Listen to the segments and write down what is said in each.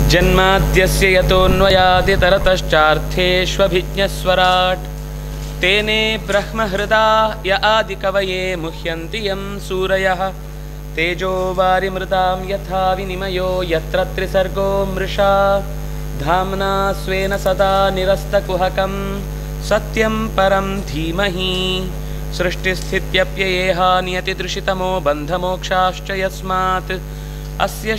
जन्माद्यस्य यतोऽन्वयादितरतश्चार्थेष्वभिज्ञस्वराट् तेने ब्रह्महृदा य आदिकवये मुह्यन्ति यं सूरयः तेजो वारिमृतां यथा विनिमयो यत्र त्रिसर्गो मृषा धाम्ना स्वेन सदा निरस्तकुहकं सत्यं परं धीमहि सृष्टिस्थित्यप्ययेहा नियतिदृशितमो बन्धमोक्षाश्च यस्मात् अस्य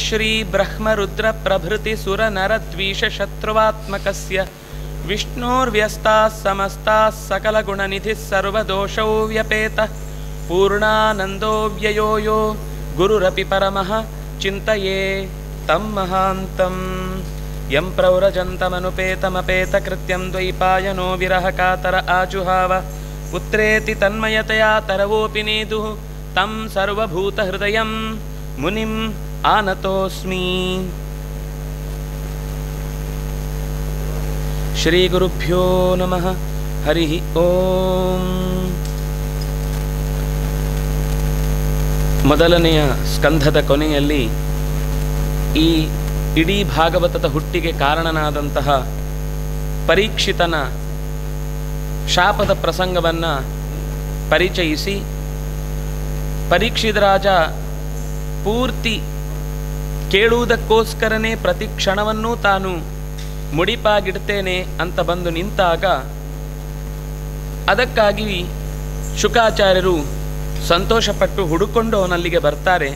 श्रीब्रह्मरुद्रप्रभृतिसुरनरद्वीषशत्रुवात्मकस्य विष्णोर्व्यस्ताः समस्ताः सकलगुणनिधिः सर्वदोषौ व्यपेतः पूर्णानन्दो व्ययो यो गुरुरपि परमः चिन्तये तं महान्तम् यं प्रव्रजन्तमनुपेतमपेतकृत्यं द्वैपायनो विरहकातर आजुहाव पुत्रेति तन्मयतया तरवोऽपि नेदुः तं सर्वभूतहृदयं मुनिम् आनतोऽस्मि ಶ್ರೀಗುರುಭ್ಯೋ ನಮಃ ಹರಿ ಓಂ ಮೊದಲನೆಯ ಸ್ಕಂಧದ ಕೊನೆಯಲ್ಲಿ ಈ ಇಡೀ ಭಾಗವತದ ಹುಟ್ಟಿಗೆ ಕಾರಣನಾದಂತಹ ಪರೀಕ್ಷಿತನ ಶಾಪದ ಪ್ರಸಂಗವನ್ನು ಪರಿಚಯಿಸಿ ಪರೀಕ್ಷಿತ ರಾಜ ಪೂರ್ತಿ ಕೇಳುವುದಕ್ಕೋಸ್ಕರನೇ ಪ್ರತಿ ಕ್ಷಣವನ್ನೂ ತಾನು ಮುಡಿಪಾಗಿಡ್ತೇನೆ ಅಂತ ಬಂದು ನಿಂತಾಗ ಅದಕ್ಕಾಗಿ ಶುಕಾಚಾರ್ಯರು ಸಂತೋಷಪಟ್ಟು ಹುಡುಕೊಂಡು ಅವನಲ್ಲಿಗೆ ಬರ್ತಾರೆ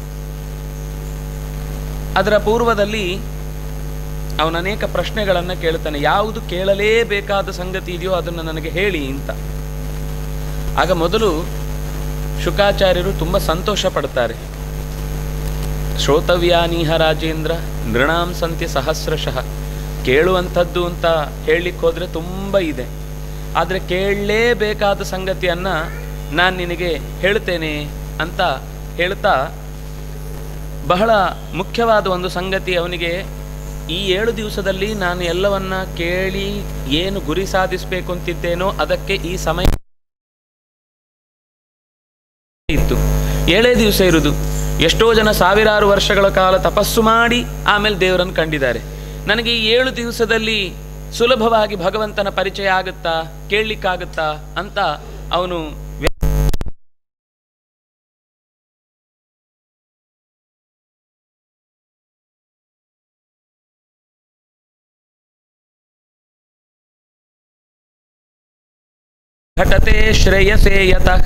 ಅದರ ಪೂರ್ವದಲ್ಲಿ ಅವನ ಅನೇಕ ಪ್ರಶ್ನೆಗಳನ್ನು ಕೇಳ್ತಾನೆ ಯಾವುದು ಕೇಳಲೇಬೇಕಾದ ಸಂಗತಿ ಇದೆಯೋ ಅದನ್ನು ನನಗೆ ಹೇಳಿ ಅಂತ ಆಗ ಮೊದಲು ಶುಕಾಚಾರ್ಯರು ತುಂಬ ಸಂತೋಷ ಪಡ್ತಾರೆ ಶ್ರೋತವ್ಯಾನೀಹ ರಾಜೇಂದ್ರ ನೃಣಾಂ ಸಂತ್ಯ ಸಹಸ್ರಶಃ ಕೇಳುವಂಥದ್ದು ಅಂತ ಹೇಳಲಿಕ್ಕೆ ಹೋದರೆ ತುಂಬ ಇದೆ ಆದರೆ ಕೇಳಲೇಬೇಕಾದ ಸಂಗತಿಯನ್ನು ನಾನು ನಿನಗೆ ಹೇಳ್ತೇನೆ ಅಂತ ಹೇಳ್ತಾ ಬಹಳ ಮುಖ್ಯವಾದ ಒಂದು ಸಂಗತಿ ಅವನಿಗೆ ಈ ಏಳು ದಿವಸದಲ್ಲಿ ನಾನು ಎಲ್ಲವನ್ನ ಕೇಳಿ ಏನು ಗುರಿ ಸಾಧಿಸಬೇಕು ಅಂತಿದ್ದೇನೋ ಅದಕ್ಕೆ ಈ ಸಮಯ ಇತ್ತು ಏಳೇ ದಿವಸ ಇರುವುದು ಎಷ್ಟೋ ಜನ ಸಾವಿರಾರು ವರ್ಷಗಳ ಕಾಲ ತಪಸ್ಸು ಮಾಡಿ ಆಮೇಲೆ ದೇವರನ್ನು ಕಂಡಿದ್ದಾರೆ ನನಗೆ ಈ ಏಳು ದಿವಸದಲ್ಲಿ ಸುಲಭವಾಗಿ ಭಗವಂತನ ಪರಿಚಯ ಆಗುತ್ತಾ ಕೇಳಲಿಕ್ಕಾಗುತ್ತಾ ಅಂತ ಅವನು ಘಟತೆ ಶ್ರೇಯಸೇ ಯತಃ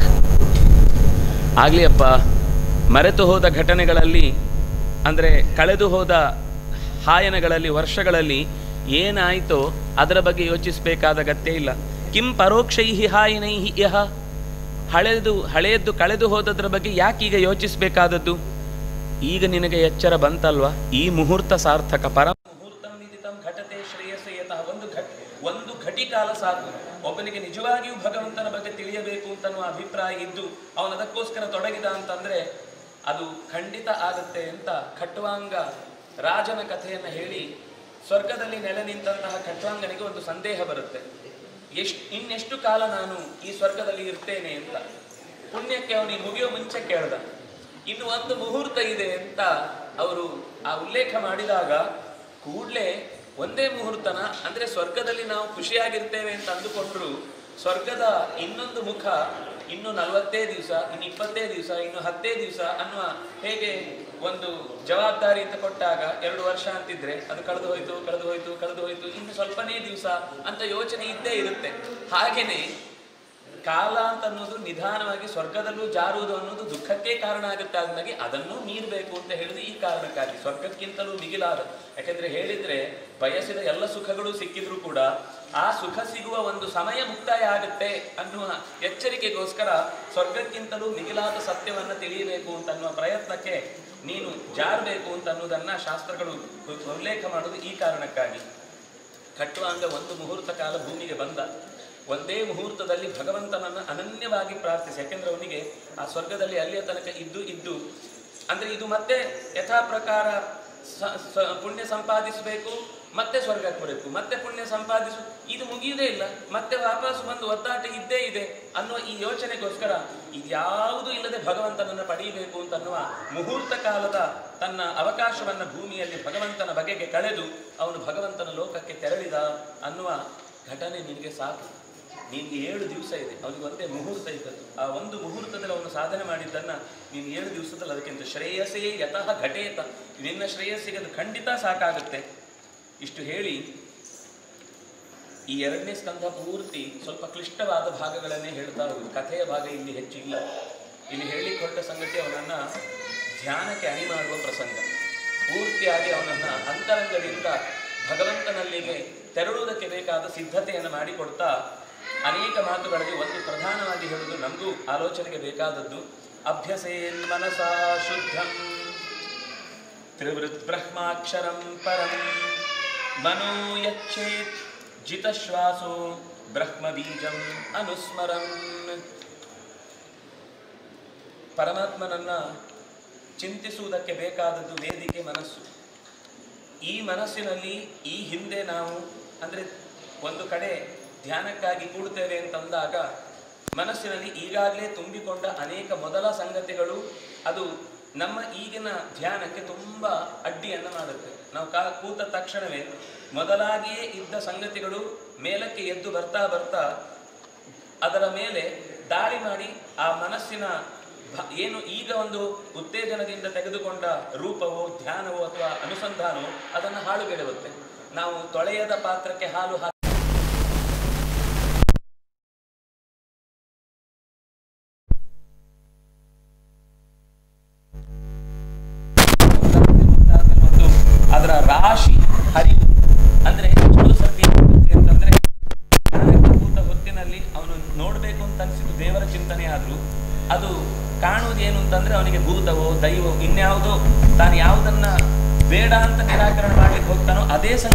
ಆಗ್ಲಿ ಅಪ್ಪ ಮರೆತು ಹೋದ ಘಟನೆಗಳಲ್ಲಿ ಅಂದರೆ ಕಳೆದು ಹೋದ ಹಾಯನಗಳಲ್ಲಿ ವರ್ಷಗಳಲ್ಲಿ ಏನಾಯಿತೋ ಅದರ ಬಗ್ಗೆ ಯೋಚಿಸಬೇಕಾದ ಅಗತ್ಯ ಇಲ್ಲ ಕಿಂ ಪರೋಕ್ಷೈ ಹಾಯನೈ ಯಹ ಹಳೆದು ಹಳೆಯದ್ದು ಕಳೆದು ಹೋದದ್ರ ಬಗ್ಗೆ ಯಾಕೀಗ ಯೋಚಿಸಬೇಕಾದದ್ದು ಈಗ ನಿನಗೆ ಎಚ್ಚರ ಬಂತಲ್ವಾ ಈ ಮುಹೂರ್ತ ಸಾರ್ಥಕ ಪರ ಮುಹೂರ್ತಂ ನಿಧಿತಂ ಘಟತೆ ಶ್ರೇಯಸ್ಸೇ ಯತಃ ಒಂದು ಘಟ ಒಂದು ಘಟಿಕಾಲ ಸಾಕು ಒಬ್ಬನಿಗೆ ನಿಜವಾಗಿಯೂ ಭಗವಂತನ ಬಗ್ಗೆ ತಿಳಿಯಬೇಕು ಅಂತನ್ನುವ ಅಭಿಪ್ರಾಯ ಇದ್ದು ಅವನು ಅದಕ್ಕೋಸ್ಕರ ತೊಡಗಿದ ಅಂತಂದ್ರೆ ಅದು ಖಂಡಿತ ಆಗುತ್ತೆ ಅಂತ ಖಟ್ವಾಂಗ ರಾಜನ ಕಥೆಯನ್ನು ಹೇಳಿ ಸ್ವರ್ಗದಲ್ಲಿ ನೆಲೆ ನಿಂತಹ ಖಟ್ವಾಂಗನಿಗೆ ಒಂದು ಸಂದೇಹ ಬರುತ್ತೆ ಎಷ್ಟು ಇನ್ನೆಷ್ಟು ಕಾಲ ನಾನು ಈ ಸ್ವರ್ಗದಲ್ಲಿ ಇರ್ತೇನೆ ಅಂತ ಪುಣ್ಯಕ್ಕೆ ಅವನಿಗೆ ಮುಗಿಯೋ ಮುಂಚೆ ಕೇಳ್ದ ಇನ್ನು ಒಂದು ಮುಹೂರ್ತ ಇದೆ ಅಂತ ಅವರು ಆ ಉಲ್ಲೇಖ ಮಾಡಿದಾಗ ಕೂಡಲೇ ಒಂದೇ ಮುಹೂರ್ತನ ಅಂದ್ರೆ ಸ್ವರ್ಗದಲ್ಲಿ ನಾವು ಖುಷಿಯಾಗಿರ್ತೇವೆ ಅಂತ ಅಂದುಕೊಂಡ್ರು ಸ್ವರ್ಗದ ಇನ್ನೊಂದು ಮುಖ ಇನ್ನು ನಲವತ್ತೇ ದಿವಸ ಇನ್ನು ಇಪ್ಪತ್ತೇ ದಿವಸ ಇನ್ನು ಹತ್ತೇ ದಿವಸ ಅನ್ನುವ ಹೇಗೆ ಒಂದು ಜವಾಬ್ದಾರಿ ಅಂತ ಕೊಟ್ಟಾಗ ಎರಡು ವರ್ಷ ಅಂತಿದ್ರೆ ಅದು ಕಳೆದು ಹೋಯ್ತು ಕಳೆದು ಹೋಯ್ತು ಕಳೆದು ಹೋಯ್ತು ಇನ್ನು ಸ್ವಲ್ಪನೇ ದಿವಸ ಅಂತ ಯೋಚನೆ ಇದ್ದೇ ಇರುತ್ತೆ ಹಾಗೇನೆ ಕಾಲ ಅಂತ ಅನ್ನೋದು ನಿಧಾನವಾಗಿ ಸ್ವರ್ಗದಲ್ಲೂ ಜಾರುವುದು ಅನ್ನೋದು ದುಃಖಕ್ಕೆ ಕಾರಣ ಆಗುತ್ತೆ ಆದ್ಮೇಲೆ ಅದನ್ನು ಮೀರಬೇಕು ಅಂತ ಹೇಳಿದ ಈ ಕಾರಣಕ್ಕಾಗಿ ಸ್ವರ್ಗಕ್ಕಿಂತಲೂ ಮಿಗಿಲಾದ ಯಾಕಂದ್ರೆ ಹೇಳಿದ್ರೆ ಬಯಸಿದ ಎಲ್ಲ ಸುಖಗಳು ಸಿಕ್ಕಿದ್ರು ಕೂಡ ಆ ಸುಖ ಸಿಗುವ ಒಂದು ಸಮಯ ಮುಕ್ತಾಯ ಆಗುತ್ತೆ ಅನ್ನುವ ಎಚ್ಚರಿಕೆಗೋಸ್ಕರ ಸ್ವರ್ಗಕ್ಕಿಂತಲೂ ಮಿಗಿಲಾದ ಸತ್ಯವನ್ನ ತಿಳಿಯಬೇಕು ಅಂತ ಅನ್ನುವ ಪ್ರಯತ್ನಕ್ಕೆ ನೀನು ಜಾರಬೇಕು ಅಂತ ಅನ್ನೋದನ್ನ ಶಾಸ್ತ್ರಗಳು ಉಲ್ಲೇಖ ಮಾಡುವುದು ಈ ಕಾರಣಕ್ಕಾಗಿ ಕಟ್ಟುವಾಂಗ ಒಂದು ಮುಹೂರ್ತ ಕಾಲ ಭೂಮಿಗೆ ಬಂದ ಒಂದೇ ಮುಹೂರ್ತದಲ್ಲಿ ಭಗವಂತನನ್ನ ಅನನ್ಯವಾಗಿ ಪ್ರಾರ್ಥಿಸಿ ಯಾಕೆಂದ್ರೆ ಅವನಿಗೆ ಆ ಸ್ವರ್ಗದಲ್ಲಿ ಅಲ್ಲಿಯ ತನಕ ಇದ್ದು ಇದ್ದು ಅಂದ್ರೆ ಇದು ಮತ್ತೆ ಯಥಾ ಪ್ರಕಾರ ಸ- ಸ- ಪುಣ್ಯ ಸಂಪಾದಿಸಬೇಕು ಮತ್ತೆ ಸ್ವರ್ಗಕ್ಕೆ ಬರಬೇಕು ಮತ್ತೆ ಪುಣ್ಯ ಸಂಪಾದಿಸು ಇದು ಮುಗಿಯುವುದೇ ಇಲ್ಲ ಮತ್ತೆ ವಾಪಸ್ ಬಂದು ಒದ್ದಾಟ ಇದ್ದೇ ಇದೆ ಅನ್ನುವ ಈ ಯೋಚನೆಗೋಸ್ಕರ ಇದ್ಯಾವುದೂ ಇಲ್ಲದೆ ಭಗವಂತನನ್ನು ಪಡೆಯಬೇಕು ಅಂತ ಅನ್ನುವ ಮುಹೂರ್ತ ಕಾಲದ ತನ್ನ ಅವಕಾಶವನ್ನ ಭೂಮಿಯಲ್ಲಿ ಭಗವಂತನ ಬಗೆಗೆ ಕಳೆದು ಅವನು ಭಗವಂತನ ಲೋಕಕ್ಕೆ ತೆರಳಿದ ಅನ್ನುವ ಘಟನೆ ನಿನಗೆ ಸಾಕು ನಿನ್ಗೆ ಏಳು ದಿವಸ ಇದೆ ಅವನಿಗೆ ಒಂದೇ ಮುಹೂರ್ತ ಇದ್ದದ್ದು ಆ ಒಂದು ಮುಹೂರ್ತದಲ್ಲಿ ಅವನು ಸಾಧನೆ ಮಾಡಿದ್ದನ್ನ ನೀನು ಏಳು ದಿವಸದಲ್ಲಿ ಅದಕ್ಕಿಂತ ಶ್ರೇಯಸ್ಸೇ ಯತಃ ಘಟೇತ ನಿನ್ನ ಶ್ರೇಯಸ್ಸಿಗೆ ಅದು ಖಂಡಿತ ಸಾಕಾಗುತ್ತೆ ಇಷ್ಟು ಹೇಳಿ ಈ ಎರಡನೇ ಸ್ಕಂಧ ಪೂರ್ತಿ ಸ್ವಲ್ಪ ಕ್ಲಿಷ್ಟವಾದ ಭಾಗಗಳನ್ನೇ ಹೇಳ್ತಾ ಹೋಗುದು ಕಥೆಯ ಭಾಗ ಇಲ್ಲಿ ಹೆಚ್ಚಿಲ್ಲ ಇಲ್ಲಿ ಹೇಳಿ ಹೊರಟ ಸಂಗತಿ ಅವನನ್ನ ಧ್ಯಾನಕ್ಕೆ ಅಣಿ ಮಾಡುವ ಪ್ರಸಂಗ ಪೂರ್ತಿಯಾಗಿ ಅವನನ್ನ ಅಂತರಂಗದಿಂದ ಭಗವಂತನಲ್ಲಿಗೆ ತೆರಳುವುದಕ್ಕೆ ಬೇಕಾದ ಸಿದ್ಧತೆಯನ್ನು ಮಾಡಿಕೊಡ್ತಾ ಅನೇಕ ಮಾತುಗಳಲ್ಲಿ ಒಂದು ಪ್ರಧಾನವಾಗಿ ಹೇಳುವುದು ನಮಗೂ ಆಲೋಚನೆಗೆ ಬೇಕಾದದ್ದು ಅಭ್ಯಸೇನ್ ಮನಸಾ ಶುದ್ಧಂ ತ್ರಿವೃತ್ ಬ್ರಹ್ಮಾಕ್ಷರಂ ಪರಂ ಮನೋ ಯಚ್ಚೇತ್ ಜಿತಶ್ವಾಸೋ ಬ್ರಹ್ಮ ಬೀಜಂ ಅನುಸ್ಮರನ್ ಪರಮಾತ್ಮನನ್ನ ಚಿಂತಿಸುವುದಕ್ಕೆ ಬೇಕಾದದ್ದು ವೇದಿಕೆ ಮನಸ್ಸು ಈ ಮನಸ್ಸಿನಲ್ಲಿ ಈ ಹಿಂದೆ ನಾವು ಅಂದ್ರೆ ಒಂದು ಕಡೆ ಧ್ಯಾನಕ್ಕಾಗಿ ಕೂಡುತ್ತೇವೆ ಅಂತಂದಾಗ ಮನಸ್ಸಿನಲ್ಲಿ ಈಗಾಗಲೇ ತುಂಬಿಕೊಂಡ ಅನೇಕ ಮೊದಲ ಸಂಗತಿಗಳು ಅದು ನಮ್ಮ ಈಗಿನ ಧ್ಯಾನಕ್ಕೆ ತುಂಬ ಅಡ್ಡಿಯನ್ನು ಮಾಡುತ್ತೆ ನಾವು ಕಾ ಕೂತ ತಕ್ಷಣವೇ ಮೊದಲಾಗಿಯೇ ಇದ್ದ ಸಂಗತಿಗಳು ಮೇಲಕ್ಕೆ ಎದ್ದು ಬರ್ತಾ ಬರ್ತಾ ಅದರ ಮೇಲೆ ದಾಳಿ ಮಾಡಿ ಆ ಮನಸ್ಸಿನ ಭ- ಏನು ಈಗ ಒಂದು ಉತ್ತೇಜನದಿಂದ ತೆಗೆದುಕೊಂಡ ರೂಪವೋ ಧ್ಯಾನವೋ ಅಥವಾ ಅನುಸಂಧಾನವೋ ಅದನ್ನು ಹಾಳುಗೆಡುತ್ತೆ ನಾವು ತೊಳೆಯದ ಪಾತ್ರಕ್ಕೆ ಹಾಲು ಹಾಕಿ ಒಂದು ಅದರ ರಾಶಿ ಹರಿವು ಅಂದ್ರೆ ಒಂದು ಸರ್ತಿ ಏನಾಗುತ್ತೆ ಅಂತಂದ್ರೆ ಧ್ಯಾನಕ್ಕೆ ಕೂತ ಹೊತ್ತಿನಲ್ಲಿ ಅವನು ನೋಡ್ಬೇಕು ಅಂತ ಅನ್ಸಿದ್ದು ದೇವರ ಚಿಂತನೆ ಆದ್ರೂ ಅದು ಕಾಣುವುದೇನು ಅಂತಂದ್ರೆ ಅವನಿಗೆ ಭೂತವೋ ದೈವೋ ಇನ್ಯಾವುದೋ ತಾನು ಯಾವುದನ್ನ ಬೇಡ ಅಂತ ನಿರಾಕರಣೆ ಮಾಡ್ಲಿಕ್ಕೆ ಹೋಗ್ತಾನೋ ಅದೇ ಸಂಗ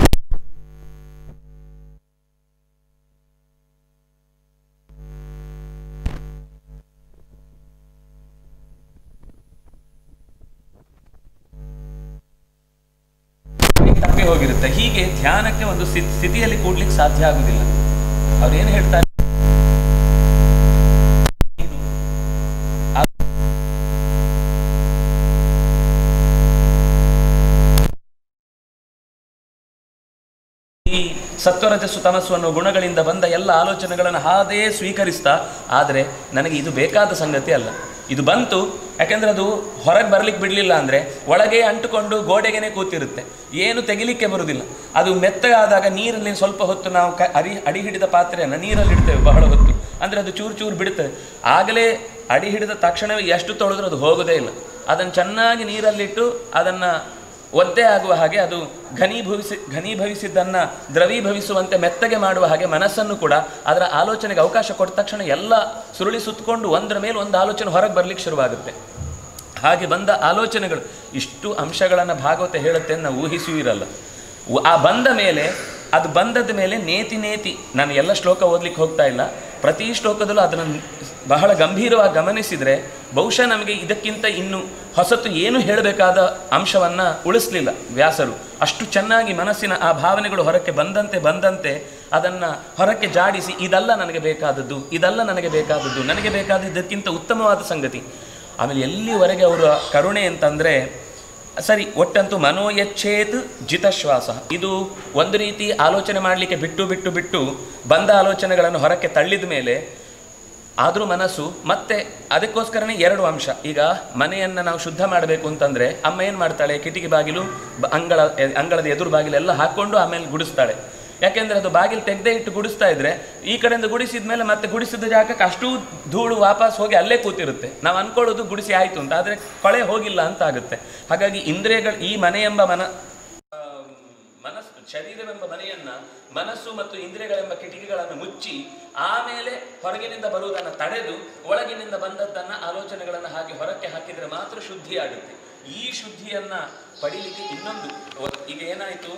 ತಪ್ಪಿ ಹೋಗಿರುತ್ತೆ ಹೀಗೆ ಧ್ಯಾನಕ್ಕೆ ಒಂದು ಸ್ಥಿ- ಸ್ಥಿತಿಯಲ್ಲಿ ಕೂಡ್ಲಿಕ್ಕೆ ಸಾಧ್ಯ ಆಗುದಿಲ್ಲ ಅವ್ರು ಏನು ಹೇಳ್ತಾರೆ ನೀನು ಆ- ಈ ಸತ್ವರಜಸ್ಸು ತಮಸ್ಸು ಅನ್ನೋ ಗುಣಗಳಿಂದ ಬಂದ ಎಲ್ಲ ಆಲೋಚನೆಗಳನ್ನು ಹಾದೇ ಸ್ವೀಕರಿಸ್ತಾ ಆದರೆ ನನಗೆ ಇದು ಬೇಕಾದ ಸಂಗತಿ ಅಲ್ಲ ಇದು ಬಂತು ಯಾಕೆಂದ್ರೆ ಅದು ಹೊರಗೆ ಬರ್ಲಿಕ್ಕೆ ಬಿಡಲಿಲ್ಲ ಅಂದರೆ ಒಳಗೆ ಅಂಟುಕೊಂಡು ಗೋಡೆಗೆನೆ ಕೂತಿರುತ್ತೆ ಏನು ತೆಗಿಲಿಕ್ಕೆ ಬರುವುದಿಲ್ಲ ಅದು ಮೆತ್ತಗಾದಾಗ ನೀರಲ್ಲಿ ಸ್ವಲ್ಪ ಹೊತ್ತು ನಾವು ಕ ಅರಿ ಅಡಿ ಹಿಡಿದ ಪಾತ್ರೆಯನ್ನು ನೀರಲ್ಲಿ ಇಡ್ತೇವೆ ಬಹಳ ಹೊತ್ತು ಅಂದರೆ ಅದು ಚೂರು ಚೂರು ಬಿಡುತ್ತದೆ ಆಗಲೇ ಅಡಿ ಹಿಡಿದ ತಕ್ಷಣವೇ ಎಷ್ಟು ತೊಳೆದ್ರೂ ಅದು ಹೋಗೋದೇ ಇಲ್ಲ ಅದನ್ನು ಚೆನ್ನಾಗಿ ನೀರಲ್ಲಿಟ್ಟು ಅದನ್ನು ಒದ್ದೆ ಆಗುವ ಹಾಗೆ ಅದು ಘನೀಭವಿಸಿ ಘನೀಭವಿಸಿದ್ದನ್ನು ದ್ರವೀಭವಿಸುವಂತೆ ಮೆತ್ತಗೆ ಮಾಡುವ ಹಾಗೆ ಮನಸ್ಸನ್ನು ಕೂಡ ಅದರ ಆಲೋಚನೆಗೆ ಅವಕಾಶ ಕೊಟ್ಟ ತಕ್ಷಣ ಎಲ್ಲ ಸುರುಳಿ ಸುತ್ತಕೊಂಡು ಒಂದರ ಮೇಲೆ ಒಂದು ಆಲೋಚನೆ ಹೊರಗೆ ಬರ್ಲಿಕ್ಕೆ ಶುರುವಾಗುತ್ತೆ ಹಾಗೆ ಬಂದ ಆಲೋಚನೆಗಳು ಇಷ್ಟು ಅಂಶಗಳನ್ನು ಭಾಗವತ ಹೇಳುತ್ತೆ ಅಂತ ನಾವು ಊಹಿಸೂ ಇರಲ್ಲ ಉ- ಆ ಬಂದ ಮೇಲೆ ಅದು ಬಂದದ ಮೇಲೆ ನೇತಿ ನೇತಿ ನಾನು ಎಲ್ಲ ಶ್ಲೋಕ ಓದ್ಲಿಕ್ಕೆ ಹೋಗ್ತಾ ಇಲ್ಲ ಪ್ರತಿ ಶ್ಲೋಕದಲ್ಲೂ ಅದನ್ನು ಬಹಳ ಗಂಭೀರವಾಗಿ ಗಮನಿಸಿದರೆ ಬಹುಶಃ ನಮಗೆ ಇದಕ್ಕಿಂತ ಇನ್ನು ಹೊಸತು ಏನು ಹೇಳಬೇಕಾದ ಅಂಶವನ್ನು ಉಳಿಸ್ಲಿಲ್ಲ ವ್ಯಾಸರು ಅಷ್ಟು ಚೆನ್ನಾಗಿ ಮನಸ್ಸಿನ ಆ ಭಾವನೆಗಳು ಹೊರಕ್ಕೆ ಬಂದಂತೆ ಬಂದಂತೆ ಅದನ್ನು ಹೊರಕ್ಕೆ ಜಾಡಿಸಿ ಇದಲ್ಲ ನನಗೆ ಬೇಕಾದದ್ದು ಇದಲ್ಲ ನನಗೆ ಬೇಕಾದದ್ದು ನನಗೆ ಬೇಕಾದದ್ದಕ್ಕಿಂತ ಉತ್ತಮವಾದ ಸಂಗತಿ ಆಮೇಲೆ ಎಲ್ಲಿವರೆಗೆ ಅವರ ಕರುಣೆ ಅಂತಂದರೆ ಸರಿ ಒಟ್ಟಂತೂ ಮನೋಯಚ್ಛೇತ್ ಜಿತಶ್ವಾಸ ಇದು ಒಂದು ರೀತಿ ಆಲೋಚನೆ ಮಾಡಲಿಕ್ಕೆ ಬಿಟ್ಟು ಬಿಟ್ಟು ಬಿಟ್ಟು ಬಂದ ಆಲೋಚನೆಗಳನ್ನು ಹೊರಕ್ಕೆ ತಳ್ಳಿದ ಮೇಲೆ ಆದರೂ ಮನಸ್ಸು ಮತ್ತೆ ಅದಕ್ಕೋಸ್ಕರನೇ ಎರಡು ಅಂಶ ಈಗ ಮನೆಯನ್ನು ನಾವು ಶುದ್ಧ ಮಾಡಬೇಕು ಅಂತಂದರೆ ಅಮ್ಮ ಏನು ಮಾಡ್ತಾಳೆ ಕಿಟಕಿ ಬಾಗಿಲು ಬ- ಅಂಗಳ ಎ- ಅಂಗಳದ ಎದುರು ಬಾಗಿಲೆಲ್ಲ ಹಾಕ್ಕೊಂಡು ಆಮೇಲೆ ಗುಡಿಸ್ತಾಳೆ ಯಾಕೆಂದ್ರೆ ಅದು ಬಾಗಿಲು ತೆಗೆದೇ ಇಟ್ಟು ಗುಡಿಸ್ತಾ ಇದ್ರೆ ಈ ಕಡೆಯಿಂದ ಗುಡಿಸಿದ ಮೇಲೆ ಮತ್ತೆ ಗುಡಿಸಿದ ಜಾಗಕ್ಕೆ ಅಷ್ಟು ಧೂಳು ವಾಪಸ್ ಹೋಗಿ ಅಲ್ಲೇ ಕೂತಿರುತ್ತೆ ನಾವು ಅನ್ಕೊಳ್ಳೋದು ಗುಡಿಸಿ ಆಯಿತು ಅಂತ ಆದರೆ ಕೊಳೆ ಹೋಗಿಲ್ಲ ಅಂತ ಆಗುತ್ತೆ ಹಾಗಾಗಿ ಇಂದ್ರಿಯಗಳು ಈ ಮನೆ ಎಂಬ ಮನ ಆ, ಮನಸ್ಸು ಶರೀರವೆಂಬ ಮನೆಯನ್ನ ಮನಸ್ಸು ಮತ್ತು ಇಂದ್ರಿಯಗಳೆಂಬ ಕಿಟಕಿಗಳನ್ನು ಮುಚ್ಚಿ ಆಮೇಲೆ ಹೊರಗಿನಿಂದ ಬರುವುದನ್ನು ತಡೆದು ಒಳಗಿನಿಂದ ಬಂದದ್ದನ್ನ ಆಲೋಚನೆಗಳನ್ನು ಹಾಗೆ ಹೊರಕ್ಕೆ ಹಾಕಿದ್ರೆ ಮಾತ್ರ ಶುದ್ಧಿ ಆಗುತ್ತೆ ಈ ಶುದ್ಧಿಯನ್ನ ಪಡೀಲಿಕ್ಕೆ ಇನ್ನೊಂದು ಒ- ಈಗ ಏನಾಯ್ತು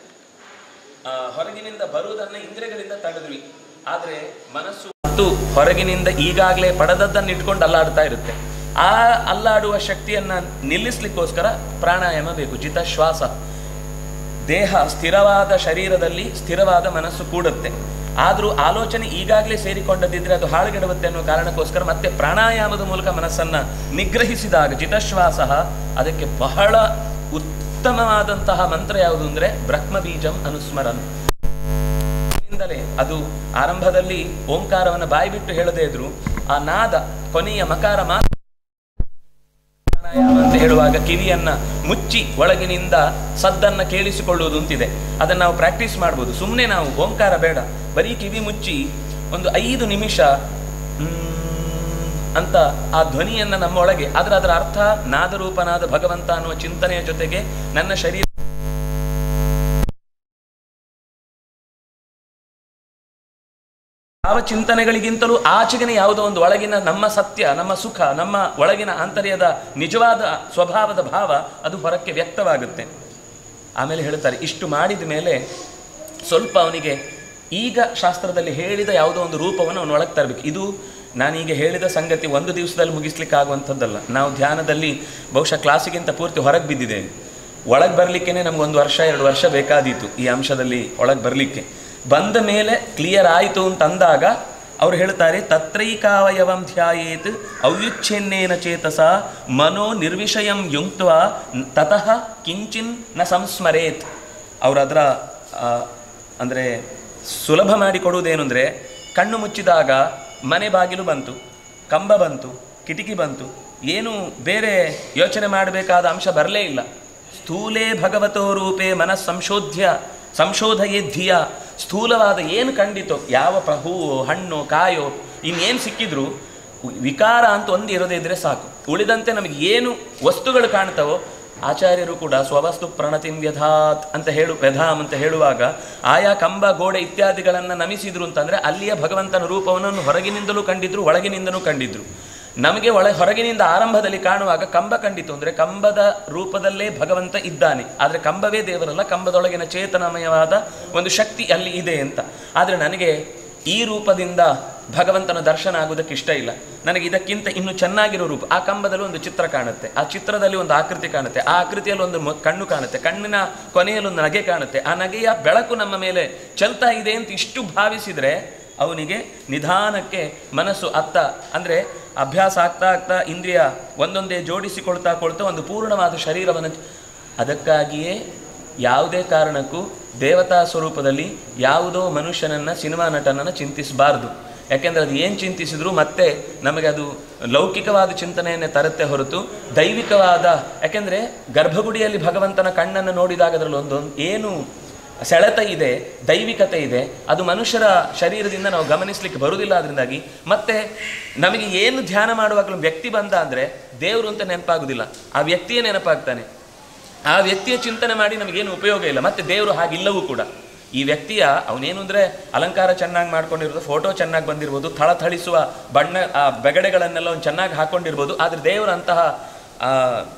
ಆ, ಹೊರಗಿನಿಂದ ಬರುವುದನ್ನ ಇಂದ್ರಿಯಗಳಿಂದ ತಡೆದ್ವಿ ಆದ್ರೆ ಮನಸ್ಸು ಮತ್ತು ಹೊರಗಿನಿಂದ ಈಗಾಗಲೇ ಪಡೆದದ್ದನ್ನು ಇಟ್ಕೊಂಡು ಅಲ್ಲಾಡ್ತಾ ಇರುತ್ತೆ ಆ ಅಲ್ಲಾಡುವ ಶಕ್ತಿಯನ್ನ ನಿಲ್ಲಿಸ್ಲಿಕ್ಕೋಸ್ಕರ ಪ್ರಾಣಾಯಾಮ ಬೇಕು ಜಿತ ಶ್ವಾಸ ದೇಹ ಸ್ಥಿರವಾದ ಶರೀರದಲ್ಲಿ ಸ್ಥಿರವಾದ ಮನಸ್ಸು ಕೂಡುತ್ತೆ ಆದರೂ ಆಲೋಚನೆ ಈಗಾಗಲೇ ಸೇರಿಕೊಂಡದಿದ್ರೆ ಅದು ಹಾಳುಗೆಡುತ್ತೆ ಅನ್ನೋ ಕಾರಣಕ್ಕೋಸ್ಕರ ಮತ್ತೆ ಪ್ರಾಣಾಯಾಮದ ಮೂಲಕ ಮನಸ್ಸನ್ನ ನಿಗ್ರಹಿಸಿದಾಗ ಜಿತಶ್ವಾಸ ಅದಕ್ಕೆ ಬಹಳ ಉತ್ತಮವಾದಂತಹ ಮಂತ್ರ ಯಾವುದು ಅಂದ್ರೆ ಬ್ರಹ್ಮ ಬೀಜಂ ಅನುಸ್ಮರನ್ ಇಂದಲೇ ಅದು ಆರಂಭದಲ್ಲಿ ಓಂಕಾರವನ್ನು ಬಾಯಿ ಬಿಟ್ಟು ಹೇಳದೇ ಇದ್ರು ಆ ನಾದ ಕೊನೆಯ ಮಕಾರ ಮಾತ್ರ ಪ್ರಾಣಾಯಾಮ ಅಂತ ಹೇಳುವಾಗ ಕಿವಿಯನ್ನ ಮುಚ್ಚಿ ಒಳಗಿನಿಂದ ಸದ್ದನ್ನ ಕೇಳಿಸಿಕೊಳ್ಳುವುದು ಅಂತಿದೆ ಅದನ್ನ ನಾವು ಪ್ರಾಕ್ಟೀಸ್ ಮಾಡ್ಬೋದು ಸುಮ್ಮನೆ ನಾವು ಓಂಕಾರ ಬೇಡ ಬರೀ ಕಿವಿ ಮುಚ್ಚಿ ಒಂದು ಐದು ನಿಮಿಷ ಮ್, ಅಂತ ಆ ಧ್ವನಿಯನ್ನ ನಮ್ಮೊಳಗೆ ಅದರ ಅದರ ಅರ್ಥ ನಾದರೂಪನಾದ ಭಗವಂತ ಅನ್ನುವ ಚಿಂತನೆಯ ಜೊತೆಗೆ ನನ್ನ ಶರೀರ ಯಾವ ಚಿಂತನೆಗಳಿಗಿಂತಲೂ ಆಚೆಗಿನ ಯಾವುದೋ ಒಂದು ಒಳಗಿನ ನಮ್ಮ ಸತ್ಯ ನಮ್ಮ ಸುಖ ನಮ್ಮ ಒಳಗಿನ ಆಂತರ್ಯದ ನಿಜವಾದ ಸ್ವಭಾವದ ಭಾವ ಅದು ಹೊರಕ್ಕೆ ವ್ಯಕ್ತವಾಗುತ್ತೆ ಆಮೇಲೆ ಹೇಳ್ತಾರೆ ಇಷ್ಟು ಮಾಡಿದ ಮೇಲೆ ಸ್ವಲ್ಪ ಅವನಿಗೆ ಈಗ ಶಾಸ್ತ್ರದಲ್ಲಿ ಹೇಳಿದ ಯಾವುದೋ ಒಂದು ರೂಪವನ್ನು ಅವನು ಒಳಗೆ ತರಬೇಕು ಇದು ನಾನೀಗ ಹೇಳಿದ ಸಂಗತಿ ಒಂದು ದಿವಸದಲ್ಲಿ ಮುಗಿಸ್ಲಿಕ್ಕೆ ಆಗುವಂಥದ್ದಲ್ಲ ನಾವು ಧ್ಯಾನದಲ್ಲಿ ಬಹುಶಃ ಕ್ಲಾಸಿಗಿಂತ ಪೂರ್ತಿ ಹೊರಗೆ ಬಿದ್ದಿದ್ದೇವೆ ಒಳಗೆ ಬರಲಿಕ್ಕೇನೆ ನಮ್ಗೆ ಒಂದು ವರ್ಷ ಎರಡು ವರ್ಷ ಬೇಕಾದೀತು ಈ ಅಂಶದಲ್ಲಿ ಒಳಗೆ ಬರಲಿಕ್ಕೆ ಬಂದ ಮೇಲೆ ಕ್ಲಿಯರ್ ಆಯಿತು ಅಂತ ಅಂದಾಗ ಅವ್ರು ಹೇಳ್ತಾರೆ ತತ್ರೈಕಾವಯವಂ ಧ್ಯಾಯೇತ್ ಅವ್ಯುಚ್ಛೆನ್ನೇನ ಚೇತಸ ಮನೋ ನಿರ್ವಿಷಯಂ ಯುಂಕ್ತ್ವ ತತಃ ಕಿಂಚಿನ್ ನ ಸಂಸ್ಮರೇತ್ ಅವ್ರು ಅದರ ಅಂದರೆ ಸುಲಭ ಮಾಡಿಕೊಡುವುದೇನು ಅಂದರೆ ಕಣ್ಣು ಮುಚ್ಚಿದಾಗ ಮನೆ ಬಾಗಿಲು ಬಂತು ಕಂಬ ಬಂತು ಕಿಟಕಿ ಬಂತು ಏನು ಬೇರೆ ಯೋಚನೆ ಮಾಡಬೇಕಾದ ಅಂಶ ಬರಲೇ ಇಲ್ಲ ಸ್ಥೂಲೇ ಭಗವತೋ ರೂಪೇ ಮನಸ್ ಸಂಶೋಧ್ಯ ಸಂಶೋಧಯೇ ಧಿಯ ಸ್ಥೂಲವಾದ ಏನು ಕಂಡಿತೋ ಯಾವ ಪ್ರ ಹೂವು ಹಣ್ಣು ಕಾಯೋ ಇನ್ನೇನು ಸಿಕ್ಕಿದ್ರು ವಿಕಾರ ಅಂತ ಒಂದು ಇರೋದೇ ಇದ್ರೆ ಸಾಕು ಉಳಿದಂತೆ ನಮಗೆ ಏನು ವಸ್ತುಗಳು ಕಾಣ್ತವೋ ಆಚಾರ್ಯರು ಕೂಡ ಸ್ವವಸ್ತು ಪ್ರಣತಿಂ ವ್ಯಧಾತ್ ಅಂತ ಹೇಳು ವ್ಯಧಾಮ್ ಅಂತ ಹೇಳುವಾಗ ಆಯಾ ಕಂಬ ಗೋಡೆ ಇತ್ಯಾದಿಗಳನ್ನು ನಮಿಸಿದ್ರು ಅಂತಂದ್ರೆ ಅಲ್ಲಿಯ ಭಗವಂತನ ರೂಪವನ್ನು ಹೊರಗಿನಿಂದಲೂ ಕಂಡಿದ್ರು ಒಳಗಿನಿಂದಲೂ ಕಂಡಿದ್ರು ನಮಗೆ ಒಳ ಹೊರಗಿನಿಂದ ಆರಂಭದಲ್ಲಿ ಕಾಣುವಾಗ ಕಂಬ ಕಂಡಿತು ಅಂದ್ರೆ ಕಂಬದ ರೂಪದಲ್ಲೇ ಭಗವಂತ ಇದ್ದಾನೆ ಆದ್ರೆ ಕಂಬವೇ ದೇವರಲ್ಲ ಕಂಬದೊಳಗಿನ ಚೇತನಮಯವಾದ ಒಂದು ಶಕ್ತಿ ಅಲ್ಲಿ ಇದೆ ಅಂತ ಆದ್ರೆ ನನಗೆ ಈ ರೂಪದಿಂದ ಭಗವಂತನ ದರ್ಶನ ಆಗುವುದಕ್ಕೆ ಇಷ್ಟ ಇಲ್ಲ ನನಗೆ ಇದಕ್ಕಿಂತ ಇನ್ನು ಚೆನ್ನಾಗಿರೋ ರೂಪ ಆ ಕಂಬದಲ್ಲಿ ಒಂದು ಚಿತ್ರ ಕಾಣುತ್ತೆ ಆ ಚಿತ್ರದಲ್ಲಿ ಒಂದು ಆಕೃತಿ ಕಾಣುತ್ತೆ ಆ ಆಕೃತಿಯಲ್ಲಿ ಒಂದು ಮೊ- ಕಣ್ಣು ಕಾಣುತ್ತೆ ಕಣ್ಣಿನ ಕೊನೆಯಲ್ಲಿ ಒಂದು ನಗೆ ಕಾಣುತ್ತೆ ಆ ನಗೆಯ ಬೆಳಕು ನಮ್ಮ ಮೇಲೆ ಚೆಲ್ತಾ ಇದೆ ಅಂತ ಇಷ್ಟು ಭಾವಿಸಿದ್ರೆ ಅವನಿಗೆ ನಿಧಾನಕ್ಕೆ ಮನಸ್ಸು ಅತ್ತ ಅಂದರೆ ಅಭ್ಯಾಸ ಆಗ್ತಾ ಆಗ್ತಾ ಇಂದ್ರಿಯ ಒಂದೊಂದೇ ಜೋಡಿಸಿಕೊಳ್ತಾ ಕೊಳ್ತಾ ಒಂದು ಪೂರ್ಣವಾದ ಶರೀರವನ್ನು ಅದಕ್ಕಾಗಿಯೇ ಯಾವುದೇ ಕಾರಣಕ್ಕೂ ದೇವತಾ ಸ್ವರೂಪದಲ್ಲಿ ಯಾವುದೋ ಮನುಷ್ಯನನ್ನು ಸಿನಿಮಾ ನಟನನ್ನು ಚಿಂತಿಸಬಾರ್ದು ಯಾಕೆಂದರೆ ಅದು ಏನು ಚಿಂತಿಸಿದ್ರು ಮತ್ತೆ ನಮಗೆ ಅದು ಲೌಕಿಕವಾದ ಚಿಂತನೆಯನ್ನೇ ತರುತ್ತೆ ಹೊರತು ದೈವಿಕವಾದ ಯಾಕೆಂದರೆ ಗರ್ಭಗುಡಿಯಲ್ಲಿ ಭಗವಂತನ ಕಣ್ಣನ್ನು ನೋಡಿದಾಗ ಅದರಲ್ಲಿ ಒಂದೊಂದು ಏನು ಸೆಳೆತ ಇದೆ ದೈವಿಕತೆ ಇದೆ ಅದು ಮನುಷ್ಯರ ಶರೀರದಿಂದ ನಾವು ಗಮನಿಸಲಿಕ್ಕೆ ಬರುವುದಿಲ್ಲ ಅದರಿಂದಾಗಿ ಮತ್ತೆ ನಮಗೆ ಏನು ಧ್ಯಾನ ಮಾಡುವಾಗಲೂ ವ್ಯಕ್ತಿ ಬಂದ ಅಂದರೆ ದೇವರು ಅಂತ ನೆನಪಾಗುವುದಿಲ್ಲ ಆ ವ್ಯಕ್ತಿಯೇ ನೆನಪಾಗ್ತಾನೆ ಆ ವ್ಯಕ್ತಿಯ ಚಿಂತನೆ ಮಾಡಿ ನಮಗೇನು ಉಪಯೋಗ ಇಲ್ಲ ಮತ್ತೆ ದೇವರು ಹಾಗಿಲ್ಲವೂ ಕೂಡ ಈ ವ್ಯಕ್ತಿಯ ಅವನೇನು ಅಂದರೆ ಅಲಂಕಾರ ಚೆನ್ನಾಗಿ ಮಾಡ್ಕೊಂಡಿರೋದು ಫೋಟೋ ಚೆನ್ನಾಗಿ ಬಂದಿರ್ಬೋದು ಥಳಥಳಿಸುವ ಬಣ್ಣ ಆ ಬೆಗಡೆಗಳನ್ನೆಲ್ಲ ಒಂದು ಚೆನ್ನಾಗಿ ಹಾಕ್ಕೊಂಡಿರ್ಬೋದು ಆದರೆ ದೇವರಂತಹ ಆ,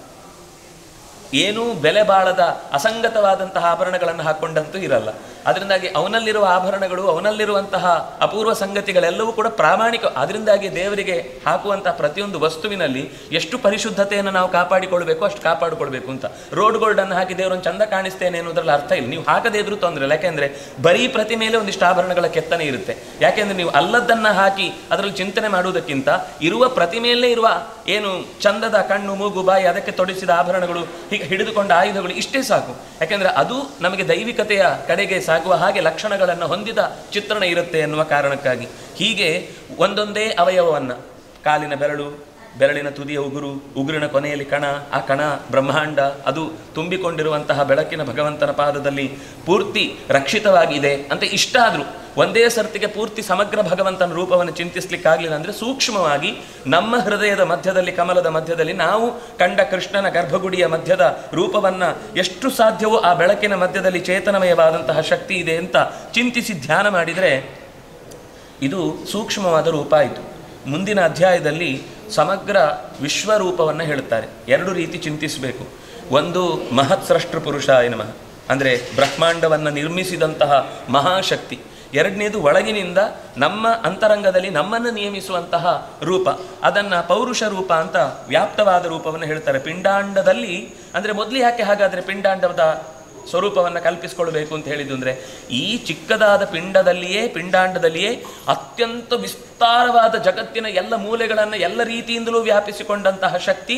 ಏನೂ ಬೆಲೆ ಬಾಳದ ಅಸಂಗತವಾದಂತಹ ಆಭರಣಗಳನ್ನು ಹಾಕ್ಕೊಂಡಂತೂ ಇರಲ್ಲ ಅದರಿಂದಾಗಿ ಅವನಲ್ಲಿರುವ ಆಭರಣಗಳು ಅವನಲ್ಲಿರುವಂತಹ ಅಪೂರ್ವ ಸಂಗತಿಗಳೆಲ್ಲವೂ ಕೂಡ ಪ್ರಾಮಾಣಿಕ ಅದರಿಂದಾಗಿ ದೇವರಿಗೆ ಹಾಕುವಂತಹ ಪ್ರತಿಯೊಂದು ವಸ್ತುವಿನಲ್ಲಿ ಎಷ್ಟು ಪರಿಶುದ್ಧತೆಯನ್ನು ನಾವು ಕಾಪಾಡಿಕೊಳ್ಬೇಕು ಅಷ್ಟು ಕಾಪಾಡಿಕೊಳ್ಬೇಕು ಅಂತ ರೋಡ್ ಗೋಲ್ಡನ್ನು ಹಾಕಿ ದೇವರನ್ನು ಚಂದ ಕಾಣಿಸ್ತೇನೆ ಅನ್ನೋದ್ರಲ್ಲಿ ಅರ್ಥ ಇಲ್ಲ ನೀವು ಹಾಕದೇ ಇದ್ರೂ ತೊಂದರೆ ಇಲ್ಲ ಯಾಕೆಂದ್ರೆ ಬರೀ ಪ್ರತಿಮೇಲೆ ಒಂದಿಷ್ಟು ಆಭರಣಗಳ ಕೆತ್ತನೆ ಇರುತ್ತೆ ಯಾಕೆಂದ್ರೆ ನೀವು ಅಲ್ಲದನ್ನ ಹಾಕಿ ಅದರಲ್ಲಿ ಚಿಂತನೆ ಮಾಡುವುದಕ್ಕಿಂತ ಇರುವ ಪ್ರತಿಮೆಯಲ್ಲೇ ಇರುವ ಏನು ಚಂದದ ಕಣ್ಣು ಮೂಗು ಬಾಯಿ ಅದಕ್ಕೆ ತೊಡಿಸಿದ ಆಭರಣಗಳು ಹೀಗೆ ಹಿಡಿದುಕೊಂಡ ಆಯುಧಗಳು ಇಷ್ಟೇ ಸಾಕು ಯಾಕೆಂದ್ರೆ ಅದು ನಮಗೆ ದೈವಿಕತೆಯ ಕಡೆಗೆ ಸಾಗುವ ಹಾಗೆ ಲಕ್ಷಣಗಳನ್ನು ಹೊಂದಿದ ಚಿತ್ರಣ ಇರುತ್ತೆ ಎನ್ನುವ ಕಾರಣಕ್ಕಾಗಿ ಹೀಗೆ ಒಂದೊಂದೇ ಅವಯವವನ್ನು ಕಾಲಿನ ಬೆರಳು ಬೆರಳಿನ ತುದಿಯ ಉಗುರು ಉಗುರಿನ ಕೊನೆಯಲ್ಲಿ ಕಣ ಆ ಕಣ ಬ್ರಹ್ಮಾಂಡ ಅದು ತುಂಬಿಕೊಂಡಿರುವಂತಹ ಬೆಳಕಿನ ಭಗವಂತನ ಪಾದದಲ್ಲಿ ಪೂರ್ತಿ ರಕ್ಷಿತವಾಗಿದೆ ಅಂತ ಇಷ್ಟ ಆದರೂ ಒಂದೇ ಸರ್ತಿಗೆ ಪೂರ್ತಿ ಸಮಗ್ರ ಭಗವಂತನ ರೂಪವನ್ನು ಚಿಂತಿಸ್ಲಿಕ್ಕಾಗಲಿಲ್ಲ ಅಂದರೆ ಸೂಕ್ಷ್ಮವಾಗಿ ನಮ್ಮ ಹೃದಯದ ಮಧ್ಯದಲ್ಲಿ ಕಮಲದ ಮಧ್ಯದಲ್ಲಿ ನಾವು ಕಂಡ ಕೃಷ್ಣನ ಗರ್ಭಗುಡಿಯ ಮಧ್ಯದ ರೂಪವನ್ನು ಎಷ್ಟು ಸಾಧ್ಯವೋ ಆ ಬೆಳಕಿನ ಮಧ್ಯದಲ್ಲಿ ಚೇತನಮಯವಾದಂತಹ ಶಕ್ತಿ ಇದೆ ಅಂತ ಚಿಂತಿಸಿ ಧ್ಯಾನ ಮಾಡಿದರೆ ಇದು ಸೂಕ್ಷ್ಮವಾದ ರೂಪ ಆಯಿತು ಮುಂದಿನ ಅಧ್ಯಾಯದಲ್ಲಿ ಸಮಗ್ರ ವಿಶ್ವರೂಪವನ್ನು ಹೇಳುತ್ತಾರೆ ಎರಡು ರೀತಿ ಚಿಂತಿಸಬೇಕು ಒಂದು ಮಹತ್ ಸೃಷ್ಟೃ ಪುರುಷ ನಮಃ ಅಂದರೆ ಬ್ರಹ್ಮಾಂಡವನ್ನು ನಿರ್ಮಿಸಿದಂತಹ ಮಹಾಶಕ್ತಿ ಎರಡನೇದು ಒಳಗಿನಿಂದ ನಮ್ಮ ಅಂತರಂಗದಲ್ಲಿ ನಮ್ಮನ್ನು ನಿಯಮಿಸುವಂತಹ ರೂಪ ಅದನ್ನು ಪೌರುಷ ರೂಪ ಅಂತ ವ್ಯಾಪ್ತವಾದ ರೂಪವನ್ನು ಹೇಳ್ತಾರೆ ಪಿಂಡಾಂಡದಲ್ಲಿ ಅಂದರೆ ಮೊದಲು ಯಾಕೆ ಹಾಗಾದರೆ ಪಿಂಡಾಂಡದ ಸ್ವರೂಪವನ್ನು ಕಲ್ಪಿಸಿಕೊಳ್ಬೇಕು ಅಂತ ಹೇಳಿದ್ದು ಅಂದರೆ ಈ ಚಿಕ್ಕದಾದ ಪಿಂಡದಲ್ಲಿಯೇ ಪಿಂಡಾಂಡದಲ್ಲಿಯೇ ಅತ್ಯಂತ ವಿಸ್ತಾರವಾದ ಜಗತ್ತಿನ ಎಲ್ಲ ಮೂಲೆಗಳನ್ನು ಎಲ್ಲ ರೀತಿಯಿಂದಲೂ ವ್ಯಾಪಿಸಿಕೊಂಡಂತಹ ಶಕ್ತಿ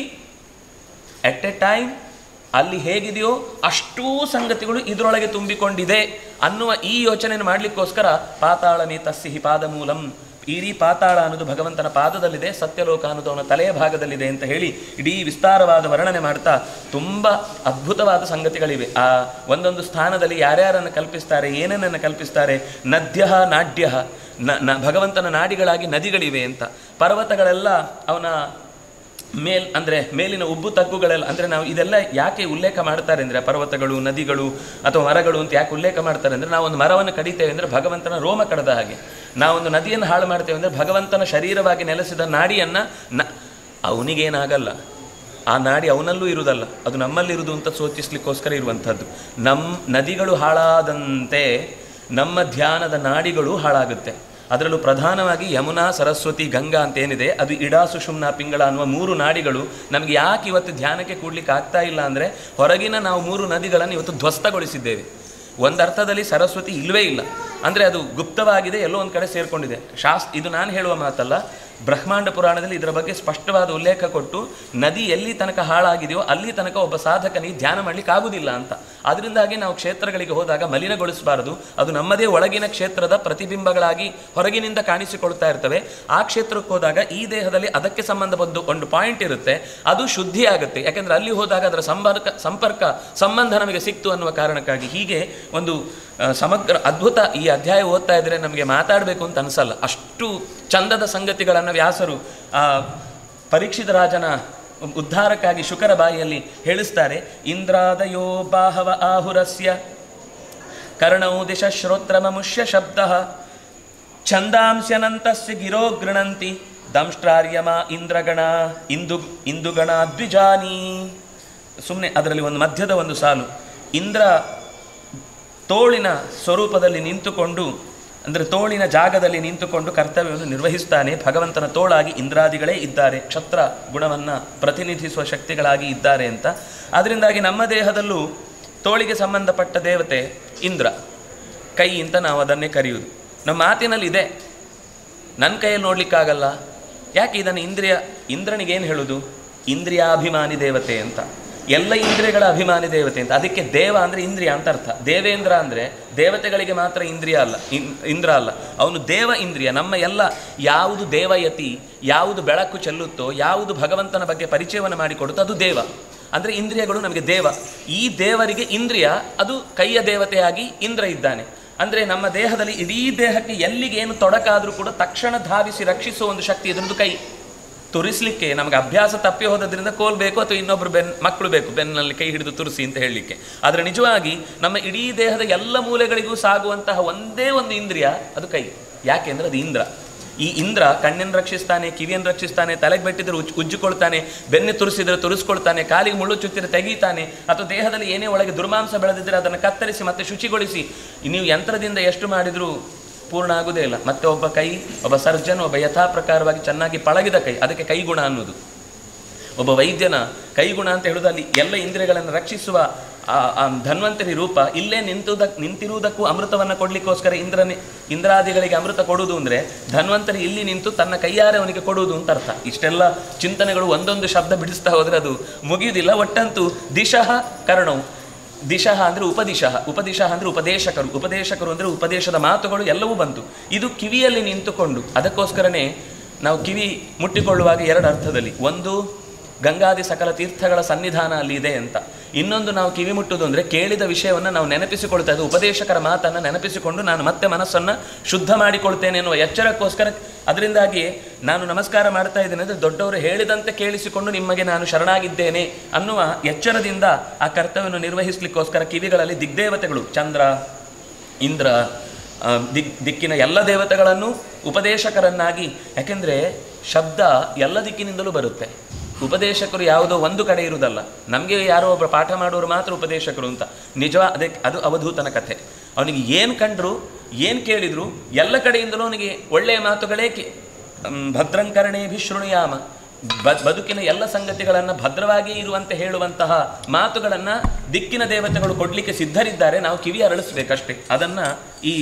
ಎಟ್ ಎ ಟೈಮ್ ಅಲ್ಲಿ ಹೇಗಿದೆಯೋ ಅಷ್ಟೂ ಸಂಗತಿಗಳು ಇದರೊಳಗೆ ತುಂಬಿಕೊಂಡಿದೆ ಅನ್ನುವ ಈ ಯೋಚನೆ ಮಾಡಲಿಕ್ಕೋಸ್ಕರ ಪಾತಾಳ ನೇತಸ್ಸಿ ಪಾದ ಮೂಲಂ ಇಡೀ ಪಾತಾಳ ಅನ್ನೋದು ಭಗವಂತನ ಪಾದದಲ್ಲಿದೆ ಸತ್ಯಲೋಕ ಅನ್ನೋದು ಅವನ ತಲೆಯ ಭಾಗದಲ್ಲಿದೆ ಅಂತ ಹೇಳಿ ಇಡೀ ವಿಸ್ತಾರವಾದ ವರ್ಣನೆ ಮಾಡ್ತಾ ತುಂಬ ಅದ್ಭುತವಾದ ಸಂಗತಿಗಳಿವೆ ಆ ಒಂದೊಂದು ಸ್ಥಾನದಲ್ಲಿ ಯಾರ್ಯಾರನ್ನು ಕಲ್ಪಿಸ್ತಾರೆ ಏನೇನನ್ನು ಕಲ್ಪಿಸ್ತಾರೆ ನದ್ಯ ನಾಡ್ಯ ನ ನ- ಭಗವಂತನ ನಾಡಿಗಳಾಗಿ ನದಿಗಳಿವೆ ಅಂತ ಪರ್ವತಗಳೆಲ್ಲ ಅವನ ಮೇಲ್ ಅಂದರೆ ಮೇಲಿನ ಉಬ್ಬು ತಗ್ಗುಗಳೆಲ್ಲ ಅಂದರೆ ನಾವು ಇದೆಲ್ಲ ಯಾಕೆ ಉಲ್ಲೇಖ ಮಾಡ್ತಾರೆ ಅಂದರೆ ಪರ್ವತಗಳು ನದಿಗಳು ಅಥವಾ ಮರಗಳು ಅಂತ ಯಾಕೆ ಉಲ್ಲೇಖ ಮಾಡ್ತಾರೆ ಅಂದರೆ ನಾವೊಂದು ಮರವನ್ನು ಕಡಿತೇವೆ ಅಂದರೆ ಭಗವಂತನ ರೋಮ ಕಡದ ಹಾಗೆ ನಾವೊಂದು ನದಿಯನ್ನು ಹಾಳು ಮಾಡ್ತೇವೆ ಅಂದರೆ ಭಗವಂತನ ಶರೀರವಾಗಿ ನೆಲೆಸಿದ ನಾಡಿಯನ್ನು ನ ಅವನಿಗೇನಾಗಲ್ಲ ಆ ನಾಡಿ ಅವನಲ್ಲೂ ಇರುವುದಲ್ಲ ಅದು ನಮ್ಮಲ್ಲಿರುವುದು ಅಂತ ಸೂಚಿಸ್ಲಿಕ್ಕೋಸ್ಕರ ಇರುವಂಥದ್ದು ನಮ್ಮ ನದಿಗಳು ಹಾಳಾದಂತೆ ನಮ್ಮ ಧ್ಯಾನದ ನಾಡಿಗಳು ಹಾಳಾಗುತ್ತೆ ಅದರಲ್ಲೂ ಪ್ರಧಾನವಾಗಿ ಯಮುನಾ ಸರಸ್ವತಿ ಗಂಗಾ ಅಂತ ಏನಿದೆ ಅದು ಇಡಾ ಸುಷುಮ್ನ ಪಿಂಗಳ ಅನ್ನುವ ಮೂರು ನಾಡಿಗಳು ನಮಗೆ ಯಾಕೆ ಇವತ್ತು ಧ್ಯಾನಕ್ಕೆ ಕೂಡ್ಲಿಕ್ಕೆ ಆಗ್ತಾ ಇಲ್ಲ ಅಂದರೆ ಹೊರಗಿನ ನಾವು ಮೂರು ನದಿಗಳನ್ನು ಇವತ್ತು ಧ್ವಸ್ತಗೊಳಿಸಿದ್ದೇವೆ ಒಂದರ್ಥದಲ್ಲಿ ಸರಸ್ವತಿ ಇಲ್ಲವೇ ಇಲ್ಲ ಅಂದರೆ ಅದು ಗುಪ್ತವಾಗಿದೆ ಎಲ್ಲೋ ಒಂದು ಕಡೆ ಸೇರಿಕೊಂಡಿದೆ ಶಾಸ್ ಇದು ನಾನು ಹೇಳುವ ಮಾತಲ್ಲ ಬ್ರಹ್ಮಾಂಡ ಪುರಾಣದಲ್ಲಿ ಇದರ ಬಗ್ಗೆ ಸ್ಪಷ್ಟವಾದ ಉಲ್ಲೇಖ ಕೊಟ್ಟು ನದಿ ಎಲ್ಲಿ ತನಕ ಹಾಳಾಗಿದೆಯೋ ಅಲ್ಲಿ ತನಕ ಒಬ್ಬ ಸಾಧಕನಿಗೆ ಧ್ಯಾನ ಮಾಡ್ಲಿಕ್ಕೆ ಆಗುದಿಲ್ಲ ಅಂತ ಅದರಿಂದಾಗಿ ನಾವು ಕ್ಷೇತ್ರಗಳಿಗೆ ಹೋದಾಗ ಮಲಿನಗೊಳಿಸಬಾರದು ಅದು ನಮ್ಮದೇ ಒಳಗಿನ ಕ್ಷೇತ್ರದ ಪ್ರತಿಬಿಂಬಗಳಾಗಿ ಹೊರಗಿನಿಂದ ಕಾಣಿಸಿಕೊಳ್ತಾ ಇರ್ತವೆ ಆ ಕ್ಷೇತ್ರಕ್ಕೆ ಹೋದಾಗ ಈ ದೇಹದಲ್ಲಿ ಅದಕ್ಕೆ ಸಂಬಂಧಪಟ್ಟ ಒಂದು ಪಾಯಿಂಟ್ ಇರುತ್ತೆ ಅದು ಶುದ್ಧಿ ಆಗುತ್ತೆ ಯಾಕೆಂದ್ರೆ ಅಲ್ಲಿ ಹೋದಾಗ ಅದರ ಸಂಪರ್ಕ ಸಂಪರ್ಕ ಸಂಬಂಧ ನಮಗೆ ಸಿಕ್ತು ಅನ್ನುವ ಕಾರಣಕ್ಕಾಗಿ ಹೀಗೆ ಒಂದು ಆ, ಸಮಗ್ರ ಅದ್ಭುತ ಈ ಅಧ್ಯಾಯ ಓದ್ತಾ ಇದ್ರೆ ನಮಗೆ ಮಾತಾಡಬೇಕು ಅಂತ ಅನಿಸಲ್ಲ ಅಷ್ಟು ಚಂದದ ಸಂಗತಿಗಳನ್ನು ವ್ಯಾಸರು ಆ ಪರೀಕ್ಷಿತ ರಾಜನ ಉದ್ಧಾರಕ್ಕಾಗಿ ಶುಕರ ಬಾಯಿಯಲ್ಲಿ ಹೇಳಿಸ್ತಾರೆ ಇಂದ್ರಾದಯೋ ಬಾಹವ ಆಹುರಸ್ಯ ಕರ್ಣೌ ದಿಶ ಶ್ರೋತ್ರಮಮುಷ್ಯ ಶಬ್ದ ಛಂದಾಂಸ್ಯನಂತಸ್ಯ ಗಿರೋ ಗೃಣಂತಿ ದಂಷ್ಟ್ರಾರ್ಯಮ ಇಂದ್ರಗಣ ಇಂದು ಇಂದುಗಣ ದ್ವಿಜಾನಿ ಸುಮ್ಮನೆ ಅದರಲ್ಲಿ ಒಂದು ಮಧ್ಯದ ಒಂದು ಸಾಲು ಇಂದ್ರ ತೋಳಿನ ಸ್ವರೂಪದಲ್ಲಿ ನಿಂತುಕೊಂಡು ಅಂದರೆ ತೋಳಿನ ಜಾಗದಲ್ಲಿ ನಿಂತುಕೊಂಡು ಕರ್ತವ್ಯವನ್ನು ನಿರ್ವಹಿಸ್ತಾನೆ ಭಗವಂತನ ತೋಳಾಗಿ ಇಂದ್ರಾದಿಗಳೇ ಇದ್ದಾರೆ ಕ್ಷತ್ರ ಗುಣವನ್ನು ಪ್ರತಿನಿಧಿಸುವ ಶಕ್ತಿಗಳಾಗಿ ಇದ್ದಾರೆ ಅಂತ ಅದರಿಂದಾಗಿ ನಮ್ಮ ದೇಹದಲ್ಲೂ ತೋಳಿಗೆ ಸಂಬಂಧಪಟ್ಟ ದೇವತೆ ಇಂದ್ರ ಕೈ ಅಂತ ನಾವು ಅದನ್ನೇ ಕರೆಯುವುದು ನಮ್ಮ ಮಾತಿನಲ್ಲಿ ಇದೆ ನನ್ನ ಕೈಯಲ್ಲಿ ನೋಡ್ಲಿಕ್ಕಾಗಲ್ಲ ಯಾಕೆ ಇದನ್ನು ಇಂದ್ರಿಯ ಇಂದ್ರನಿಗೆ ಏನು ಹೇಳೋದು ಇಂದ್ರಿಯಾಭಿಮಾನಿ ದೇವತೆ ಅಂತ ಎಲ್ಲ ಇಂದ್ರಿಯಗಳ ಅಭಿಮಾನಿ ದೇವತೆ ಅಂತ ಅದಕ್ಕೆ ದೇವ ಅಂದರೆ ಇಂದ್ರಿಯ ಅಂತ ಅರ್ಥ ದೇವೇಂದ್ರ ಅಂದರೆ ದೇವತೆಗಳಿಗೆ ಮಾತ್ರ ಇಂದ್ರಿಯ ಅಲ್ಲ ಇನ್- ಇಂದ್ರ ಅಲ್ಲ ಅವನು ದೇವ ಇಂದ್ರಿಯ ನಮ್ಮ ಎಲ್ಲ ಯಾವುದು ದೇವಯತಿ ಯಾವುದು ಬೆಳಕು ಚೆಲ್ಲುತ್ತೋ ಯಾವುದು ಭಗವಂತನ ಬಗ್ಗೆ ಪರಿಚಯವನ್ನು ಮಾಡಿಕೊಡುತ್ತೋ ಅದು ದೇವ ಅಂದರೆ ಇಂದ್ರಿಯಗಳು ನಮಗೆ ದೇವ ಈ ದೇವರಿಗೆ ಇಂದ್ರಿಯ ಅದು ಕೈಯ ದೇವತೆಯಾಗಿ ಇಂದ್ರ ಇದ್ದಾನೆ ಅಂದರೆ ನಮ್ಮ ದೇಹದಲ್ಲಿ ಇಡೀ ದೇಹಕ್ಕೆ ಎಲ್ಲಿಗೆ ಏನು ತೊಡಕಾದರೂ ಕೂಡ ತಕ್ಷಣ ಧಾವಿಸಿ ರಕ್ಷಿಸುವ ಒಂದು ಶಕ್ತಿ ಇದರದ್ದು ಕೈ ತುರಿಸ್ಲಿಕ್ಕೆ ನಮಗೆ ಅಭ್ಯಾಸ ತಪ್ಪಿ ಹೋದ್ರಿಂದ ಕೋಲ್ ಬೇಕು ಅಥವಾ ಇನ್ನೊಬ್ರು ಬೆನ್ ಮಕ್ಕಳು ಬೇಕು ಬೆನ್ನಲ್ಲಿ ಕೈ ಹಿಡಿದು ತುರಿಸಿ ಅಂತ ಹೇಳಲಿಕ್ಕೆ ಆದರೆ ನಿಜವಾಗಿ ನಮ್ಮ ಇಡೀ ದೇಹದ ಎಲ್ಲ ಮೂಲೆಗಳಿಗೂ ಸಾಗುವಂತಹ ಒಂದೇ ಒಂದು ಇಂದ್ರಿಯ ಅದು ಕೈ ಯಾಕೆಂದ್ರೆ ಅದು ಇಂದ್ರ ಈ ಇಂದ್ರ ಕಣ್ಣನ್ನು ರಕ್ಷಿಸ್ತಾನೆ ಕಿವಿಯನ್ನು ರಕ್ಷಿಸ್ತಾನೆ ತಲೆಗೆ ಬೆಟ್ಟಿದ್ರೆ ಉಜ್ ಉಜ್ಜಿಕೊಳ್ತಾನೆ ಬೆನ್ನೆ ತುರಿಸಿದ್ರೆ ತುರಿಸ್ಕೊಳ್ತಾನೆ ಕಾಲಿಗೆ ಮುಳ್ಳು ಚುತ್ತಿದ್ರೆ ತೆಗೀತಾನೆ ಅಥವಾ ದೇಹದಲ್ಲಿ ಏನೇ ಒಳಗೆ ದುರ್ಮಾಂಸ ಬೆಳೆದಿದ್ರೆ ಅದನ್ನು ಕತ್ತರಿಸಿ ಮತ್ತೆ ಶುಚಿಗೊಳಿಸಿ ನೀವು ಯಂತ್ರದಿಂದ ಎಷ್ಟು ಮಾಡಿದರೂ ಪೂರ್ಣ ಆಗುವುದೇ ಇಲ್ಲ ಮತ್ತೆ ಒಬ್ಬ ಕೈ ಒಬ್ಬ ಸರ್ಜನ್ ಒಬ್ಬ ಯಥಾ ಪ್ರಕಾರವಾಗಿ ಚೆನ್ನಾಗಿ ಪಳಗಿದ ಕೈ ಅದಕ್ಕೆ ಕೈಗುಣ ಅನ್ನೋದು ಒಬ್ಬ ವೈದ್ಯನ ಕೈಗುಣ ಅಂತ ಹೇಳೋದು ಅಲ್ಲಿ ಎಲ್ಲ ಇಂದ್ರಿಯಗಳನ್ನು ರಕ್ಷಿಸುವ ಆ ಆ ಧನ್ವಂತರಿ ರೂಪ ಇಲ್ಲೇ ನಿಂತುದ ನಿಂತಿರುವುದಕ್ಕೂ ಅಮೃತವನ್ನು ಕೊಡ್ಲಿಕ್ಕೋಸ್ಕರ ಇಂದ್ರನೇ ಇಂದ್ರಾದಿಗಳಿಗೆ ಅಮೃತ ಕೊಡುವುದು ಅಂದರೆ ಧನ್ವಂತರಿ ಇಲ್ಲಿ ನಿಂತು ತನ್ನ ಕೈಯಾರೆ ಅವನಿಗೆ ಕೊಡುವುದು ಅಂತ ಅರ್ಥ ಇಷ್ಟೆಲ್ಲ ಚಿಂತನೆಗಳು ಒಂದೊಂದು ಶಬ್ದ ಬಿಡಿಸ್ತಾ ಹೋದರೆ ಅದು ಮುಗಿಯುವುದಿಲ್ಲ ಒಟ್ಟಂತೂ ದಿಶಃ ಕರ್ಣವು ದಿಶಃ ಅಂದರೆ ಉಪದಿಶಃ ಉಪದಿಶಃ ಅಂದರೆ ಉಪದೇಶಕರು ಉಪದೇಶಕರು ಅಂದರೆ ಉಪದೇಶದ ಮಾತುಗಳು ಎಲ್ಲವೂ ಬಂತು ಇದು ಕಿವಿಯಲ್ಲಿ ನಿಂತುಕೊಂಡು ಅದಕ್ಕೋಸ್ಕರನೇ ನಾವು ಕಿವಿ ಮುಟ್ಟಿಕೊಳ್ಳುವಾಗ ಎರಡು ಅರ್ಥದಲ್ಲಿ ಒಂದು ಗಂಗಾದಿ ಸಕಲ ತೀರ್ಥಗಳ ಸನ್ನಿಧಾನ ಅಲ್ಲಿ ಇದೆ ಅಂತ ಇನ್ನೊಂದು ನಾವು ಕಿವಿ ಮುಟ್ಟುವುದು ಅಂದರೆ ಕೇಳಿದ ವಿಷಯವನ್ನು ನಾವು ನೆನಪಿಸಿಕೊಳ್ತಾ ಇದ್ದು ಉಪದೇಶಕರ ಮಾತನ್ನು ನೆನಪಿಸಿಕೊಂಡು ನಾನು ಮತ್ತೆ ಮನಸ್ಸನ್ನು ಶುದ್ಧ ಮಾಡಿಕೊಳ್ತೇನೆ ಎನ್ನುವ ಎಚ್ಚರಕ್ಕೋಸ್ಕರ ಅದರಿಂದಾಗಿ ನಾನು ನಮಸ್ಕಾರ ಮಾಡ್ತಾ ಇದ್ದೇನೆ ಅಂದರೆ ದೊಡ್ಡವರು ಹೇಳಿದಂತೆ ಕೇಳಿಸಿಕೊಂಡು ನಿಮಗೆ ನಾನು ಶರಣಾಗಿದ್ದೇನೆ ಅನ್ನುವ ಎಚ್ಚರದಿಂದ ಆ ಕರ್ತವ್ಯವನ್ನು ನಿರ್ವಹಿಸಲಿಕ್ಕೋಸ್ಕರ ಕಿವಿಗಳಲ್ಲಿ ದಿಗ್ದೇವತೆಗಳು ಚಂದ್ರ ಇಂದ್ರ ಆ, ದಿಕ್ ದಿಕ್ಕಿನ ಎಲ್ಲ ದೇವತೆಗಳನ್ನು ಉಪದೇಶಕರನ್ನಾಗಿ ಯಾಕೆಂದರೆ ಶಬ್ದ ಎಲ್ಲ ದಿಕ್ಕಿನಿಂದಲೂ ಬರುತ್ತೆ ಉಪದೇಶಕರು ಯಾವುದೋ ಒಂದು ಕಡೆ ಇರುವುದಲ್ಲ ನಮಗೆ ಯಾರೋ ಒಬ್ಬ ಪಾಠ ಮಾಡೋರು ಮಾತ್ರ ಉಪದೇಶಕರು ಅಂತ ನಿಜ ಅದಕ್ಕೆ ಅದು ಅವಧೂತನ ಕಥೆ ಅವನಿಗೆ ಏನು ಕಂಡ್ರು ಏನು ಕೇಳಿದ್ರು ಎಲ್ಲ ಕಡೆಯಿಂದಲೂ ಅವನಿಗೆ ಒಳ್ಳೆಯ ಮಾತುಗಳೇ ಕೇ ಮ್, ಭದ್ರಂಕರಣೆ ಶೃಣುಯಾಮ ಬ- ಬದುಕಿನ ಎಲ್ಲ ಸಂಗತಿಗಳನ್ನು ಭದ್ರವಾಗಿ ಇರುವಂತೆ ಹೇಳುವಂತಹ ಮಾತುಗಳನ್ನು ದಿಕ್ಕಿನ ದೇವತೆಗಳು ಕೊಡಲಿಕ್ಕೆ ಸಿದ್ಧರಿದ್ದಾರೆ ನಾವು ಕಿವಿ ಅರಳಿಸ್ಬೇಕಷ್ಟೇ ಅದನ್ನು ಈ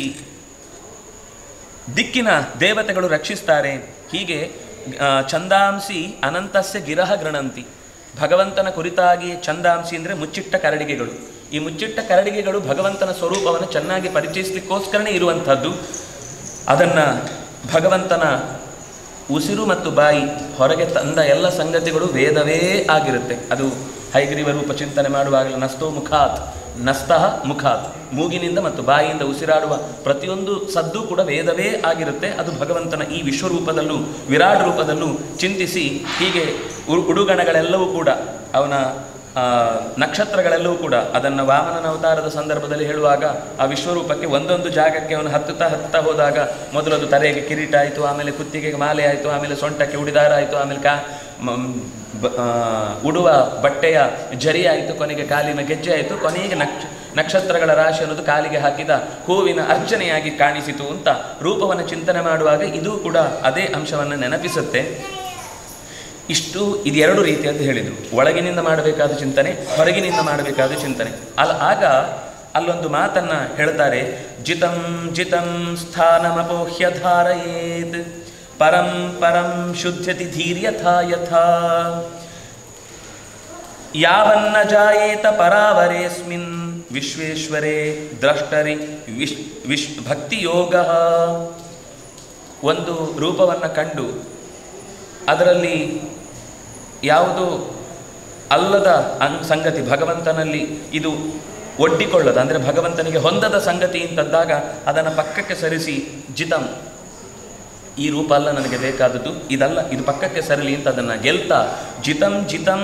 ದಿಕ್ಕಿನ ದೇವತೆಗಳು ರಕ್ಷಿಸ್ತಾರೆ ಹೀಗೆ ಆ, ಛಂದಾಂಸಿ ಅನಂತಸ್ಯ ಗಿರಹ ಗೃಣಂತಿ ಭಗವಂತನ ಕುರಿತಾಗಿ ಛಂದಾಂಸಿ ಅಂದರೆ ಮುಚ್ಚಿಟ್ಟ ಕರಡಿಗೆಗಳು ಈ ಮುಚ್ಚಿಟ್ಟ ಕರಡಿಗೆಗಳು ಭಗವಂತನ ಸ್ವರೂಪವನ್ನು ಚೆನ್ನಾಗಿ ಪರಿಚಯಿಸಲಿಕ್ಕೋಸ್ಕರನೇ ಇರುವಂಥದ್ದು ಅದನ್ನು ಭಗವಂತನ ಉಸಿರು ಮತ್ತು ಬಾಯಿ ಹೊರಗೆ ತಂದ ಎಲ್ಲ ಸಂಗತಿಗಳು ವೇದವೇ ಆಗಿರುತ್ತೆ ಅದು ಹೈಗ್ರೀವ ರೂಪ ಚಿಂತನೆ ಮಾಡುವಾಗಲೇ ನಸ್ತೋ ಮುಖಾತ್ ನಸ್ತಃ ಮುಖಾತ್ ಮೂಗಿನಿಂದ ಮತ್ತು ಬಾಯಿಯಿಂದ ಉಸಿರಾಡುವ ಪ್ರತಿಯೊಂದು ಸದ್ದು ಕೂಡ ವೇದವೇ ಆಗಿರುತ್ತೆ ಅದು ಭಗವಂತನ ಈ ವಿಶ್ವರೂಪದಲ್ಲೂ ವಿರಾಟ್ ರೂಪದಲ್ಲೂ ಚಿಂತಿಸಿ ಹೀಗೆ ಉ- ಉಡುಗಣಗಳೆಲ್ಲವೂ ಕೂಡ ಅವನ ಆ, ನಕ್ಷತ್ರಗಳೆಲ್ಲವೂ ಕೂಡ ಅದನ್ನು ವಾಮನನ ಅವತಾರದ ಸಂದರ್ಭದಲ್ಲಿ ಹೇಳುವಾಗ ಆ ವಿಶ್ವರೂಪಕ್ಕೆ ಒಂದೊಂದು ಜಾಗಕ್ಕೆ ಅವನು ಹತ್ತುತ್ತಾ ಹತ್ತುತ್ತಾ ಹೋದಾಗ ಮೊದಲು ಅದು ತಲೆಗೆ ಕಿರೀಟ ಆಯಿತು ಆಮೇಲೆ ಕುತ್ತಿಗೆಗೆ ಮಾಲೆ ಆಯಿತು ಆಮೇಲೆ ಸೊಂಟಕ್ಕೆ ಉಡಿದಾರ ಆಯಿತು ಆಮೇಲೆ ಕಾ ಮ- ಬ- ಆ, ಉಡುವ ಬಟ್ಟೆಯ ಜರಿ ಆಯಿತು ಕೊನೆಗೆ ಕಾಲಿನ ಗೆಜ್ಜೆ ಆಯಿತು ಕೊನೆಗೆ ನಕ್ಷ ನಕ್ಷತ್ರಗಳ ರಾಶಿ ಅನ್ನೋದು ಕಾಲಿಗೆ ಹಾಕಿದ ಹೂವಿನ ಅರ್ಚನೆಯಾಗಿ ಕಾಣಿಸಿತು ಅಂತ ರೂಪವನ್ನು ಚಿಂತನೆ ಮಾಡುವಾಗ ಇದು ಕೂಡ ಅದೇ ಅಂಶವನ್ನು ನೆನಪಿಸುತ್ತೆ ಇಷ್ಟು ಇದೆರಡು ರೀತಿಯದ್ದು ಹೇಳಿದರು ಒಳಗಿನಿಂದ ಮಾಡಬೇಕಾದ ಚಿಂತನೆ ಹೊರಗಿನಿಂದ ಮಾಡಬೇಕಾದ ಚಿಂತನೆ ಅಲ್ಲ ಆಗ ಅಲ್ಲೊಂದು ಮಾತನ್ನ ಹೇಳ್ತಾರೆ ಜಿತಂ ಜಿತಂ ಸ್ಥಾನಮಪೋಹ್ಯ ಧಾರಯೇತ್ ಪರಂ ಪರಂ ಶುದ್ಧತಿ ಧೀರ್ಯಥಾ ಯಥಾ ಯಾವನ್ನ ಜಾಯೇತ ಪರಾವರೇಸ್ಮಿನ್ ವಿಶ್ವೇಶ್ವರೇ ದ್ರಷ್ಟರಿ ವಿಶ್ ವಿಶ್ ಭಕ್ತಿಯೋಗ ಒಂದು ರೂಪವನ್ನು ಕಂಡು ಅದರಲ್ಲಿ ಯಾವುದು ಅಲ್ಲದ ಅನ್ ಸಂಗತಿ ಭಗವಂತನಲ್ಲಿ ಇದು ಒಡ್ಡಿಕೊಳ್ಳದ ಅಂದರೆ ಭಗವಂತನಿಗೆ ಹೊಂದದ ಸಂಗತಿ ಅಂತಂದಾಗ ಅದನ್ನು ಪಕ್ಕಕ್ಕೆ ಸರಿಸಿ ಜಿತಂ ಈ ರೂಪ ಅಲ್ಲ ನನಗೆ ಬೇಕಾದದ್ದು ಇದಲ್ಲ ಇದು ಪಕ್ಕಕ್ಕೆ ಸರಲಿ ಅಂತ ಅದನ್ನು ಗೆಲ್ತಾ ಜಿತಂ ಜಿತಂ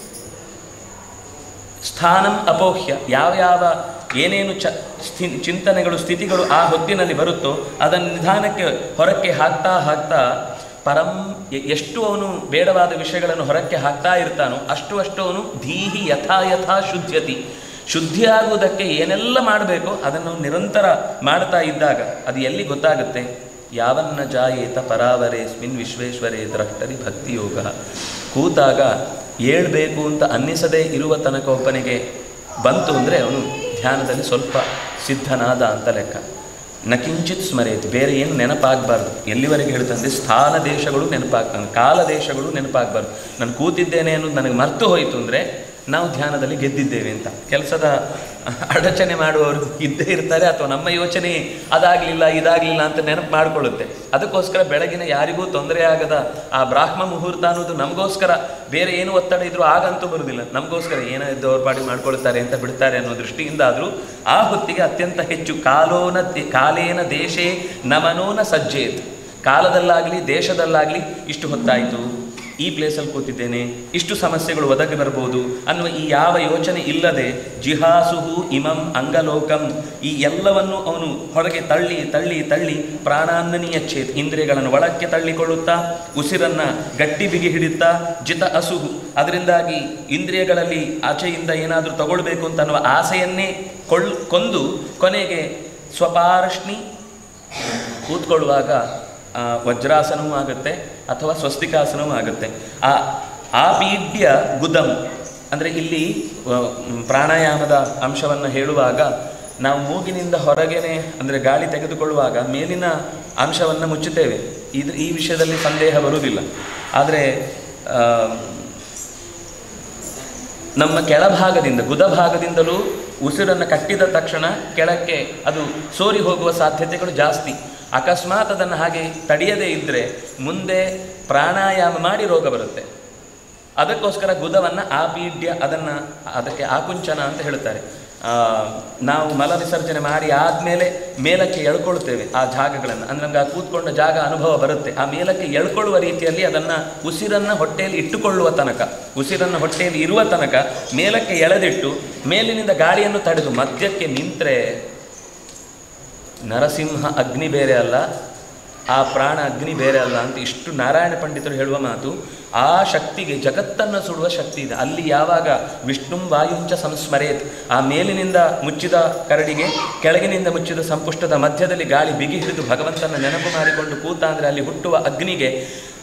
ಸ್ಥಾನಂ ಅಪೋಹ್ಯ ಯಾವ್ಯಾವ ಏನೇನು ಚ ಸ್ಥಿ ಚಿಂತನೆಗಳು ಸ್ಥಿತಿಗಳು ಆ ಹೊತ್ತಿನಲ್ಲಿ ಬರುತ್ತೋ ಅದನ್ನು ನಿಧಾನಕ್ಕೆ ಹೊರಕ್ಕೆ ಹಾಕ್ತಾ ಹಾಕ್ತಾ ಪರಂ ಎ- ಎಷ್ಟು ಅವನು ಬೇಡವಾದ ವಿಷಯಗಳನ್ನು ಹೊರಕ್ಕೆ ಹಾಕ್ತಾ ಇರ್ತಾನೋ ಅಷ್ಟು ಅಷ್ಟು ಅವನು ಧೀಹಿ ಯಥಾ ಯಥಾ ಶುದ್ಧತಿ ಶುದ್ಧಿಯಾಗುವುದಕ್ಕೆ ಏನೆಲ್ಲ ಮಾಡಬೇಕೋ ಅದನ್ನು ಅವ್ನು ನಿರಂತರ ಮಾಡ್ತಾ ಇದ್ದಾಗ ಅದು ಎಲ್ಲಿ ಗೊತ್ತಾಗುತ್ತೆ ಯಾವನ್ನ ಜಾಯೇತ ಪರಾವರೇಸ್ಮಿನ್ ವಿಶ್ವೇಶ್ವರೇ ದ್ರಷ್ಟರಿ ಭಕ್ತಿಯೋಗ ಕೂತಾಗ ಏಳಬೇಕು ಅಂತ ಅನ್ನಿಸದೇ ಇರುವ ತನಕ ಒಬ್ಬನಿಗೆ ಬಂತು ಅಂದರೆ ಅವನು ಧ್ಯಾನದಲ್ಲಿ ಸ್ವಲ್ಪ ಸಿದ್ಧನಾದ ಅಂತ ಲೆಕ್ಕ ನಕಿಂಚಿತ್ ಸ್ಮರೇತಿ ಬೇರೆ ಏನು ನೆನಪಾಗಬಾರ್ದು ಎಲ್ಲಿವರೆಗೆ ಹೇಳ್ತಂದ್ರೆ ಸ್ಥಾನ ದೇಶಗಳು ನೆನಪಾಗ್ತಾನೆ ಕಾಲ ದೇಶಗಳು ನೆನಪಾಗಬಾರ್ದು ನಾನು ಕೂತಿದ್ದೇನೆ ಅನ್ನೋದು ನನಗೆ ಮರ್ತು ಹೋಯಿತು ಅಂದರೆ ನಾವು ಧ್ಯಾನದಲ್ಲಿ ಗೆದ್ದಿದ್ದೇವೆ ಅಂತ ಕೆಲಸದ ಅಡಚಣೆ ಮಾಡುವವರು ಇದ್ದೇ ಇರ್ತಾರೆ ಅಥವಾ ನಮ್ಮ ಯೋಚನೆ ಅದಾಗಲಿಲ್ಲ ಇದಾಗಲಿಲ್ಲ ಅಂತ ನೆನಪು ಮಾಡಿಕೊಳ್ಳುತ್ತೆ ಅದಕ್ಕೋಸ್ಕರ ಬೆಳಗಿನ ಯಾರಿಗೂ ತೊಂದರೆ ಆಗದ ಆ ಬ್ರಾಹ್ಮ ಮುಹೂರ್ತ ಅನ್ನೋದು ನಮಗೋಸ್ಕರ ಬೇರೆ ಏನು ಒತ್ತಡ ಇದ್ರೂ ಆಗಂತೂ ಬರುವುದಿಲ್ಲ ನಮಗೋಸ್ಕರ ಏನೋ ಇದ್ದು ಅವ್ರ ಪಾಡಿ ಮಾಡ್ಕೊಳ್ತಾರೆ ಅಂತ ಬಿಡ್ತಾರೆ ಅನ್ನೋ ದೃಷ್ಟಿಯಿಂದ ಆದರೂ ಆ ಹೊತ್ತಿಗೆ ಅತ್ಯಂತ ಹೆಚ್ಚು ಕಾಲೋನ ದೇ- ಕಾಲೇನ ದೇಶೇ ನಮನೋನ ಸಜ್ಜೇತ್ ಕಾಲದಲ್ಲಾಗಲಿ ದೇಶದಲ್ಲಾಗಲಿ ಇಷ್ಟು ಹೊತ್ತಾಯಿತು ಈ ಪ್ಲೇಸಲ್ಲಿ ಕೂತಿದ್ದೇನೆ ಇಷ್ಟು ಸಮಸ್ಯೆಗಳು ಒದಗಿ ಬರ್ಬೋದು ಅನ್ನುವ ಈ ಯಾವ ಯೋಚನೆ ಇಲ್ಲದೆ ಜಿಹಾಸುಹು ಇಮಂ ಅಂಗಲೋಕಂ ಈ ಎಲ್ಲವನ್ನು ಅವನು ಹೊರಗೆ ತಳ್ಳಿ ತಳ್ಳಿ ತಳ್ಳಿ ಪ್ರಾಣಾನ್ನನೀಯ ಚೇತ್ ಇಂದ್ರಿಯಗಳನ್ನು ಒಳಕ್ಕೆ ತಳ್ಳಿಕೊಳ್ಳುತ್ತಾ ಉಸಿರನ್ನ ಗಟ್ಟಿ ಬಿಗಿ ಹಿಡಿಯುತ್ತಾ ಜಿತ ಅಸುಹು ಅದರಿಂದಾಗಿ ಇಂದ್ರಿಯಗಳಲ್ಲಿ ಆಚೆಯಿಂದ ಏನಾದರೂ ತಗೊಳ್ಬೇಕು ಅಂತ ಅನ್ನುವ ಆಸೆಯನ್ನೇ ಕೊಳ್ಳ್ ಕೊಂದು ಕೊನೆಗೆ ಸ್ವಪಾರ್ಷ್ಣಿ ಕೂತ್ಕೊಳ್ಳುವಾಗ ಆ, ವಜ್ರಾಸನವೂ ಆಗುತ್ತೆ ಅಥವಾ ಸ್ವಸ್ತಿಕಾಸನವೂ ಆಗುತ್ತೆ ಆ ಆ ಪೀಡ್ಯ ಗುದಂ ಅಂದರೆ ಇಲ್ಲಿ ಆ, ಮ್, ಪ್ರಾಣಾಯಾಮದ ಅಂಶವನ್ನು ಹೇಳುವಾಗ ನಾವು ಮೂಗಿನಿಂದ ಹೊರಗೇನೆ ಅಂದರೆ ಗಾಳಿ ತೆಗೆದುಕೊಳ್ಳುವಾಗ ಮೇಲಿನ ಅಂಶವನ್ನು ಮುಚ್ಚುತ್ತೇವೆ ಇದು ಈ ವಿಷಯದಲ್ಲಿ ಸಂದೇಹ ಬರುವುದಿಲ್ಲ ಆದರೆ ಆ, ನಮ್ಮ ಕೆಳಭಾಗದಿಂದ ಗುದ ಭಾಗದಿಂದಲೂ ಉಸಿರನ್ನು ಕಟ್ಟಿದ ತಕ್ಷಣ ಕೆಳಕ್ಕೆ ಅದು ಸೋರಿ ಹೋಗುವ ಸಾಧ್ಯತೆಗಳು ಜಾಸ್ತಿ ಅಕಸ್ಮಾತ್ ಅದನ್ನು ಹಾಗೆ ತಡೆಯದೇ ಇದ್ದರೆ ಮುಂದೆ ಪ್ರಾಣಾಯಾಮ ಮಾಡಿ ರೋಗ ಬರುತ್ತೆ ಅದಕ್ಕೋಸ್ಕರ ಗುದವನ್ನು ಆಪೀಡ್ಯ ಅದನ್ನು ಅದಕ್ಕೆ ಆಕುಂಚನ ಅಂತ ಹೇಳ್ತಾರೆ ಆ, ನಾವು ಮಲ ವಿಸರ್ಜನೆ ಮಾಡಿ ಆದಮೇಲೆ ಮೇಲಕ್ಕೆ ಎಳ್ಕೊಳ್ತೇವೆ ಆ ಜಾಗಗಳನ್ನು ಅಂದರೆ ನಮ್ಗೆ ಆ ಕೂತ್ಕೊಂಡ ಜಾಗ ಅನುಭವ ಬರುತ್ತೆ ಆ ಮೇಲಕ್ಕೆ ಎಳ್ಕೊಳ್ಳುವ ರೀತಿಯಲ್ಲಿ ಅದನ್ನು ಉಸಿರನ್ನು ಹೊಟ್ಟೆಯಲ್ಲಿ ಇಟ್ಟುಕೊಳ್ಳುವ ತನಕ ಉಸಿರನ್ನು ಹೊಟ್ಟೆಯಲ್ಲಿ ಇರುವ ತನಕ ಮೇಲಕ್ಕೆ ಎಳೆದಿಟ್ಟು ಮೇಲಿನಿಂದ ಗಾಳಿಯನ್ನು ತಡೆದು ಮಧ್ಯಕ್ಕೆ ನಿಂತರೆ ನರಸಿಂಹ ಅಗ್ನಿ ಬೇರೆ ಅಲ್ಲ ಆ ಪ್ರಾಣ ಅಗ್ನಿ ಬೇರೆ ಅಲ್ಲ ಅಂತ ಇಷ್ಟು ನಾರಾಯಣ ಪಂಡಿತರು ಹೇಳುವ ಮಾತು ಆ ಶಕ್ತಿಗೆ ಜಗತ್ತನ್ನು ಸುಡುವ ಶಕ್ತಿ ಇದೆ ಅಲ್ಲಿ ಯಾವಾಗ ವಿಷ್ಣುಂ ವಾಯುಂಚ ಸಂಸ್ಮರೇತ್ ಆ ಮೇಲಿನಿಂದ ಮುಚ್ಚಿದ ಕರಡಿಗೆ ಕೆಳಗಿನಿಂದ ಮುಚ್ಚಿದ ಸಂಪುಷ್ಟದ ಮಧ್ಯದಲ್ಲಿ ಗಾಳಿ ಬಿಗಿ ಹಿಡಿದು ಭಗವಂತನ ನೆನಪು ಮಾಡಿಕೊಂಡು ಕೂತ ಅಂದರೆ ಅಲ್ಲಿ ಹುಟ್ಟುವ ಅಗ್ನಿಗೆ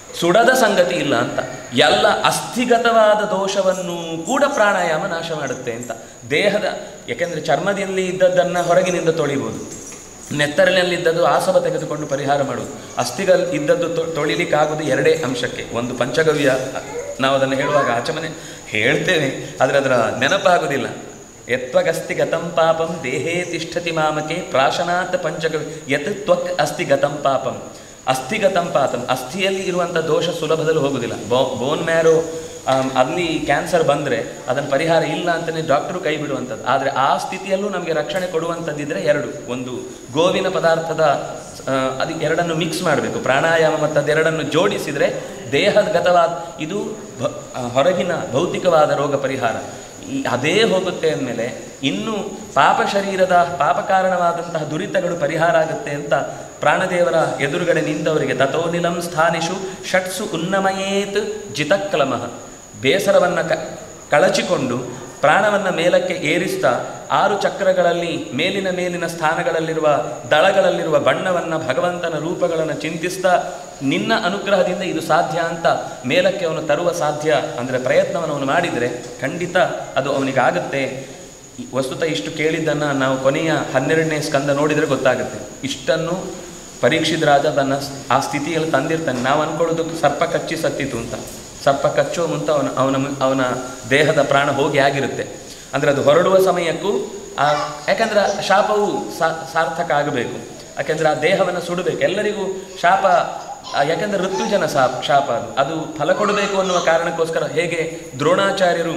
ಸುಡದ ಸಂಗತಿ ಇಲ್ಲ ಅಂತ ಎಲ್ಲ ಅಸ್ಥಿಗತವಾದ ದೋಷವನ್ನು ಕೂಡ ಪ್ರಾಣಾಯಾಮ ನಾಶ ಮಾಡುತ್ತೆ ಅಂತ ದೇಹದ ಯಾಕೆಂದರೆ ಚರ್ಮದಲ್ಲಿ ಇದ್ದದ್ದನ್ನು ಹೊರಗಿನಿಂದ ತೊಳಿಬೋದು ನೆತ್ತರಲ್ಲಿದ್ದದ್ದು ಆಸವ ತೆಗೆದುಕೊಂಡು ಪರಿಹಾರ ಮಾಡುವುದು ಅಸ್ಥಿಗಲ್ ಇದ್ದದ್ದು ತೊ ತೊಳಿಲಿಕ್ಕಾಗೋದು ಎರಡೇ ಅಂಶಕ್ಕೆ ಒಂದು ಪಂಚಗವ್ಯ ನಾವು ಅದನ್ನು ಹೇಳುವಾಗ ಆಚಮನೆ ಹೇಳ್ತೇವೆ ಆದರೆ ಅದರ ನೆನಪಾಗೋದಿಲ್ಲ ಯತ್ವಗಸ್ತಿ ಗತಂ ಪಾಪಂ ದೇಹೇ ತಿಷ್ಠತಿ ಮಾಮಕೆ ಪ್ರಾಶನಾತ್ ಪಂಚಗವ್ಯ ಯತ್ ತ್ವಕ್ ಅಸ್ತಿ ಗತಂ ಪಾಪಂ ಅಸ್ಥಿಗತಂ ಪಾತಂ ಅಸ್ಥಿಯಲ್ಲಿ ಇರುವಂಥ ದೋಷ ಸುಲಭದಲ್ಲಿ ಹೋಗೋದಿಲ್ಲ ಬೋ ಬೋನ್ ಮ್ಯಾರೋ ಆಮ್, ಅಲ್ಲಿ ಕ್ಯಾನ್ಸರ್ ಬಂದರೆ ಅದನ್ನು ಪರಿಹಾರ ಇಲ್ಲ ಅಂತಲೇ ಡಾಕ್ಟರು ಕೈ ಬಿಡುವಂಥದ್ದು ಆದರೆ ಆ ಸ್ಥಿತಿಯಲ್ಲೂ ನಮಗೆ ರಕ್ಷಣೆ ಕೊಡುವಂಥದ್ದಿದ್ರೆ ಎರಡು ಒಂದು ಗೋವಿನ ಪದಾರ್ಥದ ಆ, ಅದು ಎರಡನ್ನು ಮಿಕ್ಸ್ ಮಾಡಬೇಕು ಪ್ರಾಣಾಯಾಮ ಮತ್ತು ಅದೆರಡನ್ನು ಜೋಡಿಸಿದರೆ ದೇಹಗತವಾದ ಇದು ಭ- ಆ, ಹೊರಗಿನ ಭೌತಿಕವಾದ ರೋಗ ಪರಿಹಾರ ಈ ಅದೇ ಹೋಗುತ್ತೆ ಅಂದಮೇಲೆ ಇನ್ನು ಪಾಪ ಶರೀರದ ಪಾಪ ಕಾರಣವಾದಂತಹ ದುರಿತಗಳು ಪರಿಹಾರ ಆಗುತ್ತೆ ಅಂತ ಪ್ರಾಣದೇವರ ಎದುರುಗಡೆ ನಿಂತವರಿಗೆ ತಥೋ ನಿಲಂ ಸ್ಥಾನಿಷು ಷಟ್ಸು ಉನ್ನಮಯೇತ್ ಜಿತಕ್ಲಮಃ ಬೇಸರವನ್ನು ಕ ಕಳಚಿಕೊಂಡು ಪ್ರಾಣವನ್ನು ಮೇಲಕ್ಕೆ ಏರಿಸ್ತಾ ಆರು ಚಕ್ರಗಳಲ್ಲಿ ಮೇಲಿನ ಮೇಲಿನ ಸ್ಥಾನಗಳಲ್ಲಿರುವ ದಳಗಳಲ್ಲಿರುವ ಬಣ್ಣವನ್ನು ಭಗವಂತನ ರೂಪಗಳನ್ನು ಚಿಂತಿಸ್ತಾ ನಿನ್ನ ಅನುಗ್ರಹದಿಂದ ಇದು ಸಾಧ್ಯ ಅಂತ ಮೇಲಕ್ಕೆ ಅವನು ತರುವ ಸಾಧ್ಯ ಅಂದರೆ ಪ್ರಯತ್ನವನ್ನು ಅವನು ಮಾಡಿದರೆ ಖಂಡಿತ ಅದು ಅವನಿಗಾಗುತ್ತೆ ಈ ವಸ್ತುತ ಇಷ್ಟು ಕೇಳಿದ್ದನ್ನು ನಾವು ಕೊನೆಯ ಹನ್ನೆರಡನೇ ಸ್ಕಂದ ನೋಡಿದರೆ ಗೊತ್ತಾಗುತ್ತೆ ಇಷ್ಟನ್ನು ಪರೀಕ್ಷಿತ ರಾಜ ತನ್ನ ಸ್- ಆ ಸ್ಥಿತಿಯಲ್ಲಿ ತಂದಿರ್ತಾನೆ ನಾವು ಅನ್ಕೊಳ್ಳೋದು ಸರ್ಪ ಕಚ್ಚಿ ಸತ್ತಿತು ಅಂತ ಸರ್ಪ ಕಚ್ಚುವ ಮುಂತ ಅವನ ಅವನ ಮು- ಅವನ ದೇಹದ ಪ್ರಾಣ ಹೋಗಿ ಆಗಿರುತ್ತೆ ಅಂದರೆ ಅದು ಹೊರಡುವ ಸಮಯಕ್ಕೂ ಆ ಯಾಕಂದ್ರೆ ಆ ಶಾಪವು ಸಾ- ಸಾರ್ಥಕ ಆಗಬೇಕು ಯಾಕೆಂದ್ರೆ ಆ ದೇಹವನ್ನು ಸುಡಬೇಕು ಎಲ್ಲರಿಗೂ ಶಾಪ ಆ, ಯಾಕಂದ್ರೆ ಋತುಜನ ಶಾಪ ಶಾಪ ಅದು ಅದು ಫಲ ಕೊಡಬೇಕು ಅನ್ನುವ ಕಾರಣಕ್ಕೋಸ್ಕರ ಹೇಗೆ ದ್ರೋಣಾಚಾರ್ಯರು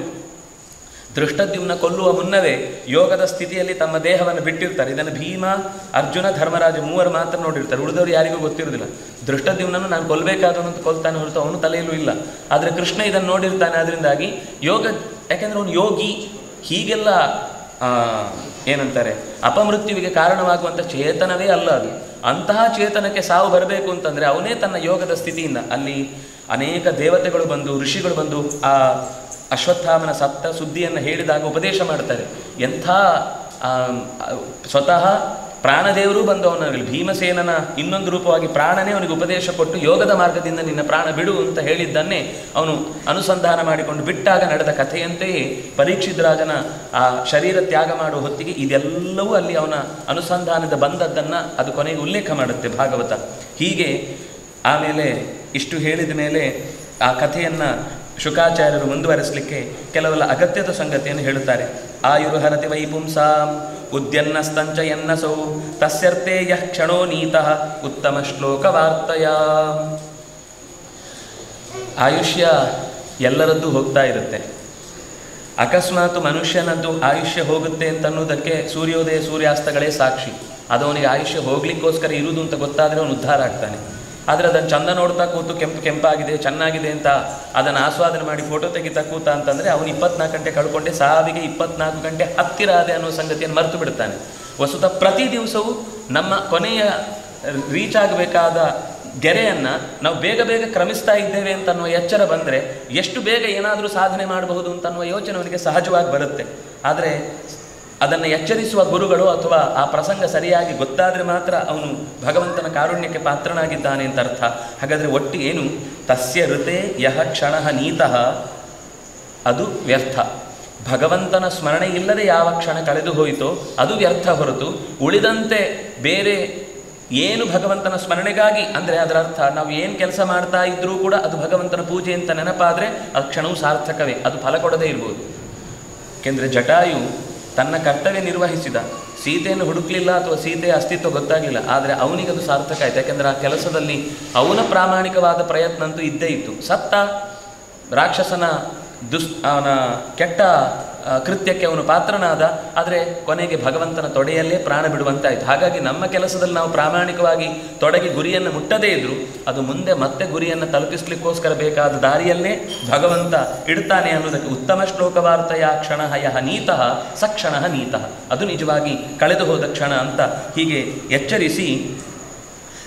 ದೃಷ್ಟದ್ಯುಮ್ನ ಕೊಲ್ಲುವ ಮುನ್ನವೇ ಯೋಗದ ಸ್ಥಿತಿಯಲ್ಲಿ ತಮ್ಮ ದೇಹವನ್ನು ಬಿಟ್ಟಿರ್ತಾರೆ ಇದನ್ನು ಭೀಮ ಅರ್ಜುನ ಧರ್ಮರಾಜ ಮೂವರು ಮಾತ್ರ ನೋಡಿರ್ತಾರೆ ಉಳಿದವರು ಯಾರಿಗೂ ಗೊತ್ತಿರೋದಿಲ್ಲ ದೃಷ್ಟದ್ಯುಮ್ನನ್ನು ನಾನು ಕೊಲ್ಲಬೇಕಾದವನು ಅಂತ ಕೊಲ್ತಾನೆ ಹೊರತು ಅವನು ತಲೆಯಲ್ಲೂ ಇಲ್ಲ ಆದರೆ ಕೃಷ್ಣ ಇದನ್ನು ನೋಡಿರ್ತಾನೆ ಅದರಿಂದಾಗಿ ಯೋಗ ಯಾಕೆಂದ್ರೆ ಅವನು ಯೋಗಿ ಹೀಗೆಲ್ಲ ಆ, ಏನಂತಾರೆ ಅಪಮೃತ್ಯುವಿಗೆ ಕಾರಣವಾಗುವಂಥ ಚೇತನವೇ ಅಲ್ಲ ಅದು ಅಂತಹ ಚೇತನಕ್ಕೆ ಸಾವು ಬರಬೇಕು ಅಂತಂದರೆ ಅವನೇ ತನ್ನ ಯೋಗದ ಸ್ಥಿತಿಯಿಂದ ಅಲ್ಲಿ ಅನೇಕ ದೇವತೆಗಳು ಬಂದು ಋಷಿಗಳು ಬಂದು ಆ ಅಶ್ವತ್ಥಾಮನ ಸಪ್ತ ಸುದ್ದಿಯನ್ನು ಹೇಳಿದಾಗ ಉಪದೇಶ ಮಾಡ್ತಾರೆ ಎಂಥ ಆಮ್, ಆ, ಸ್ವತಃ ಪ್ರಾಣದೇವರು ಬಂದು ಅವನಲ್ಲಿ ಭೀಮಸೇನನ ಇನ್ನೊಂದು ರೂಪವಾಗಿ ಪ್ರಾಣನೇ ಅವನಿಗೆ ಉಪದೇಶ ಕೊಟ್ಟು ಯೋಗದ ಮಾರ್ಗದಿಂದ ನಿನ್ನ ಪ್ರಾಣ ಬಿಡು ಅಂತ ಹೇಳಿದ್ದನ್ನೇ ಅವನು ಅನುಸಂಧಾನ ಮಾಡಿಕೊಂಡು ಬಿಟ್ಟಾಗ ನಡೆದ ಕಥೆಯಂತೆಯೇ ಪರೀಕ್ಷಿತ್ ರಾಜನ ಆ ಶರೀರ ತ್ಯಾಗ ಮಾಡುವ ಹೊತ್ತಿಗೆ ಇದೆಲ್ಲವೂ ಅಲ್ಲಿ ಅವನ ಅನುಸಂಧಾನದ ಬಂದದ್ದನ್ನು ಅದು ಕೊನೆಗೆ ಉಲ್ಲೇಖ ಮಾಡುತ್ತೆ ಭಾಗವತ ಹೀಗೆ ಆಮೇಲೆ ಇಷ್ಟು ಹೇಳಿದ ಮೇಲೆ ಆ ಕಥೆಯನ್ನು ಶುಕಾಚಾರ್ಯರು ಮುಂದುವರಿಸಲಿಕ್ಕೆ ಕೆಲವೆಲ್ಲ ಅಗತ್ಯದ ಸಂಗತಿಯನ್ನು ಹೇಳುತ್ತಾರೆ ಆಯುರು ಹರತಿ ವೈಪುಂಸಾಂ ಉದ್ಯನ್ನಸ್ತಂಚ ಎನ್ನಸೌ ತಸ್ಯರ್ಥೇ ಯಃ ಕ್ಷಣೋ ನೀತಃ ಉತ್ತಮ ಶ್ಲೋಕ ವಾರ್ತೆಯ ಆಯುಷ್ಯ ಎಲ್ಲರದ್ದು ಹೋಗ್ತಾ ಇರುತ್ತೆ ಅಕಸ್ಮಾತ್ ಮನುಷ್ಯನದ್ದು ಆಯುಷ್ಯ ಹೋಗುತ್ತೆ ಅಂತ ಅನ್ನೋದಕ್ಕೆ ಸೂರ್ಯೋದಯ ಸೂರ್ಯಾಸ್ತಗಳೇ ಸಾಕ್ಷಿ ಅದು ಅವನಿಗೆ ಆಯುಷ್ಯ ಹೋಗ್ಲಿಕ್ಕೋಸ್ಕರ ಇರುವುದು ಅಂತ ಗೊತ್ತಾದರೆ ಅವನು ಉದ್ಧಾರ ಆಗ್ತಾನೆ ಆದರೆ ಅದನ್ನು ಚಂದ ನೋಡ್ತಾ ಕೂತು ಕೆಂಪು ಕೆಂಪಾಗಿದೆ ಚೆನ್ನಾಗಿದೆ ಅಂತ ಅದನ್ನು ಆಸ್ವಾದನೆ ಮಾಡಿ ಫೋಟೋ ತೆಗಿತಾ ಕೂತ ಅಂತಂದರೆ ಅವನು ಇಪ್ಪತ್ನಾಲ್ಕು ಗಂಟೆ ಕಳ್ಕೊಂಡೆ ಸಾವಿಗೆ ಇಪ್ಪತ್ನಾಲ್ಕು ಗಂಟೆ ಹತ್ತಿರ ಆದೆ ಅನ್ನೋ ಸಂಗತಿಯನ್ನು ಮರೆತು ಬಿಡ್ತಾನೆ ವಸ್ತುತ ಪ್ರತಿ ದಿವಸವೂ ನಮ್ಮ ಕೊನೆಯ ರೀಚ್ ಆಗಬೇಕಾದ ಗೆರೆಯನ್ನು ನಾವು ಬೇಗ ಬೇಗ ಕ್ರಮಿಸ್ತಾ ಇದ್ದೇವೆ ಅಂತ ಅನ್ನುವ ಎಚ್ಚರ ಬಂದರೆ ಎಷ್ಟು ಬೇಗ ಏನಾದರೂ ಸಾಧನೆ ಮಾಡಬಹುದು ಅಂತ ಅನ್ನುವ ಯೋಚನೆ ಅವನಿಗೆ ಸಹಜವಾಗಿ ಬರುತ್ತೆ ಆದರೆ ಅದನ್ನು ಎಚ್ಚರಿಸುವ ಗುರುಗಳು ಅಥವಾ ಆ ಪ್ರಸಂಗ ಸರಿಯಾಗಿ ಗೊತ್ತಾದರೆ ಮಾತ್ರ ಅವನು ಭಗವಂತನ ಕಾರುಣ್ಯಕ್ಕೆ ಪಾತ್ರನಾಗಿದ್ದಾನೆ ಅಂತ ಅರ್ಥ ಹಾಗಾದರೆ ಒಟ್ಟು ಏನು ತಸ್ಯ ಋತೆ ಯಹ ಕ್ಷಣ ನೀತಃ ಅದು ವ್ಯರ್ಥ ಭಗವಂತನ ಸ್ಮರಣೆ ಇಲ್ಲದೆ ಯಾವ ಕ್ಷಣ ಕಳೆದು ಹೋಯಿತೋ ಅದು ವ್ಯರ್ಥ ಹೊರತು ಉಳಿದಂತೆ ಬೇರೆ ಏನು ಭಗವಂತನ ಸ್ಮರಣೆಗಾಗಿ ಅಂದರೆ ಅದರ ಅರ್ಥ ನಾವು ಏನು ಕೆಲಸ ಮಾಡ್ತಾ ಇದ್ರೂ ಕೂಡ ಅದು ಭಗವಂತನ ಪೂಜೆ ಅಂತ ನೆನಪಾದರೆ ಅದು ಕ್ಷಣವೂ ಸಾರ್ಥಕವೇ ಅದು ಫಲ ಕೊಡದೇ ಇರ್ಬೋದು ಏಕೆಂದರೆ ಜಟಾಯು ತನ್ನ ಕರ್ತವ್ಯ ನಿರ್ವಹಿಸಿದ ಸೀತೆಯನ್ನು ಹುಡುಕ್ಲಿಲ್ಲ ಅಥವಾ ಸೀತೆಯ ಅಸ್ತಿತ್ವ ಗೊತ್ತಾಗಲಿಲ್ಲ ಆದರೆ ಅವನಿಗೆ ಅದು ಸಾರ್ಥಕ ಆಯ್ತು ಯಾಕೆಂದರೆ ಆ ಕೆಲಸದಲ್ಲಿ ಅವನ ಪ್ರಾಮಾಣಿಕವಾದ ಪ್ರಯತ್ನ ಅಂತೂ ಇದ್ದೇ ಇತ್ತು ಸತ್ತ ರಾಕ್ಷಸನ ದುಸ್ ಅವನ ಕೆಟ್ಟ ಆ, ಕೃತ್ಯಕ್ಕೆ ಅವನು ಪಾತ್ರನಾದ ಆದರೆ ಕೊನೆಗೆ ಭಗವಂತನ ತೊಡೆಯಲ್ಲೇ ಪ್ರಾಣ ಬಿಡುವಂತಾಯಿತು ಹಾಗಾಗಿ ನಮ್ಮ ಕೆಲಸದಲ್ಲಿ ನಾವು ಪ್ರಾಮಾಣಿಕವಾಗಿ ತೊಡಗಿ ಗುರಿಯನ್ನು ಮುಟ್ಟದೇ ಇದ್ದರೂ ಅದು ಮುಂದೆ ಮತ್ತೆ ಗುರಿಯನ್ನು ತಲುಪಿಸ್ಲಿಕ್ಕೋಸ್ಕರ ಬೇಕಾದ ದಾರಿಯಲ್ಲೇ ಭಗವಂತ ಇಡ್ತಾನೆ ಅನ್ನೋದಕ್ಕೆ ಉತ್ತಮ ಶ್ಲೋಕವಾರ್ತೆಯ ಕ್ಷಣ ಯಹ ನೀತಃ ಸ ಕ್ಷಣ ನೀತಃ ಅದು ನಿಜವಾಗಿ ಕಳೆದು ಹೋದ ಕ್ಷಣ ಅಂತ ಹೀಗೆ ಎಚ್ಚರಿಸಿ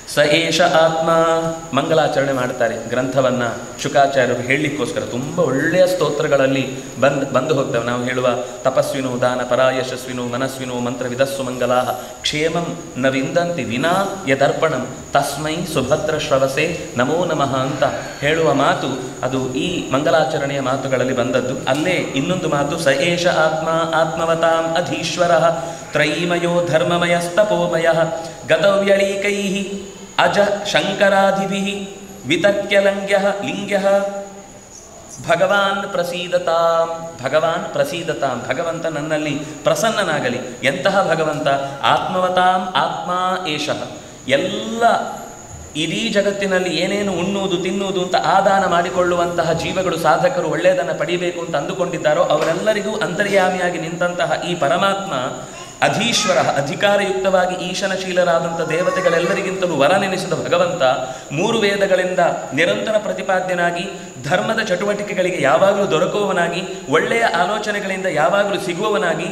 ಸ ಏಷ ಆತ್ಮ ಮಂಗಲಾಚರಣೆ ಮಾಡ್ತಾರೆ ಗ್ರಂಥವನ್ನು ಶುಕಾಚಾರ್ಯರು ಹೇಳಲಿಕ್ಕೋಸ್ಕರ ತುಂಬ ಒಳ್ಳೆಯ ಸ್ತೋತ್ರಗಳಲ್ಲಿ ಬಂದು ಬಂದು ಹೋಗ್ತವೆ ನಾವು ಹೇಳುವ ತಪಸ್ವಿನು ದಾನ ಪರಾಯಶಸ್ವಿನು ಮನಸ್ವಿನು ಮಂತ್ರ ವಿಧಸ್ಸು ಮಂಗಲಾ ಕ್ಷೇಮಂ ನ ವಿಂದಂತಿ ವಿನಾ ಯದರ್ಪಣಂ ತಸ್ಮೈ ಸುಭದ್ರ ಶ್ರವಸೆ ನಮೋ ನಮಃ ಅಂತ ಹೇಳುವ ಮಾತು ಅದು ಈ ಮಂಗಲಾಚರಣೆಯ ಮಾತುಗಳಲ್ಲಿ ಬಂದದ್ದು ಅಲ್ಲೇ ಇನ್ನೊಂದು ಮಾತು ಸ ಏಷ ಆತ್ಮ ಆತ್ಮವತಾಂ ಅಧೀಶ್ವರ ತ್ರೈಮಯೋ ಧರ್ಮಮಯಸ್ತಪೋಮಯ ಗತವ್ಯಳೀಕೈ ಅಜ ಶಂಕರಾಧಿಭಿ ವಿತಕ್ಯಲಂಗ್ಯ ಲಿಂಗ್ಯ ಭಗವಾನ್ ಪ್ರಸೀದತಾಂ ಭಗವಾನ್ ಪ್ರಸೀದತಾಂ ಭಗವಂತ ನನ್ನಲ್ಲಿ ಪ್ರಸನ್ನನಾಗಲಿ ಎಂತಹ ಭಗವಂತ ಆತ್ಮವತಾಂ ಆತ್ಮ ಏಷಃ ಎಲ್ಲ ಇಡೀ ಜಗತ್ತಿನಲ್ಲಿ ಏನೇನು ಉಣ್ಣುವುದು ತಿನ್ನುವುದು ಅಂತ ಆದಾನ ಮಾಡಿಕೊಳ್ಳುವಂತಹ ಜೀವಗಳು ಸಾಧಕರು ಒಳ್ಳೆಯದನ್ನು ಪಡಿಬೇಕು ಅಂತ ಅಂದುಕೊಂಡಿದ್ದಾರೋ ಅವರೆಲ್ಲರಿಗೂ ಅಂತರ್ಯಾಮಿಯಾಗಿ ನಿಂತಹ ಈ ಪರಮಾತ್ಮ ಅಧೀಶ್ವರ ಅಧಿಕಾರಯುಕ್ತವಾಗಿ ಈಶನಶೀಲರಾದಂಥ ದೇವತೆಗಳೆಲ್ಲರಿಗಿಂತಲೂ ವರ ನೆನೆಸಿದ ಭಗವಂತ ಮೂರು ವೇದಗಳಿಂದ ನಿರಂತರ ಪ್ರತಿಪಾದ್ಯನಾಗಿ ಧರ್ಮದ ಚಟುವಟಿಕೆಗಳಿಗೆ ಯಾವಾಗಲೂ ದೊರಕುವವನಾಗಿ ಒಳ್ಳೆಯ ಆಲೋಚನೆಗಳಿಂದ ಯಾವಾಗಲೂ ಸಿಗುವವನಾಗಿ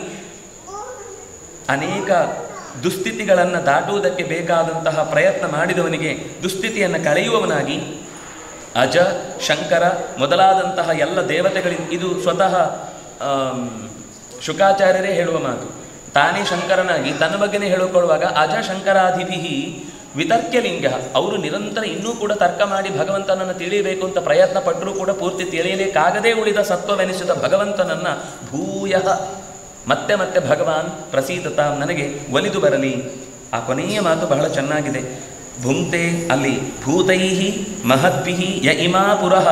ಅನೇಕ ದುಸ್ಥಿತಿಗಳನ್ನು ದಾಟುವುದಕ್ಕೆ ಬೇಕಾದಂತಹ ಪ್ರಯತ್ನ ಮಾಡಿದವನಿಗೆ ದುಸ್ಥಿತಿಯನ್ನು ಕಳೆಯುವವನಾಗಿ ಅಜ ಶಂಕರ ಮೊದಲಾದಂತಹ ಎಲ್ಲ ದೇವತೆಗಳಿಂದ ಇದು ಸ್ವತಃ ಆಮ್, ಶುಕಾಚಾರ್ಯರೇ ಹೇಳುವ ಮಾತು ತಾನೇ ಶಂಕರನಾಗಿ ತನ್ನ ಬಗ್ಗೆನೇ ಹೇಳಿಕೊಳ್ಳುವಾಗ ಅಜ ಶಂಕರಾಧಿಭಿ ವಿತರ್ಕ್ಯಲಿಂಗ ಅವರು ನಿರಂತರ ಇನ್ನೂ ಕೂಡ ತರ್ಕ ಮಾಡಿ ಭಗವಂತನನ್ನು ತಿಳಿಯಬೇಕು ಅಂತ ಪ್ರಯತ್ನ ಪಟ್ಟರೂ ಕೂಡ ಪೂರ್ತಿ ತಿಳಿಯಲಿಕ್ಕಾಗದೇ ಉಳಿದ ಸತ್ವವೆನಿಸಿದ ಭಗವಂತನನ್ನ ಭೂಯ ಮತ್ತೆ ಮತ್ತೆ ಭಗವಾನ್ ಪ್ರಸೀದತ ನನಗೆ ಒಲಿದು ಬರಲಿ ಆ ಕೊನೆಯ ಮಾತು ಬಹಳ ಚೆನ್ನಾಗಿದೆ ಭುಂಕ್ತೆ ಅಲ್ಲಿ ಭೂತೈ ಮಹದ್ಭಿ ಯ ಇಮಾ ಪುರಃ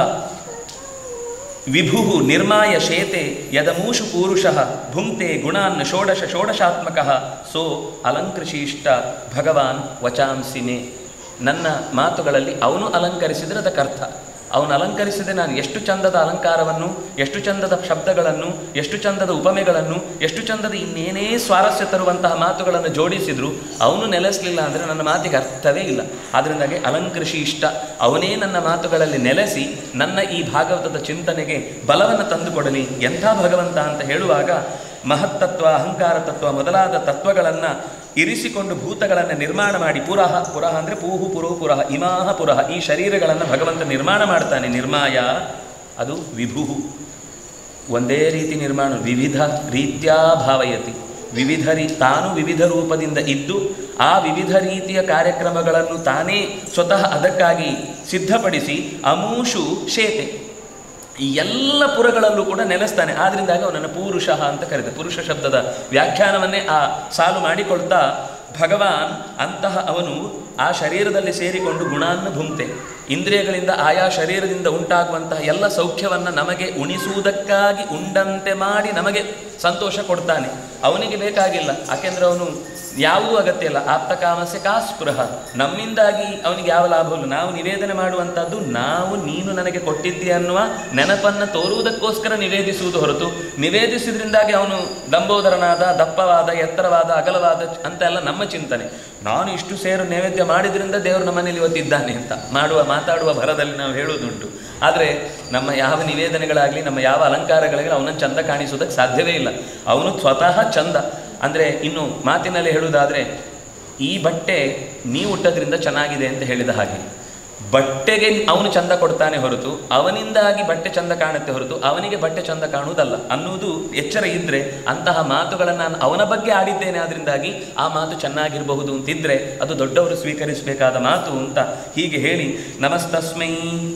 ವಿಭು ನಿರ್ಮಾಯ ಶೇತೆ ಯದಮೂಷು ಪೂರುಷಃ ಭುಂಕ್ತೆ ಗುಣಾನ್ ಷೋಡಶ ಷೋಡಶಾತ್ಮಕ ಸೋ ಅಲಂಕೃಶಿಷ್ಟ ಭಗವಾನ್ ವಚಾಂಸಿನೇ ನನ್ನ ಮಾತುಗಳಲ್ಲಿ ಅವನು ಅಲಂಕರಿಸಿದರೆ ಅದಕ್ಕರ್ಥ ಅವನು ಅಲಂಕರಿಸಿದೆ ನಾನು ಎಷ್ಟು ಚಂದದ ಅಲಂಕಾರವನ್ನು ಎಷ್ಟು ಚಂದದ ಶಬ್ದಗಳನ್ನು ಎಷ್ಟು ಚಂದದ ಉಪಮೆಗಳನ್ನು ಎಷ್ಟು ಚಂದದ ಇನ್ನೇನೇ ಸ್ವಾರಸ್ಯ ತರುವಂತಹ ಮಾತುಗಳನ್ನು ಜೋಡಿಸಿದ್ರು ಅವನು ನೆಲೆಸಲಿಲ್ಲ ಅಂದರೆ ನನ್ನ ಮಾತಿಗೆ ಅರ್ಥವೇ ಇಲ್ಲ ಆದ್ದರಿಂದಾಗಿ ಅಲಂಕೃಷಿ ಇಷ್ಟ ಅವನೇ ನನ್ನ ಮಾತುಗಳಲ್ಲಿ ನೆಲೆಸಿ ನನ್ನ ಈ ಭಾಗವತದ ಚಿಂತನೆಗೆ ಬಲವನ್ನು ತಂದುಕೊಡಲಿ ಎಂಥ ಭಗವಂತ ಅಂತ ಹೇಳುವಾಗ ಮಹತ್ತತ್ವ ಅಹಂಕಾರ ತತ್ವ ಮೊದಲಾದ ತತ್ವಗಳನ್ನು ಇರಿಸಿಕೊಂಡು ಭೂತಗಳನ್ನು ನಿರ್ಮಾಣ ಮಾಡಿ ಪುರಃ ಪುರಃ ಅಂದರೆ ಪೂಹು ಪುರೋ ಪುರಃ ಇಮಾಹ ಪುರಃ ಈ ಶರೀರಗಳನ್ನು ಭಗವಂತ ನಿರ್ಮಾಣ ಮಾಡ್ತಾನೆ ನಿರ್ಮಾಯ ಅದು ವಿಭುಹು ಒಂದೇ ರೀತಿ ನಿರ್ಮಾಣ ವಿವಿಧ ರೀತ್ಯಾ ಭಾವಯತಿ ವಿವಿಧ ರೀ ತಾನು ವಿವಿಧ ರೂಪದಿಂದ ಇದ್ದು ಆ ವಿವಿಧ ರೀತಿಯ ಕಾರ್ಯಕ್ರಮಗಳನ್ನು ತಾನೇ ಸ್ವತಃ ಅದಕ್ಕಾಗಿ ಸಿದ್ಧಪಡಿಸಿ ಅಮೂಷು ಶೇತೆ ಈ ಎಲ್ಲ ಪುರಗಳಲ್ಲೂ ಕೂಡ ನೆಲೆಸ್ತಾನೆ ಆದ್ರಿಂದಾಗ ಅವನನ್ನು ಪೂರುಷ ಅಂತ ಕರೆದ ಪುರುಷ ಶಬ್ದದ ವ್ಯಾಖ್ಯಾನವನ್ನೇ ಆ ಸಾಲು ಮಾಡಿಕೊಳ್ತಾ ಭಗವಾನ್ ಅಂತಹ ಅವನು ಆ ಶರೀರದಲ್ಲಿ ಸೇರಿಕೊಂಡು ಗುಣಾನ್ನ ಭುಂಕ್ತೆ ಇಂದ್ರಿಯಗಳಿಂದ ಆಯಾ ಶರೀರದಿಂದ ಉಂಟಾಗುವಂತಹ ಎಲ್ಲ ಸೌಖ್ಯವನ್ನು ನಮಗೆ ಉಣಿಸುವುದಕ್ಕಾಗಿ ಉಂಡಂತೆ ಮಾಡಿ ನಮಗೆ ಸಂತೋಷ ಕೊಡ್ತಾನೆ ಅವನಿಗೆ ಬೇಕಾಗಿಲ್ಲ ಯಾಕೆಂದ್ರೆ ಅವನು ಯಾವುದೂ ಅಗತ್ಯ ಇಲ್ಲ ಆಪ್ತ ಕಾಮಸ್ಯ ಕಾಸ್ಪೃಹ ನಮ್ಮಿಂದಾಗಿ ಅವನಿಗೆ ಯಾವ ಲಾಭವಿಲ್ಲ ನಾವು ನಿವೇದನೆ ಮಾಡುವಂಥದ್ದು ನಾವು ನೀನು ನನಗೆ ಕೊಟ್ಟಿದ್ದಿ ಅನ್ನುವ ನೆನಪನ್ನು ತೋರುವುದಕ್ಕೋಸ್ಕರ ನಿವೇದಿಸುವುದು ಹೊರತು ನಿವೇದಿಸಿದ್ರಿಂದಾಗಿ ಅವನು ಲಂಬೋದರನಾದ ದಪ್ಪವಾದ ಎತ್ತರವಾದ ಅಗಲವಾದ ಅಂತ ಎಲ್ಲ ನಮ್ಮ ಚಿಂತನೆ ನಾನು ಇಷ್ಟು ಸೇರು ನೈವೇದ್ಯ ಮಾಡಿದ್ರಿಂದ ದೇವರು ನಮ್ಮನೇಲಿ ಇವತ್ತಿದ್ದಾನೆ ಅಂತ ಮಾಡುವ ಮಾತಾಡುವ ಭರದಲ್ಲಿ ನಾವು ಹೇಳುವುದುಂಟು ಆದರೆ ನಮ್ಮ ಯಾವ ನಿವೇದನೆಗಳಾಗಲಿ ನಮ್ಮ ಯಾವ ಅಲಂಕಾರಗಳಾಗಲಿ ಅವನನ್ನು ಚಂದ ಕಾಣಿಸುವುದಕ್ಕೆ ಸಾಧ್ಯವೇ ಇಲ್ಲ ಅವನು ಸ್ವತಃ ಚಂದ ಅಂದರೆ ಇನ್ನು ಮಾತಿನಲ್ಲಿ ಹೇಳುವುದಾದರೆ ಈ ಬಟ್ಟೆ ನೀವು ಉಟ್ಟದ್ರಿಂದ ಚೆನ್ನಾಗಿದೆ ಅಂತ ಹೇಳಿದ ಹಾಗೆ ಬಟ್ಟೆಗೆ ಅವನು ಚಂದ ಕೊಡ್ತಾನೆ ಹೊರತು ಅವನಿಂದಾಗಿ ಬಟ್ಟೆ ಚಂದ ಕಾಣುತ್ತೆ ಹೊರತು ಅವನಿಗೆ ಬಟ್ಟೆ ಚಂದ ಕಾಣುವುದಲ್ಲ ಅನ್ನುವುದು ಎಚ್ಚರ ಇದ್ದರೆ ಅಂತಹ ಮಾತುಗಳನ್ನು ನಾನು ಅವನ ಬಗ್ಗೆ ಆಡಿದ್ದೇನೆ ಆದ್ರಿಂದಾಗಿ ಆ ಮಾತು ಚೆನ್ನಾಗಿರಬಹುದು ಅಂತಿದ್ರೆ ಅದು ದೊಡ್ಡವರು ಸ್ವೀಕರಿಸಬೇಕಾದ ಮಾತು ಅಂತ ಹೀಗೆ ಹೇಳಿ ನಮಸ್ತಸ್ಮೈ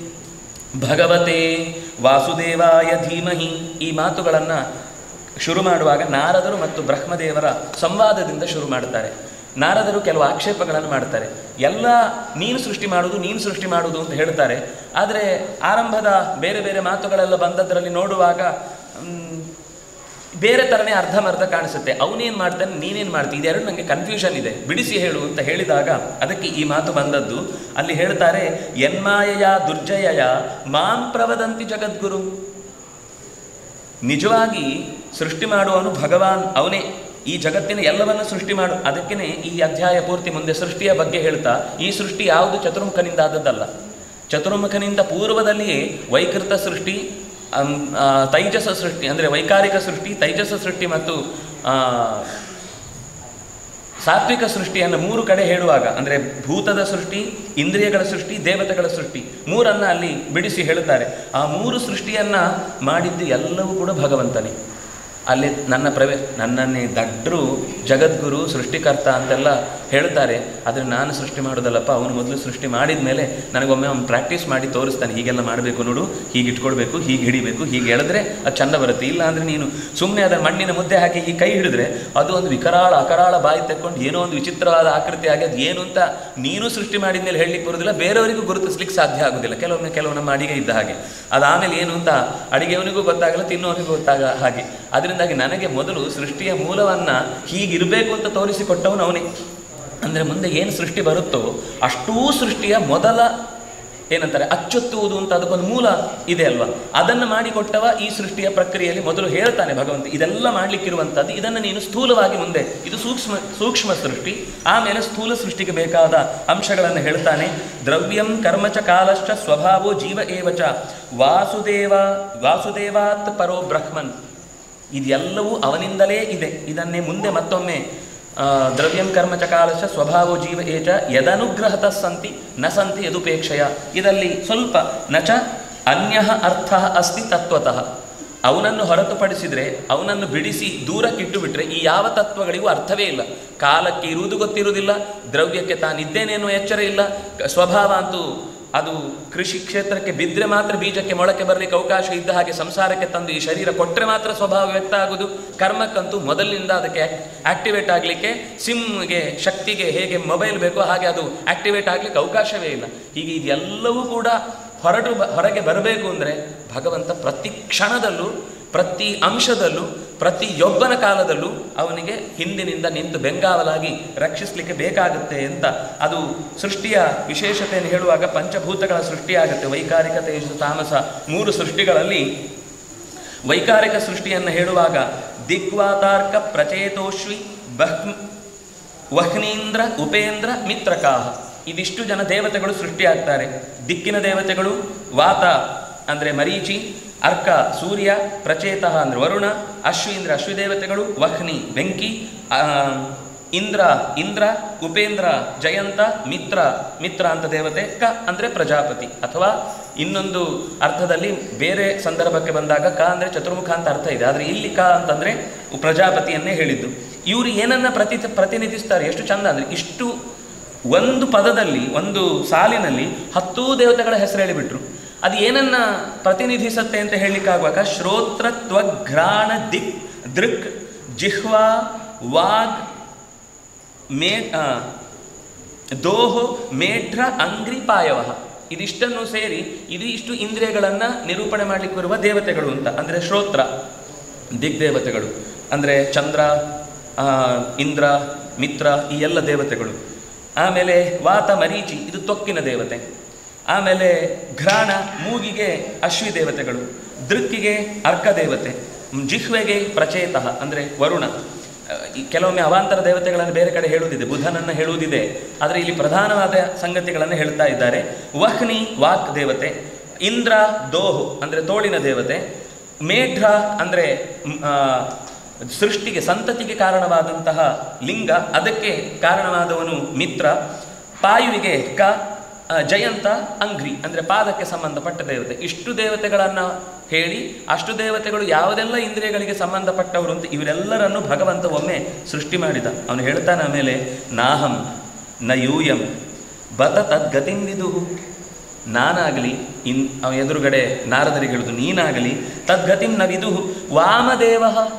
ಭಗವತೆ ವಾಸುದೇವಾಯ ಧೀಮಹಿ ಈ ಮಾತುಗಳನ್ನು ಶುರು ಮಾಡುವಾಗ ನಾರದರು ಮತ್ತು ಬ್ರಹ್ಮದೇವರ ಸಂವಾದದಿಂದ ಶುರು ಮಾಡ್ತಾರೆ ನಾರದರು ಕೆಲವು ಆಕ್ಷೇಪಗಳನ್ನು ಮಾಡ್ತಾರೆ ಎಲ್ಲ ನೀನು ಸೃಷ್ಟಿ ಮಾಡುವುದು ನೀನು ಸೃಷ್ಟಿ ಮಾಡುವುದು ಅಂತ ಹೇಳ್ತಾರೆ ಆದರೆ ಆರಂಭದ ಬೇರೆ ಬೇರೆ ಮಾತುಗಳೆಲ್ಲ ಬಂದದ್ರಲ್ಲಿ ನೋಡುವಾಗ ಮ್, ಬೇರೆ ಥರನೇ ಅರ್ಧಮರ್ಧ ಕಾಣಿಸುತ್ತೆ ಅವನೇನು ಮಾಡ್ತಾನೆ ನೀನೇನು ಮಾಡ್ತೀನಿ ಇದೆರಡು ನನಗೆ ಕನ್ಫ್ಯೂಷನ್ ಇದೆ ಬಿಡಿಸಿ ಹೇಳು ಅಂತ ಹೇಳಿದಾಗ ಅದಕ್ಕೆ ಈ ಮಾತು ಬಂದದ್ದು ಅಲ್ಲಿ ಹೇಳ್ತಾರೆ ಎನ್ಮಾಯಯ ದುರ್ಜಯಯ ಮಾಂ ಪ್ರವದಂತಿ ಜಗದ್ಗುರು ನಿಜವಾಗಿ ಸೃಷ್ಟಿ ಮಾಡುವವನು ಭಗವಾನ್ ಅವನೇ ಈ ಜಗತ್ತಿನ ಎಲ್ಲವನ್ನ ಸೃಷ್ಟಿ ಮಾಡು ಅದಕ್ಕೇ ಈ ಅಧ್ಯಾಯ ಪೂರ್ತಿ ಮುಂದೆ ಸೃಷ್ಟಿಯ ಬಗ್ಗೆ ಹೇಳ್ತಾ ಈ ಸೃಷ್ಟಿ ಯಾವುದು ಚತುರ್ಮುಖನಿಂದ ಆದದ್ದಲ್ಲ ಚತುರ್ಮುಖನಿಂದ ಪೂರ್ವದಲ್ಲಿಯೇ ವೈಕೃತ ಸೃಷ್ಟಿ ಅಂ, ಆ, ತೈಜಸ ಸೃಷ್ಟಿ ಅಂದರೆ ವೈಕಾರಿಕ ಸೃಷ್ಟಿ ತೈಜಸ ಸೃಷ್ಟಿ ಮತ್ತು ಆ, ಸಾತ್ವಿಕ ಸೃಷ್ಟಿಯನ್ನು ಮೂರು ಕಡೆ ಹೇಳುವಾಗ ಅಂದರೆ ಭೂತದ ಸೃಷ್ಟಿ ಇಂದ್ರಿಯಗಳ ಸೃಷ್ಟಿ ದೇವತೆಗಳ ಸೃಷ್ಟಿ ಮೂರನ್ನ ಅಲ್ಲಿ ಬಿಡಿಸಿ ಹೇಳುತ್ತಾರೆ ಆ ಮೂರು ಸೃಷ್ಟಿಯನ್ನ ಮಾಡಿದ್ದು ಎಲ್ಲವೂ ಕೂಡ ಭಗವಂತನೇ ಅಲ್ಲಿ ನನ್ನ ಪ್ರವೇ ನನ್ನನ್ನೇ ದಡ್ರು ಜಗದ್ಗುರು ಸೃಷ್ಟಿಕರ್ತ ಅಂತೆಲ್ಲ ಹೇಳ್ತಾರೆ ಆದರೆ ನಾನು ಸೃಷ್ಟಿ ಮಾಡೋದಲ್ಲಪ್ಪ ಅವನು ಮೊದಲು ಸೃಷ್ಟಿ ಮಾಡಿದ ಮೇಲೆ ನನಗೊಮ್ಮೆ ಅವ್ನು ಪ್ರಾಕ್ಟೀಸ್ ಮಾಡಿ ತೋರಿಸ್ತಾನೆ ಹೀಗೆಲ್ಲ ಮಾಡಬೇಕು ನೋಡು ಹೀಗೆ ಇಟ್ಕೊಳ್ಬೇಕು ಹೀಗೆ ಹಿಡಿಬೇಕು ಹೀಗೆ ಎಳೆದ್ರೆ ಅದು ಚಂದ ಬರುತ್ತೆ ಇಲ್ಲ ಅಂದರೆ ನೀನು ಸುಮ್ಮನೆ ಅದರ ಮಣ್ಣಿನ ಮುದ್ದೆ ಹಾಕಿ ಈ ಕೈ ಹಿಡಿದ್ರೆ ಅದು ಒಂದು ವಿಕರಾಳ ಅಕರಾಳ ಬಾಯಿ ತೆಕ್ಕೊಂಡು ಏನೋ ಒಂದು ವಿಚಿತ್ರವಾದ ಆಕೃತಿ ಆಗಿ ಅದು ಏನು ಅಂತ ನೀನು ಸೃಷ್ಟಿ ಮಾಡಿದ ಮೇಲೆ ಹೇಳಲಿಕ್ಕೆ ಬರೋದಿಲ್ಲ ಬೇರೆಯವರಿಗೂ ಗುರುತಿಸ್ಲಿಕ್ಕೆ ಸಾಧ್ಯ ಆಗೋದಿಲ್ಲ ಕೆಲವೊಮ್ಮೆ ಕೆಲವು ನಮ್ಮ ಅಡಿಗೆ ಇದ್ದ ಹಾಗೆ ಅದಾಮೇಲೆ ಏನು ಅಂತ ಅಡಿಗೆಯವನಿಗೂ ಗೊತ್ತಾಗಲ್ಲ ತಿನ್ನೋನಿಗೂ ಗೊತ್ತಾಗ ಹಾಗೆ ಅದರಿಂದಾಗಿ ನನಗೆ ಮೊದಲು ಸೃಷ್ಟಿಯ ಮೂಲವನ್ನು ಹೀಗಿರಬೇಕು ಅಂತ ತೋರಿಸಿಕೊಟ್ಟವನು ಅವನೇ ಅಂದರೆ ಮುಂದೆ ಏನು ಸೃಷ್ಟಿ ಬರುತ್ತೋ ಅಷ್ಟೂ ಸೃಷ್ಟಿಯ ಮೊದಲ ಏನಂತಾರೆ ಅಚ್ಚೊತ್ತುವುದು ಅಂತ ಅದಕ್ಕೊಂದು ಮೂಲ ಇದೆ ಅಲ್ವಾ ಅದನ್ನು ಮಾಡಿಕೊಟ್ಟವ ಈ ಸೃಷ್ಟಿಯ ಪ್ರಕ್ರಿಯೆಯಲ್ಲಿ ಮೊದಲು ಹೇಳ್ತಾನೆ ಭಗವಂತ ಇದೆಲ್ಲ ಮಾಡಲಿಕ್ಕಿರುವಂಥದ್ದು ಇದನ್ನು ನೀನು ಸ್ಥೂಲವಾಗಿ ಮುಂದೆ ಇದು ಸೂಕ್ಷ್ಮ ಸೂಕ್ಷ್ಮ ಸೃಷ್ಟಿ ಆಮೇಲೆ ಸ್ಥೂಲ ಸೃಷ್ಟಿಗೆ ಬೇಕಾದ ಅಂಶಗಳನ್ನು ಹೇಳ್ತಾನೆ ದ್ರವ್ಯಂ ಕರ್ಮಚ ಕಾಲಶ್ಚ ಸ್ವಭಾವೋ ಜೀವ ಏವಚ ವಾಸುದೇವ ವಾಸುದೇವಾತ್ ಪರೋ ಬ್ರಹ್ಮನ್ ಇದೆಲ್ಲವೂ ಅವನಿಂದಲೇ ಇದೆ ಇದನ್ನೇ ಮುಂದೆ ಮತ್ತೊಮ್ಮೆ ಆ, ದ್ರವ್ಯಂ ಕರ್ಮ ಚ ಕಾಲಶ ಸ್ವಭಾವೋ ಜೀವ ಏಚ ಯದನುಗ್ರಹತ ಸಂತಿ ನ ಸಂತಿ ಯದುಪೇಕ್ಷೆಯ ಇದರಲ್ಲಿ ಸ್ವಲ್ಪ ನ ಚ ಅನ್ಯ ಅರ್ಥ ಅಸ್ತಿ ತತ್ವತಃ ಅವನನ್ನು ಹೊರತುಪಡಿಸಿದರೆ ಅವನನ್ನು ಬಿಡಿಸಿ ದೂರಕ್ಕಿಟ್ಟು ಬಿಟ್ಟರೆ ಈ ಯಾವ ತತ್ವಗಳಿಗೂ ಅರ್ಥವೇ ಇಲ್ಲ ಕಾಲಕ್ಕೆ ಇರುವುದು ಗೊತ್ತಿರುವುದಿಲ್ಲ ದ್ರವ್ಯಕ್ಕೆ ತಾನಿದ್ದೇನೆ ಅನ್ನುವ ಎಚ್ಚರ ಇಲ್ಲ ಕ- ಸ್ವಭಾವ ಅಂತೂ ಅದು ಕೃಷಿ ಕ್ಷೇತ್ರಕ್ಕೆ ಬಿದ್ದರೆ ಮಾತ್ರ ಬೀಜಕ್ಕೆ ಮೊಳಕೆ ಬರಲಿಕ್ಕೆ ಅವಕಾಶ ಇದ್ದ ಹಾಗೆ ಸಂಸಾರಕ್ಕೆ ತಂದು ಈ ಶರೀರ ಕೊಟ್ಟರೆ ಮಾತ್ರ ಸ್ವಭಾವ ವ್ಯಕ್ತ ಆಗುವುದು ಕರ್ಮಕ್ಕಂತೂ ಮೊದಲಿನಿಂದ ಅದಕ್ಕೆ ಆಕ್ಟಿವೇಟ್ ಆಗಲಿಕ್ಕೆ ಸಿಮ್ಗೆ ಶಕ್ತಿಗೆ ಹೇಗೆ ಮೊಬೈಲ್ ಬೇಕೋ ಹಾಗೆ ಅದು ಆಕ್ಟಿವೇಟ್ ಆಗಲಿಕ್ಕೆ ಅವಕಾಶವೇ ಇಲ್ಲ ಹೀಗೆ ಇದೆಲ್ಲವೂ ಕೂಡ ಹೊರಟು ಬ- ಹೊರಗೆ ಬರಬೇಕು ಅಂದರೆ ಭಗವಂತ ಪ್ರತಿ ಕ್ಷಣದಲ್ಲೂ ಪ್ರತಿ ಅಂಶದಲ್ಲೂ ಪ್ರತಿಯೊಬ್ಬನ ಕಾಲದಲ್ಲೂ ಅವನಿಗೆ ಹಿಂದಿನಿಂದ ನಿಂತು ಬೆಂಗಾವಲಾಗಿ ರಕ್ಷಿಸಲಿಕ್ಕೆ ಬೇಕಾಗುತ್ತೆ ಅಂತ ಅದು ಸೃಷ್ಟಿಯ ವಿಶೇಷತೆಯನ್ನು ಹೇಳುವಾಗ ಪಂಚಭೂತಗಳ ಸೃಷ್ಟಿಯಾಗುತ್ತೆ ವೈಕಾರಿಕ ತೇಜು ತಾಮಸ ಮೂರು ಸೃಷ್ಟಿಗಳಲ್ಲಿ ವೈಕಾರಿಕ ಸೃಷ್ಟಿಯನ್ನು ಹೇಳುವಾಗ ದಿಗ್ವಾತಾರ್ಕ ಪ್ರಚೇತೋಶ್ವಿ ಬಹ್ಮ್ ವಹ್ನೀಂದ್ರ ಉಪೇಂದ್ರ ಮಿತ್ರಕಾಹ ಇದಿಷ್ಟು ಜನ ದೇವತೆಗಳು ಸೃಷ್ಟಿಯಾಗ್ತಾರೆ ದಿಕ್ಕಿನ ದೇವತೆಗಳು ವಾತ ಅಂದರೆ ಮರೀಚಿ ಅರ್ಕ ಸೂರ್ಯ ಪ್ರಚೇತಃ ಅಂದರೆ ವರುಣ ಅಶ್ವೀಂದ್ರ ಅಶ್ವಿದೇವತೆಗಳು ವಹ್ನಿ ಬೆಂಕಿ ಆ, ಇಂದ್ರ ಇಂದ್ರ ಉಪೇಂದ್ರ ಜಯಂತ ಮಿತ್ರ ಮಿತ್ರ ಅಂತ ದೇವತೆ ಕ ಅಂದರೆ ಪ್ರಜಾಪತಿ ಅಥವಾ ಇನ್ನೊಂದು ಅರ್ಥದಲ್ಲಿ ಬೇರೆ ಸಂದರ್ಭಕ್ಕೆ ಬಂದಾಗ ಕ ಅಂದರೆ ಚತುರ್ಮುಖ ಅಂತ ಅರ್ಥ ಇದೆ ಆದರೆ ಇಲ್ಲಿ ಕ ಅಂತಂದರೆ ಪ್ರಜಾಪತಿಯನ್ನೇ ಹೇಳಿದ್ದು ಇವರು ಏನನ್ನ ಪ್ರತಿ ಪ್ರತಿನಿಧಿಸ್ತಾರೆ ಎಷ್ಟು ಚಂದ ಅಂದರೆ ಇಷ್ಟು ಒಂದು ಪದದಲ್ಲಿ ಒಂದು ಸಾಲಿನಲ್ಲಿ ಹತ್ತೂ ದೇವತೆಗಳ ಹೆಸರು ಹೇಳಿಬಿಟ್ರು ಅದು ಏನನ್ನ ಪ್ರತಿನಿಧಿಸುತ್ತೆ ಅಂತ ಹೇಳಲಿಕ್ಕಾಗುವಾಗ ಶ್ರೋತ್ರ ತ್ವಘ್ರಾಣ ದಿಕ್ ದೃಕ್ ಜಿಹ್ವಾ ವಾಗ್ ಮೇ ಆ, ದೋಹೋ ಮೇಢ್ರ ಅಂಗ್ರಿ ಪಾಯವ ಇದಿಷ್ಟನ್ನು ಸೇರಿ ಇದು ಇಷ್ಟು ಇಂದ್ರಿಯಗಳನ್ನು ನಿರೂಪಣೆ ಮಾಡಲಿಕ್ಕೆ ಬರುವ ದೇವತೆಗಳು ಅಂತ ಅಂದರೆ ಶ್ರೋತ್ರ ದಿಗ್ದೇವತೆಗಳು ಅಂದರೆ ಚಂದ್ರ ಆ, ಇಂದ್ರ ಮಿತ್ರ ಈ ಎಲ್ಲ ದೇವತೆಗಳು ಆಮೇಲೆ ವಾತ ಮರೀಚಿ ಇದು ತೊಕ್ಕಿನ ದೇವತೆ ಆಮೇಲೆ ಘ್ರಾಣ ಮೂಗಿಗೆ ಅಶ್ವಿ ದೇವತೆಗಳು ದೃಕ್ಕಿಗೆ ಅರ್ಕ ದೇವತೆ ಜಿಹ್ವೆಗೆ ಪ್ರಚೇತಃ ಅಂದರೆ ವರುಣ ಅಹ್, ಈ ಕೆಲವೊಮ್ಮೆ ಅವಾಂತರ ದೇವತೆಗಳನ್ನು ಬೇರೆ ಕಡೆ ಹೇಳುವುದಿದೆ ಬುಧನನ್ನು ಹೇಳುವುದಿದೆ ಆದರೆ ಇಲ್ಲಿ ಪ್ರಧಾನವಾದ ಸಂಗತಿಗಳನ್ನು ಹೇಳ್ತಾ ಇದ್ದಾರೆ ವಹ್ನಿ ವಾಕ್ ದೇವತೆ ಇಂದ್ರ ದೋಹು ಅಂದರೆ ತೋಳಿನ ದೇವತೆ ಮೇಢ್ರ ಅಂದರೆ ಮ್, ಆ, ಸೃಷ್ಟಿಗೆ ಸಂತತಿಗೆ ಕಾರಣವಾದಂತಹ ಲಿಂಗ ಅದಕ್ಕೆ ಕಾರಣವಾದವನು ಮಿತ್ರ ಪಾಯುವಿಗೆ ಕ ಆ, ಜಯಂತ ಅಂಗ್ರಿ ಅಂದರೆ ಪಾದಕ್ಕೆ ಸಂಬಂಧಪಟ್ಟ ದೇವತೆ ಇಷ್ಟು ದೇವತೆಗಳನ್ನು ಹೇಳಿ ಅಷ್ಟು ದೇವತೆಗಳು ಯಾವುದೆಲ್ಲ ಇಂದ್ರಿಯಗಳಿಗೆ ಸಂಬಂಧಪಟ್ಟವರು ಅಂತ ಇವರೆಲ್ಲರನ್ನು ಭಗವಂತ ಒಮ್ಮೆ ಸೃಷ್ಟಿ ಮಾಡಿದ ಅವನು ಹೇಳ್ತಾನೆ ಆಮೇಲೆ ನಾಹಂ ನ ಯೂಯಂ ಬತ ತದ್ಗತಿಂ ವಿದುಹು ನಾನಾಗಲಿ ಇನ್ ಅವ ಎದುರುಗಡೆ ನಾರದರಿಗೆ ಹೇಳುದು ನೀನಾಗಲಿ ತದ್ಗತಿಂ ನ ವಿದುಹು ವಾಮದೇವ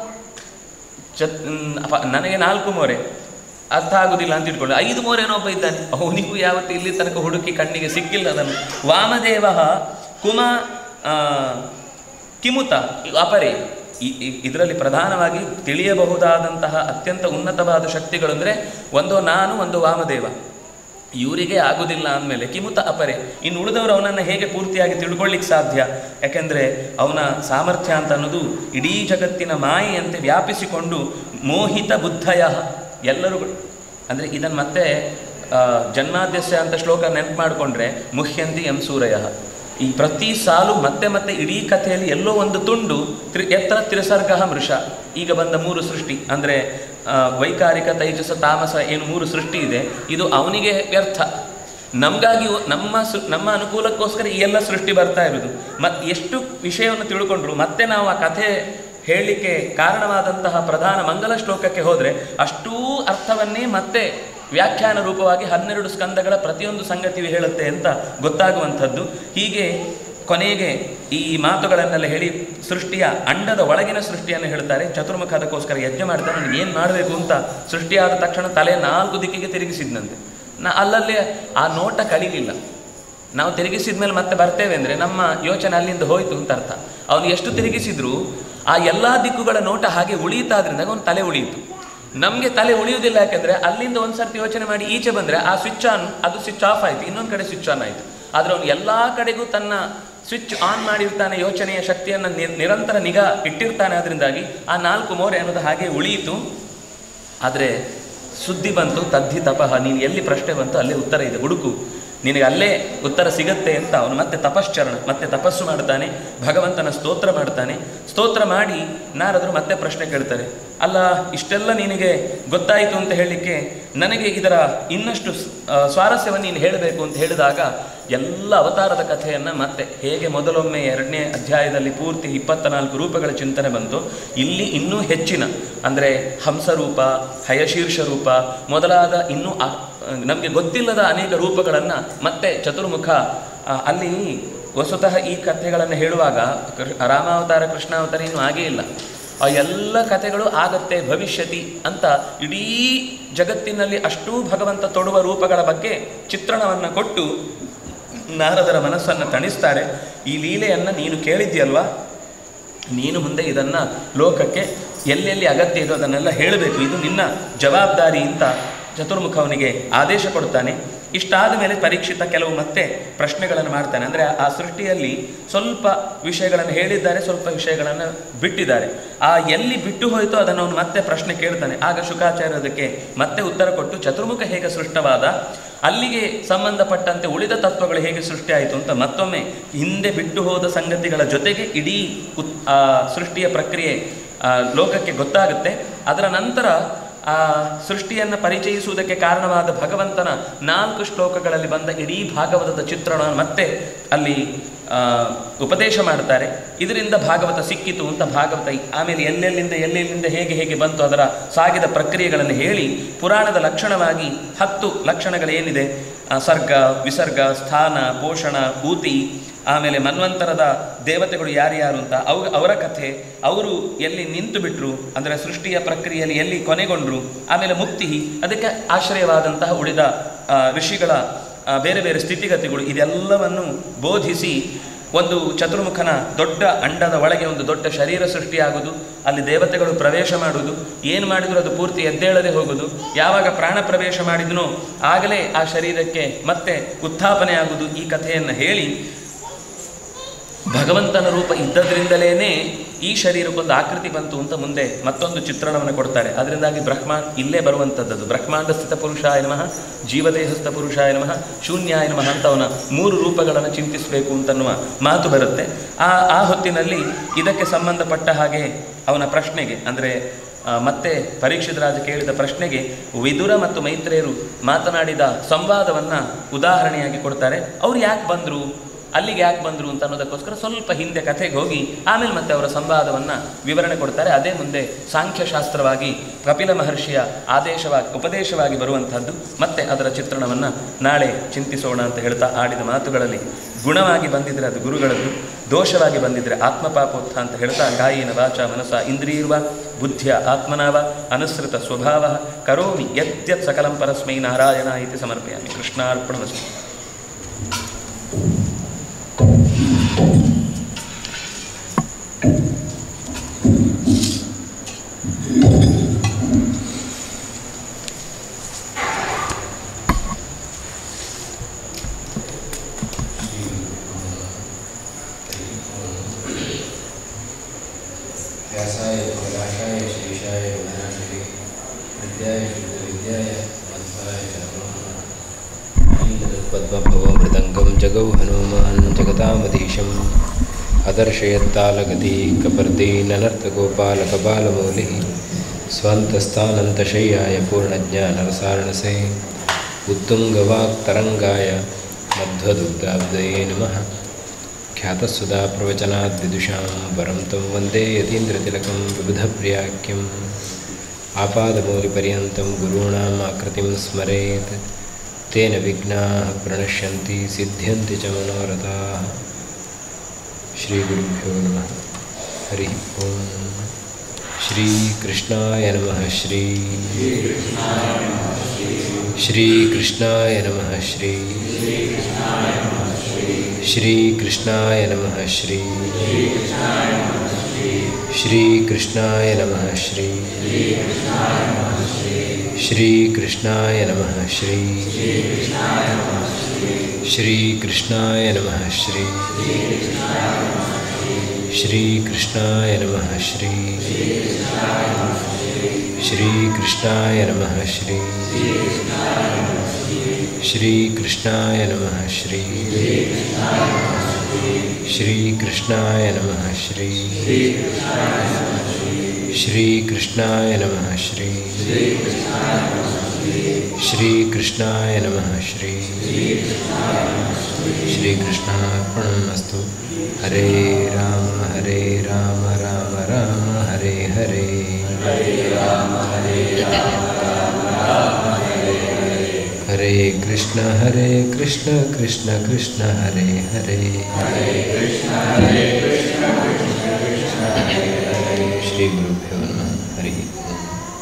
ಚತ್ ಮ್, ಅಪ ನನಗೆ ನಾಲ್ಕು ಮೋರೆ ಅರ್ಥ ಆಗುದಿಲ್ಲ ಅಂತ ಇಟ್ಕೊಂಡು ಐದು ಮೋರೆನೊಬ್ಬ ಇದ್ದಾನೆ ಅವನಿಗೂ ಯಾವತ್ತು ಇಲ್ಲಿ ತನಕ ಹುಡುಕಿ ಕಣ್ಣಿಗೆ ಸಿಕ್ಕಿಲ್ಲ ಅದನ್ನು ವಾಮದೇವ ಕುಮ ಆ, ಕಿಮುತ ಅಪರೆ ಇದರಲ್ಲಿ ಪ್ರಧಾನವಾಗಿ ತಿಳಿಯಬಹುದಾದಂತಹ ಅತ್ಯಂತ ಉನ್ನತವಾದ ಶಕ್ತಿಗಳು ಅಂದರೆ ಒಂದು ನಾನು ಒಂದು ವಾಮದೇವ ಇವರಿಗೆ ಆಗುದಿಲ್ಲ ಅಂದಮೇಲೆ ಕಿಮುತ ಅಪರೆ ಇನ್ನು ಉಳಿದವರು ಅವನನ್ನು ಹೇಗೆ ಪೂರ್ತಿಯಾಗಿ ತಿಳ್ಕೊಳ್ಳಿಕ್ಕೆ ಸಾಧ್ಯ ಯಾಕೆಂದರೆ ಅವನ ಸಾಮರ್ಥ್ಯ ಅಂತ ಅನ್ನೋದು ಇಡೀ ಜಗತ್ತಿನ ಮಾಯೆಯಂತೆ ವ್ಯಾಪಿಸಿಕೊಂಡು ಮೋಹಿತ ಬುದ್ಧಯ ಎಲ್ಲರೂ ಅಂದರೆ ಇದನ್ನು ಮತ್ತೆ ಆ, ಜನ್ಮಾದ್ಯಸ್ಯ ಅಂತ ಶ್ಲೋಕ ನೆನಪು ಮಾಡಿಕೊಂಡ್ರೆ ಮುಹ್ಯಂತಿ ಎಂ ಸೂರಯ ಈ ಪ್ರತಿ ಸಾಲು ಮತ್ತೆ ಮತ್ತೆ ಇಡೀ ಕಥೆಯಲ್ಲಿ ಎಲ್ಲೋ ಒಂದು ತುಂಡು ತ್ರಿ ಎತ್ತರ ತ್ರಿಸರ್ಗ ಮೃಷ ಈಗ ಬಂದ ಮೂರು ಸೃಷ್ಟಿ ಅಂದರೆ ವೈಕಾರಿಕ ತೈಜಸ ತಾಮಸ ಏನು ಮೂರು ಸೃಷ್ಟಿ ಇದೆ ಇದು ಅವನಿಗೆ ವ್ಯರ್ಥ ನಮಗಾಗಿ ನಮ್ಮ ಸೃ ನಮ್ಮ ಅನುಕೂಲಕ್ಕೋಸ್ಕರ ಈ ಎಲ್ಲ ಸೃಷ್ಟಿ ಬರ್ತಾ ಇರೋದು ಮತ್ತು ಎಷ್ಟು ವಿಷಯವನ್ನು ತಿಳ್ಕೊಂಡ್ರು ಮತ್ತೆ ನಾವು ಆ ಕಥೆ ಹೇಳಲಿಕ್ಕೆ ಕಾರಣವಾದಂತಹ ಪ್ರಧಾನ ಮಂಗಲ ಶ್ಲೋಕಕ್ಕೆ ಹೋದರೆ ಅಷ್ಟೂ ಅರ್ಥವನ್ನೇ ಮತ್ತೆ ವ್ಯಾಖ್ಯಾನ ರೂಪವಾಗಿ ಹನ್ನೆರಡು ಸ್ಕಂದಗಳ ಪ್ರತಿಯೊಂದು ಸಂಗತಿಯು ಹೇಳುತ್ತೆ ಅಂತ ಗೊತ್ತಾಗುವಂಥದ್ದು ಹೀಗೆ ಕೊನೆಗೆ ಈ ಮಾತುಗಳನ್ನೆಲ್ಲ ಹೇಳಿ ಸೃಷ್ಟಿಯ ಅಂಡದ ಒಳಗಿನ ಸೃಷ್ಟಿಯನ್ನು ಹೇಳ್ತಾರೆ ಚತುರ್ಮುಖ ಅದಕ್ಕೋಸ್ಕರ ಯಜ್ಞ ಮಾಡ್ತಾರೆ ನನಗೆ ಏನು ಮಾಡಬೇಕು ಅಂತ ಸೃಷ್ಟಿಯಾದ ತಕ್ಷಣ ತಲೆ ನಾಲ್ಕು ದಿಕ್ಕಿಗೆ ತಿರುಗಿಸಿದ್ನಂತೆ ನಾ ಅಲ್ಲಲ್ಲೇ ಆ ನೋಟ ಕಳೀಲಿಲ್ಲ ನಾವು ತಿರುಗಿಸಿದ ಮೇಲೆ ಮತ್ತೆ ಬರ್ತೇವೆ ಅಂದರೆ ನಮ್ಮ ಯೋಚನೆ ಅಲ್ಲಿಂದ ಹೋಯ್ತು ಅಂತ ಅರ್ಥ ಅವನು ಎಷ್ಟು ತಿರುಗಿಸಿದ್ರು ಆ ಎಲ್ಲ ದಿಕ್ಕುಗಳ ನೋಟ ಹಾಗೆ ಉಳಿಯುತ್ತಾದ್ರಿಂದ ಅವನ ತಲೆ ಉಳಿಯಿತು ನಮಗೆ ತಲೆ ಉಳಿಯುವುದಿಲ್ಲ ಯಾಕೆಂದರೆ ಅಲ್ಲಿಂದ ಒಂದು ಸರ್ತಿ ಯೋಚನೆ ಮಾಡಿ ಈಚೆ ಬಂದರೆ ಆ ಸ್ವಿಚ್ ಆನ್ ಅದು ಸ್ವಿಚ್ ಆಫ್ ಆಯಿತು ಇನ್ನೊಂದು ಕಡೆ ಸ್ವಿಚ್ ಆನ್ ಆಯಿತು ಆದರೆ ಅವನು ಎಲ್ಲ ಕಡೆಗೂ ತನ್ನ ಸ್ವಿಚ್ ಆನ್ ಮಾಡಿರ್ತಾನೆ ಯೋಚನೆಯ ಶಕ್ತಿಯನ್ನು ನಿ- ನಿರಂತರ ನಿಗಾ ಇಟ್ಟಿರ್ತಾನೆ ಅದರಿಂದಾಗಿ ಆ ನಾಲ್ಕು ಮೋರೆ ಅನ್ನೋದು ಹಾಗೆ ಉಳಿಯಿತು ಆದರೆ ಸುದ್ದಿ ಬಂತು ತದ್ದಿ ತಪಃ ನೀನು ಎಲ್ಲಿ ಪ್ರಶ್ನೆ ಬಂತು ಅಲ್ಲೇ ಉತ್ತರ ಇದೆ ಹುಡುಕು ನಿನಗೆ ಅಲ್ಲೇ ಉತ್ತರ ಸಿಗತ್ತೆ ಅಂತ ಅವನು ಮತ್ತೆ ತಪಶ್ಚರಣ ಮತ್ತೆ ತಪಸ್ಸು ಮಾಡ್ತಾನೆ ಭಗವಂತನ ಸ್ತೋತ್ರ ಮಾಡ್ತಾನೆ ಸ್ತೋತ್ರ ಮಾಡಿ ನಾರದರು ಮತ್ತೆ ಪ್ರಶ್ನೆ ಕೇಳ್ತಾರೆ ಅಲ್ಲ ಇಷ್ಟೆಲ್ಲ ನಿನಗೆ ಗೊತ್ತಾಯಿತು ಅಂತ ಹೇಳಲಿಕ್ಕೆ ನನಗೆ ಇದರ ಇನ್ನಷ್ಟು ಸ್- ಆ, ಸ್ವಾರಸ್ಯವನ್ನು ನೀನು ಹೇಳಬೇಕು ಅಂತ ಹೇಳಿದಾಗ ಎಲ್ಲ ಅವತಾರದ ಕಥೆಯನ್ನು ಮತ್ತೆ ಹೇಗೆ ಮೊದಲೊಮ್ಮೆ ಎರಡನೇ ಅಧ್ಯಾಯದಲ್ಲಿ ಪೂರ್ತಿ ಇಪ್ಪತ್ತ ನಾಲ್ಕು ರೂಪಗಳ ಚಿಂತನೆ ಬಂತು ಇಲ್ಲಿ ಇನ್ನೂ ಹೆಚ್ಚಿನ ಅಂದರೆ ಹಂಸರೂಪ ಹಯಶೀರ್ಷ ರೂಪ ಮೊದಲಾದ ಇನ್ನೂ ನಮಗೆ ಗೊತ್ತಿಲ್ಲದ ಅನೇಕ ರೂಪಗಳನ್ನು ಮತ್ತೆ ಚತುರ್ಮುಖ ಆ, ಅಲ್ಲಿ ವಸ್ತುತಃ ಈ ಕಥೆಗಳನ್ನು ಹೇಳುವಾಗ ಕೃ- ರಾಮಾವತಾರ ಕೃಷ್ಣಾವತಾರ ಇನ್ನೂ ಆಗೇ ಇಲ್ಲ ಆ ಎಲ್ಲ ಕಥೆಗಳು ಆಗತ್ತೆ ಭವಿಷ್ಯತಿ ಅಂತ ಇಡೀ ಜಗತ್ತಿನಲ್ಲಿ ಅಷ್ಟೂ ಭಗವಂತ ತೊಡುವ ರೂಪಗಳ ಬಗ್ಗೆ ಚಿತ್ರಣವನ್ನು ಕೊಟ್ಟು ನಾರದರ ಮನಸ್ಸನ್ನು ತಣಿಸ್ತಾರೆ ಈ ಲೀಲೆಯನ್ನು ನೀನು ಕೇಳಿದ್ಯಲ್ವಾ ನೀನು ಮುಂದೆ ಇದನ್ನು ಲೋಕಕ್ಕೆ ಎಲ್ಲೆಲ್ಲಿ ಅಗತ್ಯ ಇದೋ ಅದನ್ನೆಲ್ಲ ಹೇಳಬೇಕು ಇದು ನಿನ್ನ ಜವಾಬ್ದಾರಿ ಅಂತ ಚತುರ್ಮುಖ ಅವನಿಗೆ ಆದೇಶ ಕೊಡ್ತಾನೆ ಇಷ್ಟಾದ ಮೇಲೆ ಪರೀಕ್ಷಿತ ಕೆಲವು ಮತ್ತೆ ಪ್ರಶ್ನೆಗಳನ್ನು ಮಾಡ್ತಾನೆ ಅಂದರೆ ಆ ಸೃಷ್ಟಿಯಲ್ಲಿ ಸ್ವಲ್ಪ ವಿಷಯಗಳನ್ನು ಹೇಳಿದ್ದಾರೆ ಸ್ವಲ್ಪ ವಿಷಯಗಳನ್ನು ಬಿಟ್ಟಿದ್ದಾರೆ ಆ ಎಲ್ಲಿ ಬಿಟ್ಟು ಹೋಯಿತೋ ಅದನ್ನು ಅವನು ಮತ್ತೆ ಪ್ರಶ್ನೆ ಕೇಳ್ತಾನೆ ಆಗ ಶುಕಾಚಾರ್ಯ ಅದಕ್ಕೆ ಮತ್ತೆ ಉತ್ತರ ಕೊಟ್ಟು ಚತುರ್ಮುಖ ಹೇಗೆ ಸೃಷ್ಟವಾದ ಅಲ್ಲಿಗೆ ಸಂಬಂಧಪಟ್ಟಂತೆ ಉಳಿದ ತತ್ವಗಳು ಹೇಗೆ ಸೃಷ್ಟಿಯಾಯಿತು ಅಂತ ಮತ್ತೊಮ್ಮೆ ಹಿಂದೆ ಬಿಟ್ಟು ಹೋದ ಸಂಗತಿಗಳ ಜೊತೆಗೆ ಇಡೀ ಉತ್ ಆ ಸೃಷ್ಟಿಯ ಪ್ರಕ್ರಿಯೆ ಆ, ಲೋಕಕ್ಕೆ ಗೊತ್ತಾಗುತ್ತೆ ಅದರ ನಂತರ ಆ ಸೃಷ್ಟಿಯನ್ನು ಪರಿಚಯಿಸುವುದಕ್ಕೆ ಕಾರಣವಾದ ಭಗವಂತನ ನಾಲ್ಕು ಶ್ಲೋಕಗಳಲ್ಲಿ ಬಂದ ಇಡೀ ಭಾಗವತದ ಚಿತ್ರಣವನ್ನು ಮತ್ತೆ ಅಲ್ಲಿ ಆ, ಉಪದೇಶ ಮಾಡ್ತಾರೆ ಇದರಿಂದ ಭಾಗವತ ಸಿಕ್ಕಿತು ಅಂತ ಭಾಗವತ ಆಮೇಲೆ ಎಲ್ಲೆಲ್ಲಿಂದ ಎಲ್ಲೆಲ್ಲಿಂದ ಹೇಗೆ ಹೇಗೆ ಬಂತು ಅದರ ಸಾಗಿದ ಪ್ರಕ್ರಿಯೆಗಳನ್ನು ಹೇಳಿ ಪುರಾಣದ ಲಕ್ಷಣವಾಗಿ ಹತ್ತು ಲಕ್ಷಣಗಳೇನಿದೆ ಆ, ಸರ್ಗ ವಿಸರ್ಗ ಸ್ಥಾನ ಪೋಷಣ ಊತಿ ಆಮೇಲೆ ಮನ್ವಂತರದ ದೇವತೆಗಳು ಯಾರ್ಯಾರು ಅಂತ ಅವ ಅವರ ಕಥೆ ಅವರು ಎಲ್ಲಿ ನಿಂತು ಬಿಟ್ರು ಅಂದರೆ ಸೃಷ್ಟಿಯ ಪ್ರಕ್ರಿಯೆಯಲ್ಲಿ ಎಲ್ಲಿ ಕೊನೆಗೊಂಡ್ರು ಆಮೇಲೆ ಮುಕ್ತಿ ಅದಕ್ಕೆ ಆಶ್ರಯವಾದಂತಹ ಉಳಿದ ಆ, ಋಷಿಗಳ ಆ, ಬೇರೆ ಬೇರೆ ಸ್ಥಿತಿಗತಿಗಳು ಇದೆಲ್ಲವನ್ನು ಬೋಧಿಸಿ ಒಂದು ಚತುರ್ಮುಖನ ದೊಡ್ಡ ಅಂಡದ ಒಳಗೆ ಒಂದು ದೊಡ್ಡ ಶರೀರ ಸೃಷ್ಟಿಯಾಗುವುದು ಅಲ್ಲಿ ದೇವತೆಗಳು ಪ್ರವೇಶ ಮಾಡುವುದು ಏನು ಮಾಡಿದ್ರು ಅದು ಪೂರ್ತಿ ಎದ್ದೇಳದೆ ಹೋಗುವುದು ಯಾವಾಗ ಪ್ರಾಣ ಪ್ರವೇಶ ಮಾಡಿದನೋ ಆಗಲೇ ಆ ಶರೀರಕ್ಕೆ ಮತ್ತೆ ಉತ್ಥಾಪನೆ ಆಗುವುದು ಈ ಕಥೆಯನ್ನು ಹೇಳಿ ಭಗವಂತನ ರೂಪ ಇದ್ದದ್ರಿಂದಲೇ ಈ ಶರೀರಕ್ಕೊಂದು ಆಕೃತಿ ಬಂತು ಅಂತ ಮುಂದೆ ಮತ್ತೊಂದು ಚಿತ್ರಣವನ್ನು ಕೊಡ್ತಾರೆ ಅದರಿಂದಾಗಿ ಬ್ರಹ್ಮ ಇಲ್ಲೇ ಬರುವಂಥದ್ದು ಬ್ರಹ್ಮಾಂಡ ಸ್ಥಿತ ಪುರುಷಾಯ ನಮಃ ಜೀವದೇಹಸ್ಥ ಪುರುಷಾಯ ನಮಃ ಶೂನ್ಯಾಯ ನಮಃ ಅಂತ ಅವನ ಮೂರು ರೂಪಗಳನ್ನು ಚಿಂತಿಸಬೇಕು ಅಂತನ್ನುವ ಮಾತು ಬರುತ್ತೆ ಆ ಆ ಹೊತ್ತಿನಲ್ಲಿ ಇದಕ್ಕೆ ಸಂಬಂಧಪಟ್ಟ ಹಾಗೆ ಅವನ ಪ್ರಶ್ನೆಗೆ ಅಂದರೆ ಆ, ಮತ್ತೆ ಪರೀಕ್ಷಿತ ರಾಜ ಕೇಳಿದ ಪ್ರಶ್ನೆಗೆ ವಿದುರ ಮತ್ತು ಮೈತ್ರೇಯರು ಮಾತನಾಡಿದ ಸಂವಾದವನ್ನು ಉದಾಹರಣೆಯಾಗಿ ಕೊಡ್ತಾರೆ ಅವ್ರು ಯಾಕೆ ಬಂದರು ಅಲ್ಲಿಗೆ ಯಾಕೆ ಬಂದರು ಅಂತ ಅನ್ನೋದಕ್ಕೋಸ್ಕರ ಸ್ವಲ್ಪ ಹಿಂದೆ ಕಥೆಗೆ ಹೋಗಿ ಆಮೇಲೆ ಮತ್ತೆ ಅವರ ಸಂವಾದವನ್ನು ವಿವರಣೆ ಕೊಡ್ತಾರೆ ಅದೇ ಮುಂದೆ ಸಾಂಖ್ಯಶಾಸ್ತ್ರವಾಗಿ ಕಪಿಲ ಮಹರ್ಷಿಯ ಆದೇಶವಾಗಿ ಉಪದೇಶವಾಗಿ ಬರುವಂಥದ್ದು ಮತ್ತೆ ಅದರ ಚಿತ್ರಣವನ್ನು ನಾಳೆ ಚಿಂತಿಸೋಣ ಅಂತ ಹೇಳ್ತಾ ಆಡಿದ ಮಾತುಗಳಲ್ಲಿ ಗುಣವಾಗಿ ಬಂದಿದ್ರೆ ಅದು ಗುರುಗಳದ್ದು ದೋಷವಾಗಿ ಬಂದಿದ್ರೆ ಆತ್ಮಪಾಪೋತ್ಥ ಅಂತ ಹೇಳ್ತಾ ಕಾಯಿನ ವಾಚ ಮನಸ ಇಂದ್ರಿಯರ್ವ ಬುದ್ಧಿಯ ಆತ್ಮನಾವ ಅನುಸೃತ ಸ್ವಭಾವ ಕರೋಮಿ ಯತ್ಯತ್ ಸಕಲಂ ಪರಸ್ಮೈ ನಾರಾಯಣ ಇತಿ ಸಮರ್ಪಯಾಮಿ ಕೃಷ್ಣಾರ್ಪಣಮಸ್ತು व्यासाय विलासाय शेषाय विनाशने विद्याय शुद्धविद्याय वत्साय च नमः जगौ हनुमान् जगतामधीशम् अदर्शयत्तालगति कपर्दीननर्तगोपालकबालमौलिः स्वान्तस्थानन्तशय्याय पूर्णज्ञानरसारणसे उत्तुङ्गवाक्तरङ्गाय मध्वदुग्धाब्दये नमः ख्यातस्सुधा प्रवचनाद्विदुषां वरं तं वन्दे यतीन्द्रतिलकं विबुधप्रियाख्यम् आपादमौलिपर्यन्तं गुरूणाम् आकृतिं स्मरेत् तेन विघ्नाः प्रणश्यन्ति सिद्ध्यन्ति च मनोरथाः श्रीगुरुभ्यो नमः हरिः ॐ श्रीकृष्णाय नमः श्री श्रीकृष्णाय नमः श्री श्रीकृष्णाय नमः श्री श्रीकृष्णाय नमः श्री श्रीकृष्णाय नमः श्री श्रीकृष्णाय नमः श्री श्रीकृष्णाय नमः श्री श्रीकृष्णाय नमः श्री श्रीकृष्णाय नमः श्री श्रीकृष्णाय नमः श्री श्रीकृष्णाय नमः श्री श्रीकृष्णाय नमः श्री श्रीकृष्णार्पणमस्तु हरे राम हरे राम राम राम हरे हरे हरे कृष्ण हरे कृष्ण कृष्ण कृष्ण हरे हरे श्रीगुरुभ्यो नमः हरिः ओम्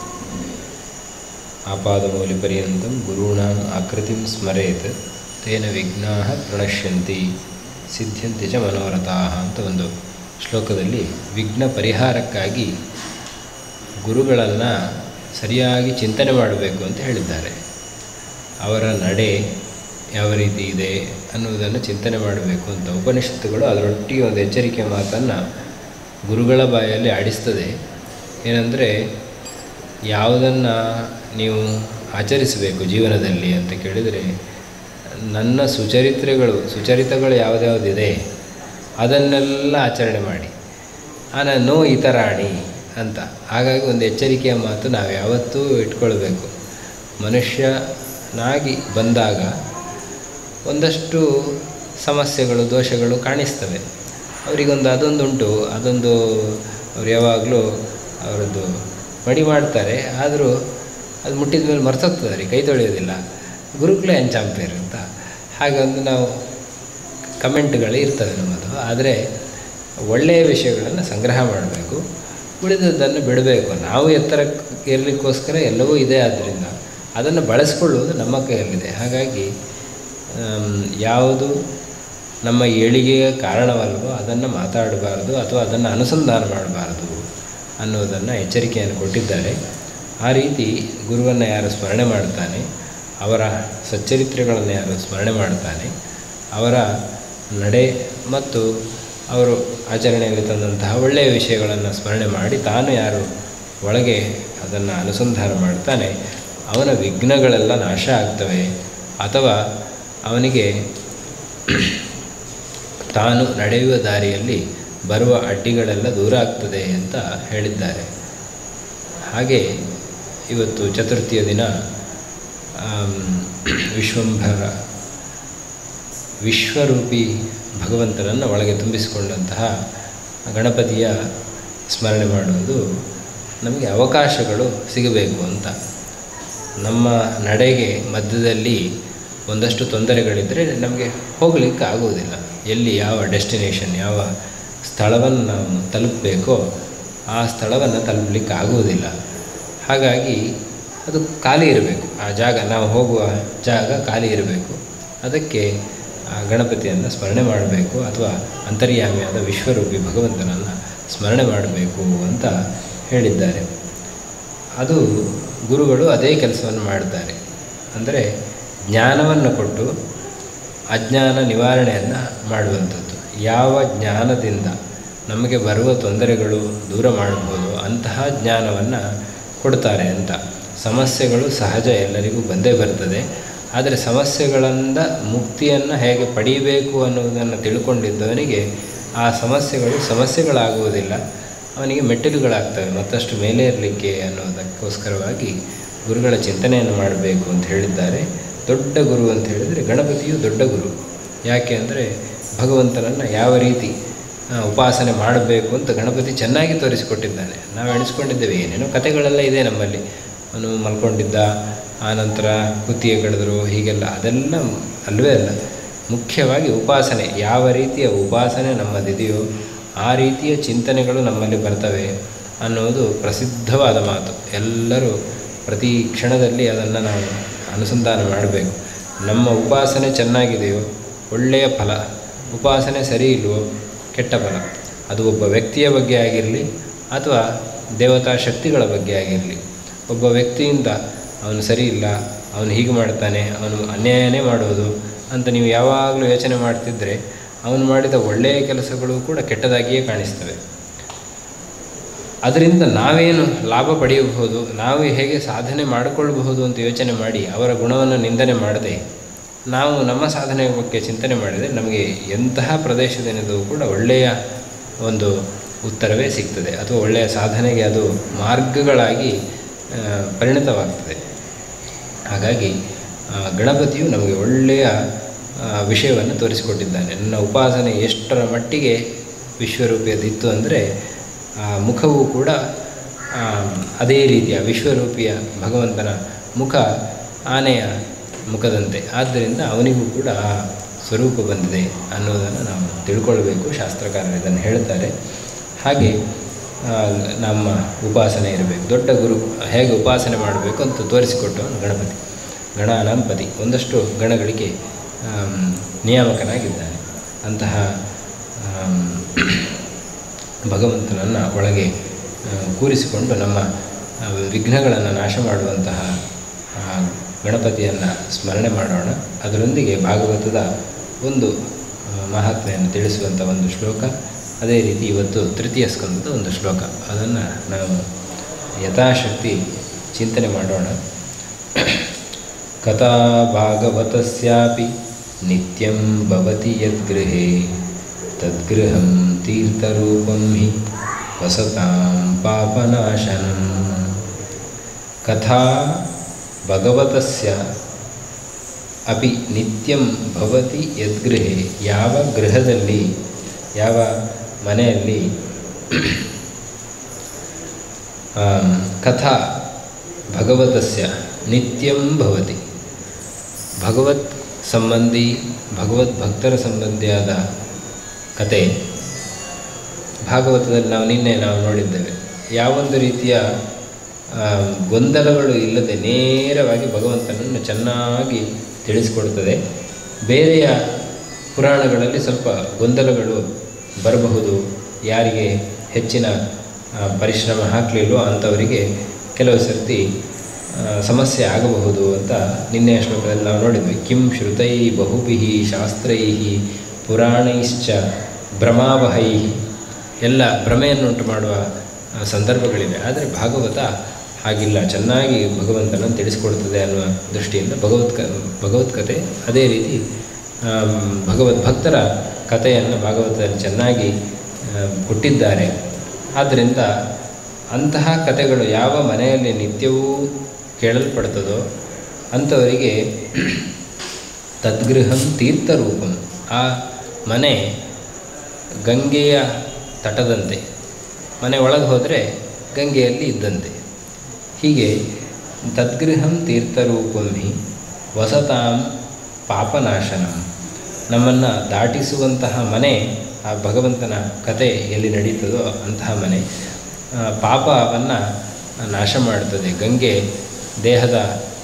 आपादमौलिपर्यन्तं गुरूणाम् आकृतिं स्मरेत् ತೇನ ವಿಘ್ನಾ ಪ್ರಣಶ್ಯಂತಿ ಸಿದ್ಧ್ಯಂತಿ ಚ ಮನೋರಥಾಹ ಅಂತ ಒಂದು ಶ್ಲೋಕದಲ್ಲಿ ವಿಘ್ನ ಪರಿಹಾರಕ್ಕಾಗಿ ಗುರುಗಳನ್ನು ಸರಿಯಾಗಿ ಚಿಂತನೆ ಮಾಡಬೇಕು ಅಂತ ಹೇಳಿದ್ದಾರೆ ಅವರ ನಡೆ ಯಾವ ರೀತಿ ಇದೆ ಅನ್ನುವುದನ್ನು ಚಿಂತನೆ ಮಾಡಬೇಕು ಅಂತ ಉಪನಿಷತ್ತುಗಳು ಅದರೊಟ್ಟಿಗೆ ಒಂದು ಎಚ್ಚರಿಕೆ ಮಾತನ್ನು ಗುರುಗಳ ಬಾಯಲ್ಲಿ ಆಡಿಸ್ತದೆ ಏನಂದರೆ ಯಾವುದನ್ನು ನೀವು ಆಚರಿಸಬೇಕು ಜೀವನದಲ್ಲಿ ಅಂತ ಕೇಳಿದರೆ ನನ್ನ ಸುಚರಿತ್ರೆಗಳು ಸುಚರಿತಗಳು ಯಾವುದ್ಯಾವುದಿದೆ ಅದನ್ನೆಲ್ಲ ಆಚರಣೆ ಮಾಡಿ ಆನ ನೋ ಇತರಾಣಿ ಅಂತ ಹಾಗಾಗಿ ಒಂದು ಎಚ್ಚರಿಕೆಯ ಮಾತು ನಾವು ಯಾವತ್ತೂ ಇಟ್ಕೊಳ್ಬೇಕು ಮನುಷ್ಯನಾಗಿ ಬಂದಾಗ ಒಂದಷ್ಟು ಸಮಸ್ಯೆಗಳು ದೋಷಗಳು ಕಾಣಿಸ್ತವೆ ಅವರಿಗೊಂದು ಅದೊಂದುಂಟು ಅದೊಂದು ಅವ್ರು ಯಾವಾಗಲೂ ಅವರದ್ದು ಮಡಿ ಮಾಡ್ತಾರೆ ಆದರೂ ಅದು ಮುಟ್ಟಿದ ಮೇಲೆ ಮರ್ತೋಗ್ತದೆ ರೀ ಕೈ ತೊಳೆಯೋದಿಲ್ಲ ಗುರುಗಳೇ ಅಂಚಾಂಪೇರ್ ಅಂತ ಹಾಗೆ ಒಂದು ನಾವು ಕಮೆಂಟ್ಗಳು ಇರ್ತವೆ ನಮ್ಮದು ಆದರೆ ಒಳ್ಳೆಯ ವಿಷಯಗಳನ್ನು ಸಂಗ್ರಹ ಮಾಡಬೇಕು ಉಳಿದದ್ದನ್ನು ಬಿಡಬೇಕು ನಾವು ಎತ್ತರಕ್ಕೆ ಇರಲಿಕ್ಕೋಸ್ಕರ ಎಲ್ಲವೂ ಇದೆ ಆದ್ದರಿಂದ ಅದನ್ನು ಬಳಸ್ಕೊಳ್ಳುವುದು ನಮ್ಮ ಕೈಯಲ್ಲಿದೆ ಹಾಗಾಗಿ ಯಾವುದು ನಮ್ಮ ಏಳಿಗೆಯ ಕಾರಣವಲ್ವೋ ಅದನ್ನು ಮಾತಾಡಬಾರ್ದು ಅಥವಾ ಅದನ್ನು ಅನುಸಂಧಾನ ಮಾಡಬಾರ್ದು ಅನ್ನೋದನ್ನು ಎಚ್ಚರಿಕೆಯನ್ನು ಕೊಟ್ಟಿದ್ದಾರೆ ಆ ರೀತಿ ಗುರುವನ್ನು ಯಾರು ಸ್ಮರಣೆ ಮಾಡ್ತಾನೆ ಅವರ ಸಚ್ಚರಿತ್ರೆಗಳನ್ನು ಯಾರು ಸ್ಮರಣೆ ಮಾಡ್ತಾನೆ ಅವರ ನಡೆ ಮತ್ತು ಅವರು ಆಚರಣೆಯಲ್ಲಿ ತಂದಂತಹ ಒಳ್ಳೆಯ ವಿಷಯಗಳನ್ನು ಸ್ಮರಣೆ ಮಾಡಿ ತಾನು ಯಾರು ಒಳಗೆ ಅದನ್ನು ಅನುಸಂಧಾನ ಮಾಡ್ತಾನೆ ಅವನ ವಿಘ್ನಗಳೆಲ್ಲ ನಾಶ ಆಗ್ತವೆ ಅಥವಾ ಅವನಿಗೆ ತಾನು ನಡೆಯುವ ದಾರಿಯಲ್ಲಿ ಬರುವ ಅಡ್ಡಿಗಳೆಲ್ಲ ದೂರ ಆಗ್ತದೆ ಅಂತ ಹೇಳಿದ್ದಾರೆ ಹಾಗೆ ಇವತ್ತು ಚತುರ್ಥಿಯ ದಿನ ವಿಶ್ವಂಭರ ವಿಶ್ವರೂಪಿ ಭಗವಂತನನ್ನು ಒಳಗೆ ತುಂಬಿಸಿಕೊಂಡಂತಹ ಗಣಪತಿಯ ಸ್ಮರಣೆ ಮಾಡುವುದು ನಮಗೆ ಅವಕಾಶಗಳು ಸಿಗಬೇಕು ಅಂತ ನಮ್ಮ ನಡೆಗೆ ಮಧ್ಯದಲ್ಲಿ ಒಂದಷ್ಟು ತೊಂದರೆಗಳಿದ್ದರೆ ನಮಗೆ ಹೋಗಲಿಕ್ಕೆ ಆಗುವುದಿಲ್ಲ ಎಲ್ಲಿ ಯಾವ ಡೆಸ್ಟಿನೇಷನ್ ಯಾವ ಸ್ಥಳವನ್ನು ನಾವು ತಲುಪಬೇಕೋ ಆ ಸ್ಥಳವನ್ನು ತಲುಪಲಿಕ್ಕೆ ಆಗುವುದಿಲ್ಲ ಹಾಗಾಗಿ ಅದು ಖಾಲಿ ಇರಬೇಕು ಆ ಜಾಗ ನಾವು ಹೋಗುವ ಜಾಗ ಖಾಲಿ ಇರಬೇಕು ಅದಕ್ಕೆ ಆ ಗಣಪತಿಯನ್ನು ಸ್ಮರಣೆ ಮಾಡಬೇಕು ಅಥವಾ ಅಂತರ್ಯಾಮಿಯಾದ ವಿಶ್ವರೂಪಿ ಭಗವಂತನನ್ನು ಸ್ಮರಣೆ ಮಾಡಬೇಕು ಅಂತ ಹೇಳಿದ್ದಾರೆ ಅದು ಗುರುಗಳು ಅದೇ ಕೆಲಸವನ್ನು ಮಾಡ್ತಾರೆ ಅಂದರೆ ಜ್ಞಾನವನ್ನು ಕೊಟ್ಟು ಅಜ್ಞಾನ ನಿವಾರಣೆಯನ್ನು ಮಾಡುವಂಥದ್ದು ಯಾವ ಜ್ಞಾನದಿಂದ ನಮಗೆ ಬರುವ ತೊಂದರೆಗಳು ದೂರ ಮಾಡ್ಬೋದು ಅಂತಹ ಜ್ಞಾನವನ್ನು ಕೊಡ್ತಾರೆ ಅಂತ ಸಮಸ್ಯೆಗಳು ಸಹಜ ಎಲ್ಲರಿಗೂ ಬಂದೇ ಬರ್ತದೆ ಆದರೆ ಸಮಸ್ಯೆಗಳಿಂದ ಮುಕ್ತಿಯನ್ನು ಹೇಗೆ ಪಡೀಬೇಕು ಅನ್ನೋದನ್ನು ತಿಳ್ಕೊಂಡಿದ್ದವನಿಗೆ ಆ ಸಮಸ್ಯೆಗಳು ಸಮಸ್ಯೆಗಳಾಗುವುದಿಲ್ಲ ಅವನಿಗೆ ಮೆಟ್ಟಿಲುಗಳಾಗ್ತವೆ ಮತ್ತಷ್ಟು ಮೇಲೆ ಇರಲಿಕ್ಕೆ ಅನ್ನೋದಕ್ಕೋಸ್ಕರವಾಗಿ ಗುರುಗಳ ಚಿಂತನೆಯನ್ನು ಮಾಡಬೇಕು ಅಂತ ಹೇಳಿದ್ದಾರೆ ದೊಡ್ಡ ಗುರು ಅಂತ ಹೇಳಿದರೆ ಗಣಪತಿಯು ದೊಡ್ಡ ಗುರು ಯಾಕೆ ಅಂದರೆ ಭಗವಂತನನ್ನು ಯಾವ ರೀತಿ ಆ, ಉಪಾಸನೆ ಮಾಡಬೇಕು ಅಂತ ಗಣಪತಿ ಚೆನ್ನಾಗಿ ತೋರಿಸಿಕೊಟ್ಟಿದ್ದಾನೆ ನಾವು ಎಣಿಸ್ಕೊಂಡಿದ್ದೇವೆ ಏನೇನೋ ಕಥೆಗಳೆಲ್ಲ ಇದೆ ನಮ್ಮಲ್ಲಿ ಅವನು ಮಲ್ಕೊಂಡಿದ್ದ ಆನಂತರ ಕುತ್ತಿಗೆ ಕಳೆದರು ಹೀಗೆಲ್ಲ ಅದೆಲ್ಲ ಅಲ್ವೇ ಅಲ್ಲ ಮುಖ್ಯವಾಗಿ ಉಪಾಸನೆ ಯಾವ ರೀತಿಯ ಉಪಾಸನೆ ನಮ್ಮದಿದೆಯೋ ಆ ರೀತಿಯ ಚಿಂತನೆಗಳು ನಮ್ಮಲ್ಲಿ ಬರ್ತವೆ ಅನ್ನೋದು ಪ್ರಸಿದ್ಧವಾದ ಮಾತು ಎಲ್ಲರೂ ಪ್ರತಿ ಕ್ಷಣದಲ್ಲಿ ಅದನ್ನು ನಾವು ಅನುಸಂಧಾನ ಮಾಡಬೇಕು ನಮ್ಮ ಉಪಾಸನೆ ಚೆನ್ನಾಗಿದೆಯೋ ಒಳ್ಳೆಯ ಫಲ ಉಪಾಸನೆ ಸರಿ ಇಲ್ವೋ ಕೆಟ್ಟ ಫಲ ಅದು ಒಬ್ಬ ವ್ಯಕ್ತಿಯ ಬಗ್ಗೆ ಆಗಿರಲಿ ಅಥವಾ ದೇವತಾ ಶಕ್ತಿಗಳ ಬಗ್ಗೆ ಆಗಿರಲಿ ಒಬ್ಬ ವ್ಯಕ್ತಿಯಿಂದ ಅವನು ಸರಿ ಇಲ್ಲ ಅವನು ಹೀಗೆ ಮಾಡ್ತಾನೆ ಅವನು ಅನ್ಯಾಯನೇ ಮಾಡೋದು ಅಂತ ನೀವು ಯಾವಾಗಲೂ ಯೋಚನೆ ಮಾಡ್ತಿದ್ದರೆ ಅವನು ಮಾಡಿದ ಒಳ್ಳೆಯ ಕೆಲಸಗಳು ಕೂಡ ಕೆಟ್ಟದಾಗಿಯೇ ಕಾಣಿಸ್ತವೆ ಅದರಿಂದ ನಾವೇನು ಲಾಭ ಪಡೆಯಬಹುದು ನಾವು ಹೇಗೆ ಸಾಧನೆ ಮಾಡಿಕೊಳ್ಳಬಹುದು ಅಂತ ಯೋಚನೆ ಮಾಡಿ ಅವರ ಗುಣವನ್ನು ನಿಂದನೆ ಮಾಡದೆ ನಾವು ನಮ್ಮ ಸಾಧನೆಯ ಬಗ್ಗೆ ಚಿಂತನೆ ಮಾಡಿದರೆ ನಮಗೆ ಎಂತಹ ಪ್ರದೇಶದಲ್ಲಿದ್ದು ಕೂಡ ಒಳ್ಳೆಯ ಒಂದು ಉತ್ತರವೇ ಸಿಗ್ತದೆ ಅಥವಾ ಒಳ್ಳೆಯ ಸಾಧನೆಗೆ ಅದು ಮಾರ್ಗಗಳಾಗಿ ಆ, ಪರಿಣತವಾಗ್ತದೆ ಹಾಗಾಗಿ ಆ, ಗಣಪತಿಯು ನಮಗೆ ಒಳ್ಳೆಯ ಆ, ವಿಷಯವನ್ನು ತೋರಿಸಿಕೊಟ್ಟಿದ್ದಾನೆ ನನ್ನ ಉಪಾಸನೆ ಎಷ್ಟರ ಮಟ್ಟಿಗೆ ವಿಶ್ವರೂಪಿಯದಿತ್ತು ಅಂದರೆ ಆ ಮುಖವೂ ಕೂಡ ಆ, ಅದೇ ರೀತಿಯ ವಿಶ್ವರೂಪಿಯ ಭಗವಂತನ ಮುಖ ಆನೆಯ ಮುಖದಂತೆ ಆದ್ದರಿಂದ ಅವನಿಗೂ ಕೂಡ ಆ ಸ್ವರೂಪ ಬಂದಿದೆ ಅನ್ನೋದನ್ನು ನಾವು ತಿಳ್ಕೊಳ್ಬೇಕು ಶಾಸ್ತ್ರಕಾರರು ಇದನ್ನು ಹೇಳ್ತಾರೆ ಹಾಗೆ ಆ, ನಮ್ಮ ಉಪಾಸನೆ ಇರಬೇಕು ದೊಡ್ಡ ಗುರು ಹೇಗೆ ಉಪಾಸನೆ ಮಾಡಬೇಕು ಅಂತ ತೋರಿಸಿಕೊಟ್ಟವನು ಗಣಪತಿ ಗಣಾನಾಂಪತಿ ಒಂದಷ್ಟು ಗಣಗಳಿಗೆ ಆಮ್, ನಿಯಾಮಕನಾಗಿದ್ದಾನೆ ಅಂತಹ ಆಮ್, ಭಗವಂತನನ್ನು ಒಳಗೆ ಆ, ಕೂರಿಸಿಕೊಂಡು ನಮ್ಮ ಆ, ವಿಘ್ನಗಳನ್ನು ನಾಶ ಮಾಡುವಂತಹ ಆ, ಗಣಪತಿಯನ್ನು ಸ್ಮರಣೆ ಮಾಡೋಣ ಅದರೊಂದಿಗೆ ಭಾಗವತದ ಒಂದು ಆ, ಮಹಾತ್ಮೆಯನ್ನು ತಿಳಿಸುವಂಥ ಒಂದು ಶ್ಲೋಕ ಅದೇ ರೀತಿ ಇವತ್ತು ತೃತೀಯ ಸ್ಕಂದದ ಒಂದು ಶ್ಲೋಕ ಅದನ್ನು ನಾವು ಯಥಾಶಕ್ತಿ ಚಿಂತನೆ ಮಾಡೋಣ ಕಥಾ ಭಾಗವತಸ್ಯಾಪಿ ನಿತ್ಯಂ ಭವತಿ ಯದ್ಗೃಹೇ ತದ್ಗೃಹಂ ತೀರ್ಥರೂಪಂ ಹಿ ವಸತಾಂ ಪಾಪನಾಶನಂ ಕಥಾ ಭಗವತಸ್ಯ ಅಪಿ ನಿತ್ಯಂ ಭವತಿ ಯದ್ಗೃಹೆ ಯಾವ ಗೃಹದಲ್ಲಿ ಯಾವ ಮನೆಯಲ್ಲಿ ಆಮ್, ಕಥಾ ಭಗವತಸ್ಯ ನಿತ್ಯಂ ಭವತಿ ಭಗವತ್ ಸಂಬಂಧಿ ಭಗವದ್ ಭಕ್ತರ ಸಂಬಂಧಿಯಾದ ಕತೆ ಭಾಗವತದಲ್ಲಿ ನಾವು ನಿನ್ನೆ ನಾವು ನೋಡಿದ್ದೇವೆ ಯಾವೊಂದು ರೀತಿಯ ಆ, ಗೊಂದಲಗಳು ಇಲ್ಲದೆ ನೇರವಾಗಿ ಭಗವಂತನನ್ನು ಚೆನ್ನಾಗಿ ತಿಳಿಸಿಕೊಡ್ತದೆ ಬೇರೆಯ ಪುರಾಣಗಳಲ್ಲಿ ಸ್ವಲ್ಪ ಗೊಂದಲಗಳು ಬರಬಹುದು ಯಾರಿಗೆ ಹೆಚ್ಚಿನ ಆ, ಪರಿಶ್ರಮ ಹಾಕಲಿಲ್ವೋ ಅಂಥವರಿಗೆ ಕೆಲವು ಸರ್ತಿ ಆ, ಸಮಸ್ಯೆ ಆಗಬಹುದು ಅಂತ ನಿನ್ನೆಯ ಶ್ಲೋಕದಲ್ಲಿ ನಾವು ನೋಡಿದ್ವಿ ಕಿಂ ಶ್ರುತೈ ಬಹುಭಿ ಶಾಸ್ತ್ರೈ ಪುರಾಣೈಶ್ಚ ಭ್ರಮಾವಹೈ ಎಲ್ಲ ಭ್ರಮೆಯನ್ನುಂಟು ಮಾಡುವ ಆ, ಸಂದರ್ಭಗಳಿವೆ ಆದರೆ ಭಾಗವತ ಹಾಗಿಲ್ಲ ಚೆನ್ನಾಗಿ ಭಗವಂತನನ್ನು ತಿಳಿಸ್ಕೊಡ್ತದೆ ಅನ್ನುವ ದೃಷ್ಟಿಯಿಂದ ಭಗವತ್ಕ ಭಗವತ್ಕತೆ ಅದೇ ರೀತಿ ಆಮ್, ಭಗವದ್ಭಕ್ತರ ಕಥೆಯನ್ನು ಭಾಗವತದಲ್ಲಿ ಚೆನ್ನಾಗಿ ಆ, ಕೊಟ್ಟಿದ್ದಾರೆ ಆದ್ದರಿಂದ ಅಂತಹ ಕಥೆಗಳು ಯಾವ ಮನೆಯಲ್ಲಿ ನಿತ್ಯವೂ ಕೇಳಲ್ಪಡ್ತದೋ ಅಂಥವರಿಗೆ ತದ್ಗೃಹಂ ತೀರ್ಥರೂಪಂ ಆ ಮನೆ ಗಂಗೆಯ ತಟದಂತೆ ಮನೆ ಒಳಗೆ ಹೋದರೆ ಗಂಗೆಯಲ್ಲಿ ಇದ್ದಂತೆ ಹೀಗೆ ತದ್ಗೃಹಂ ತೀರ್ಥರೂಪಂ ಹಿ ವಸತಾಂ ಪಾಪನಾಶನಂ ನಮ್ಮನ್ನು ದಾಟಿಸುವಂತಹ ಮನೆ ಆ ಭಗವಂತನ ಕತೆ ಎಲ್ಲಿ ನಡೀತದೋ ಅಂತಹ ಮನೆ ಆ, ಪಾಪವನ್ನು ನಾಶ ಮಾಡುತ್ತದೆ ಗಂಗೆ ದೇಹದ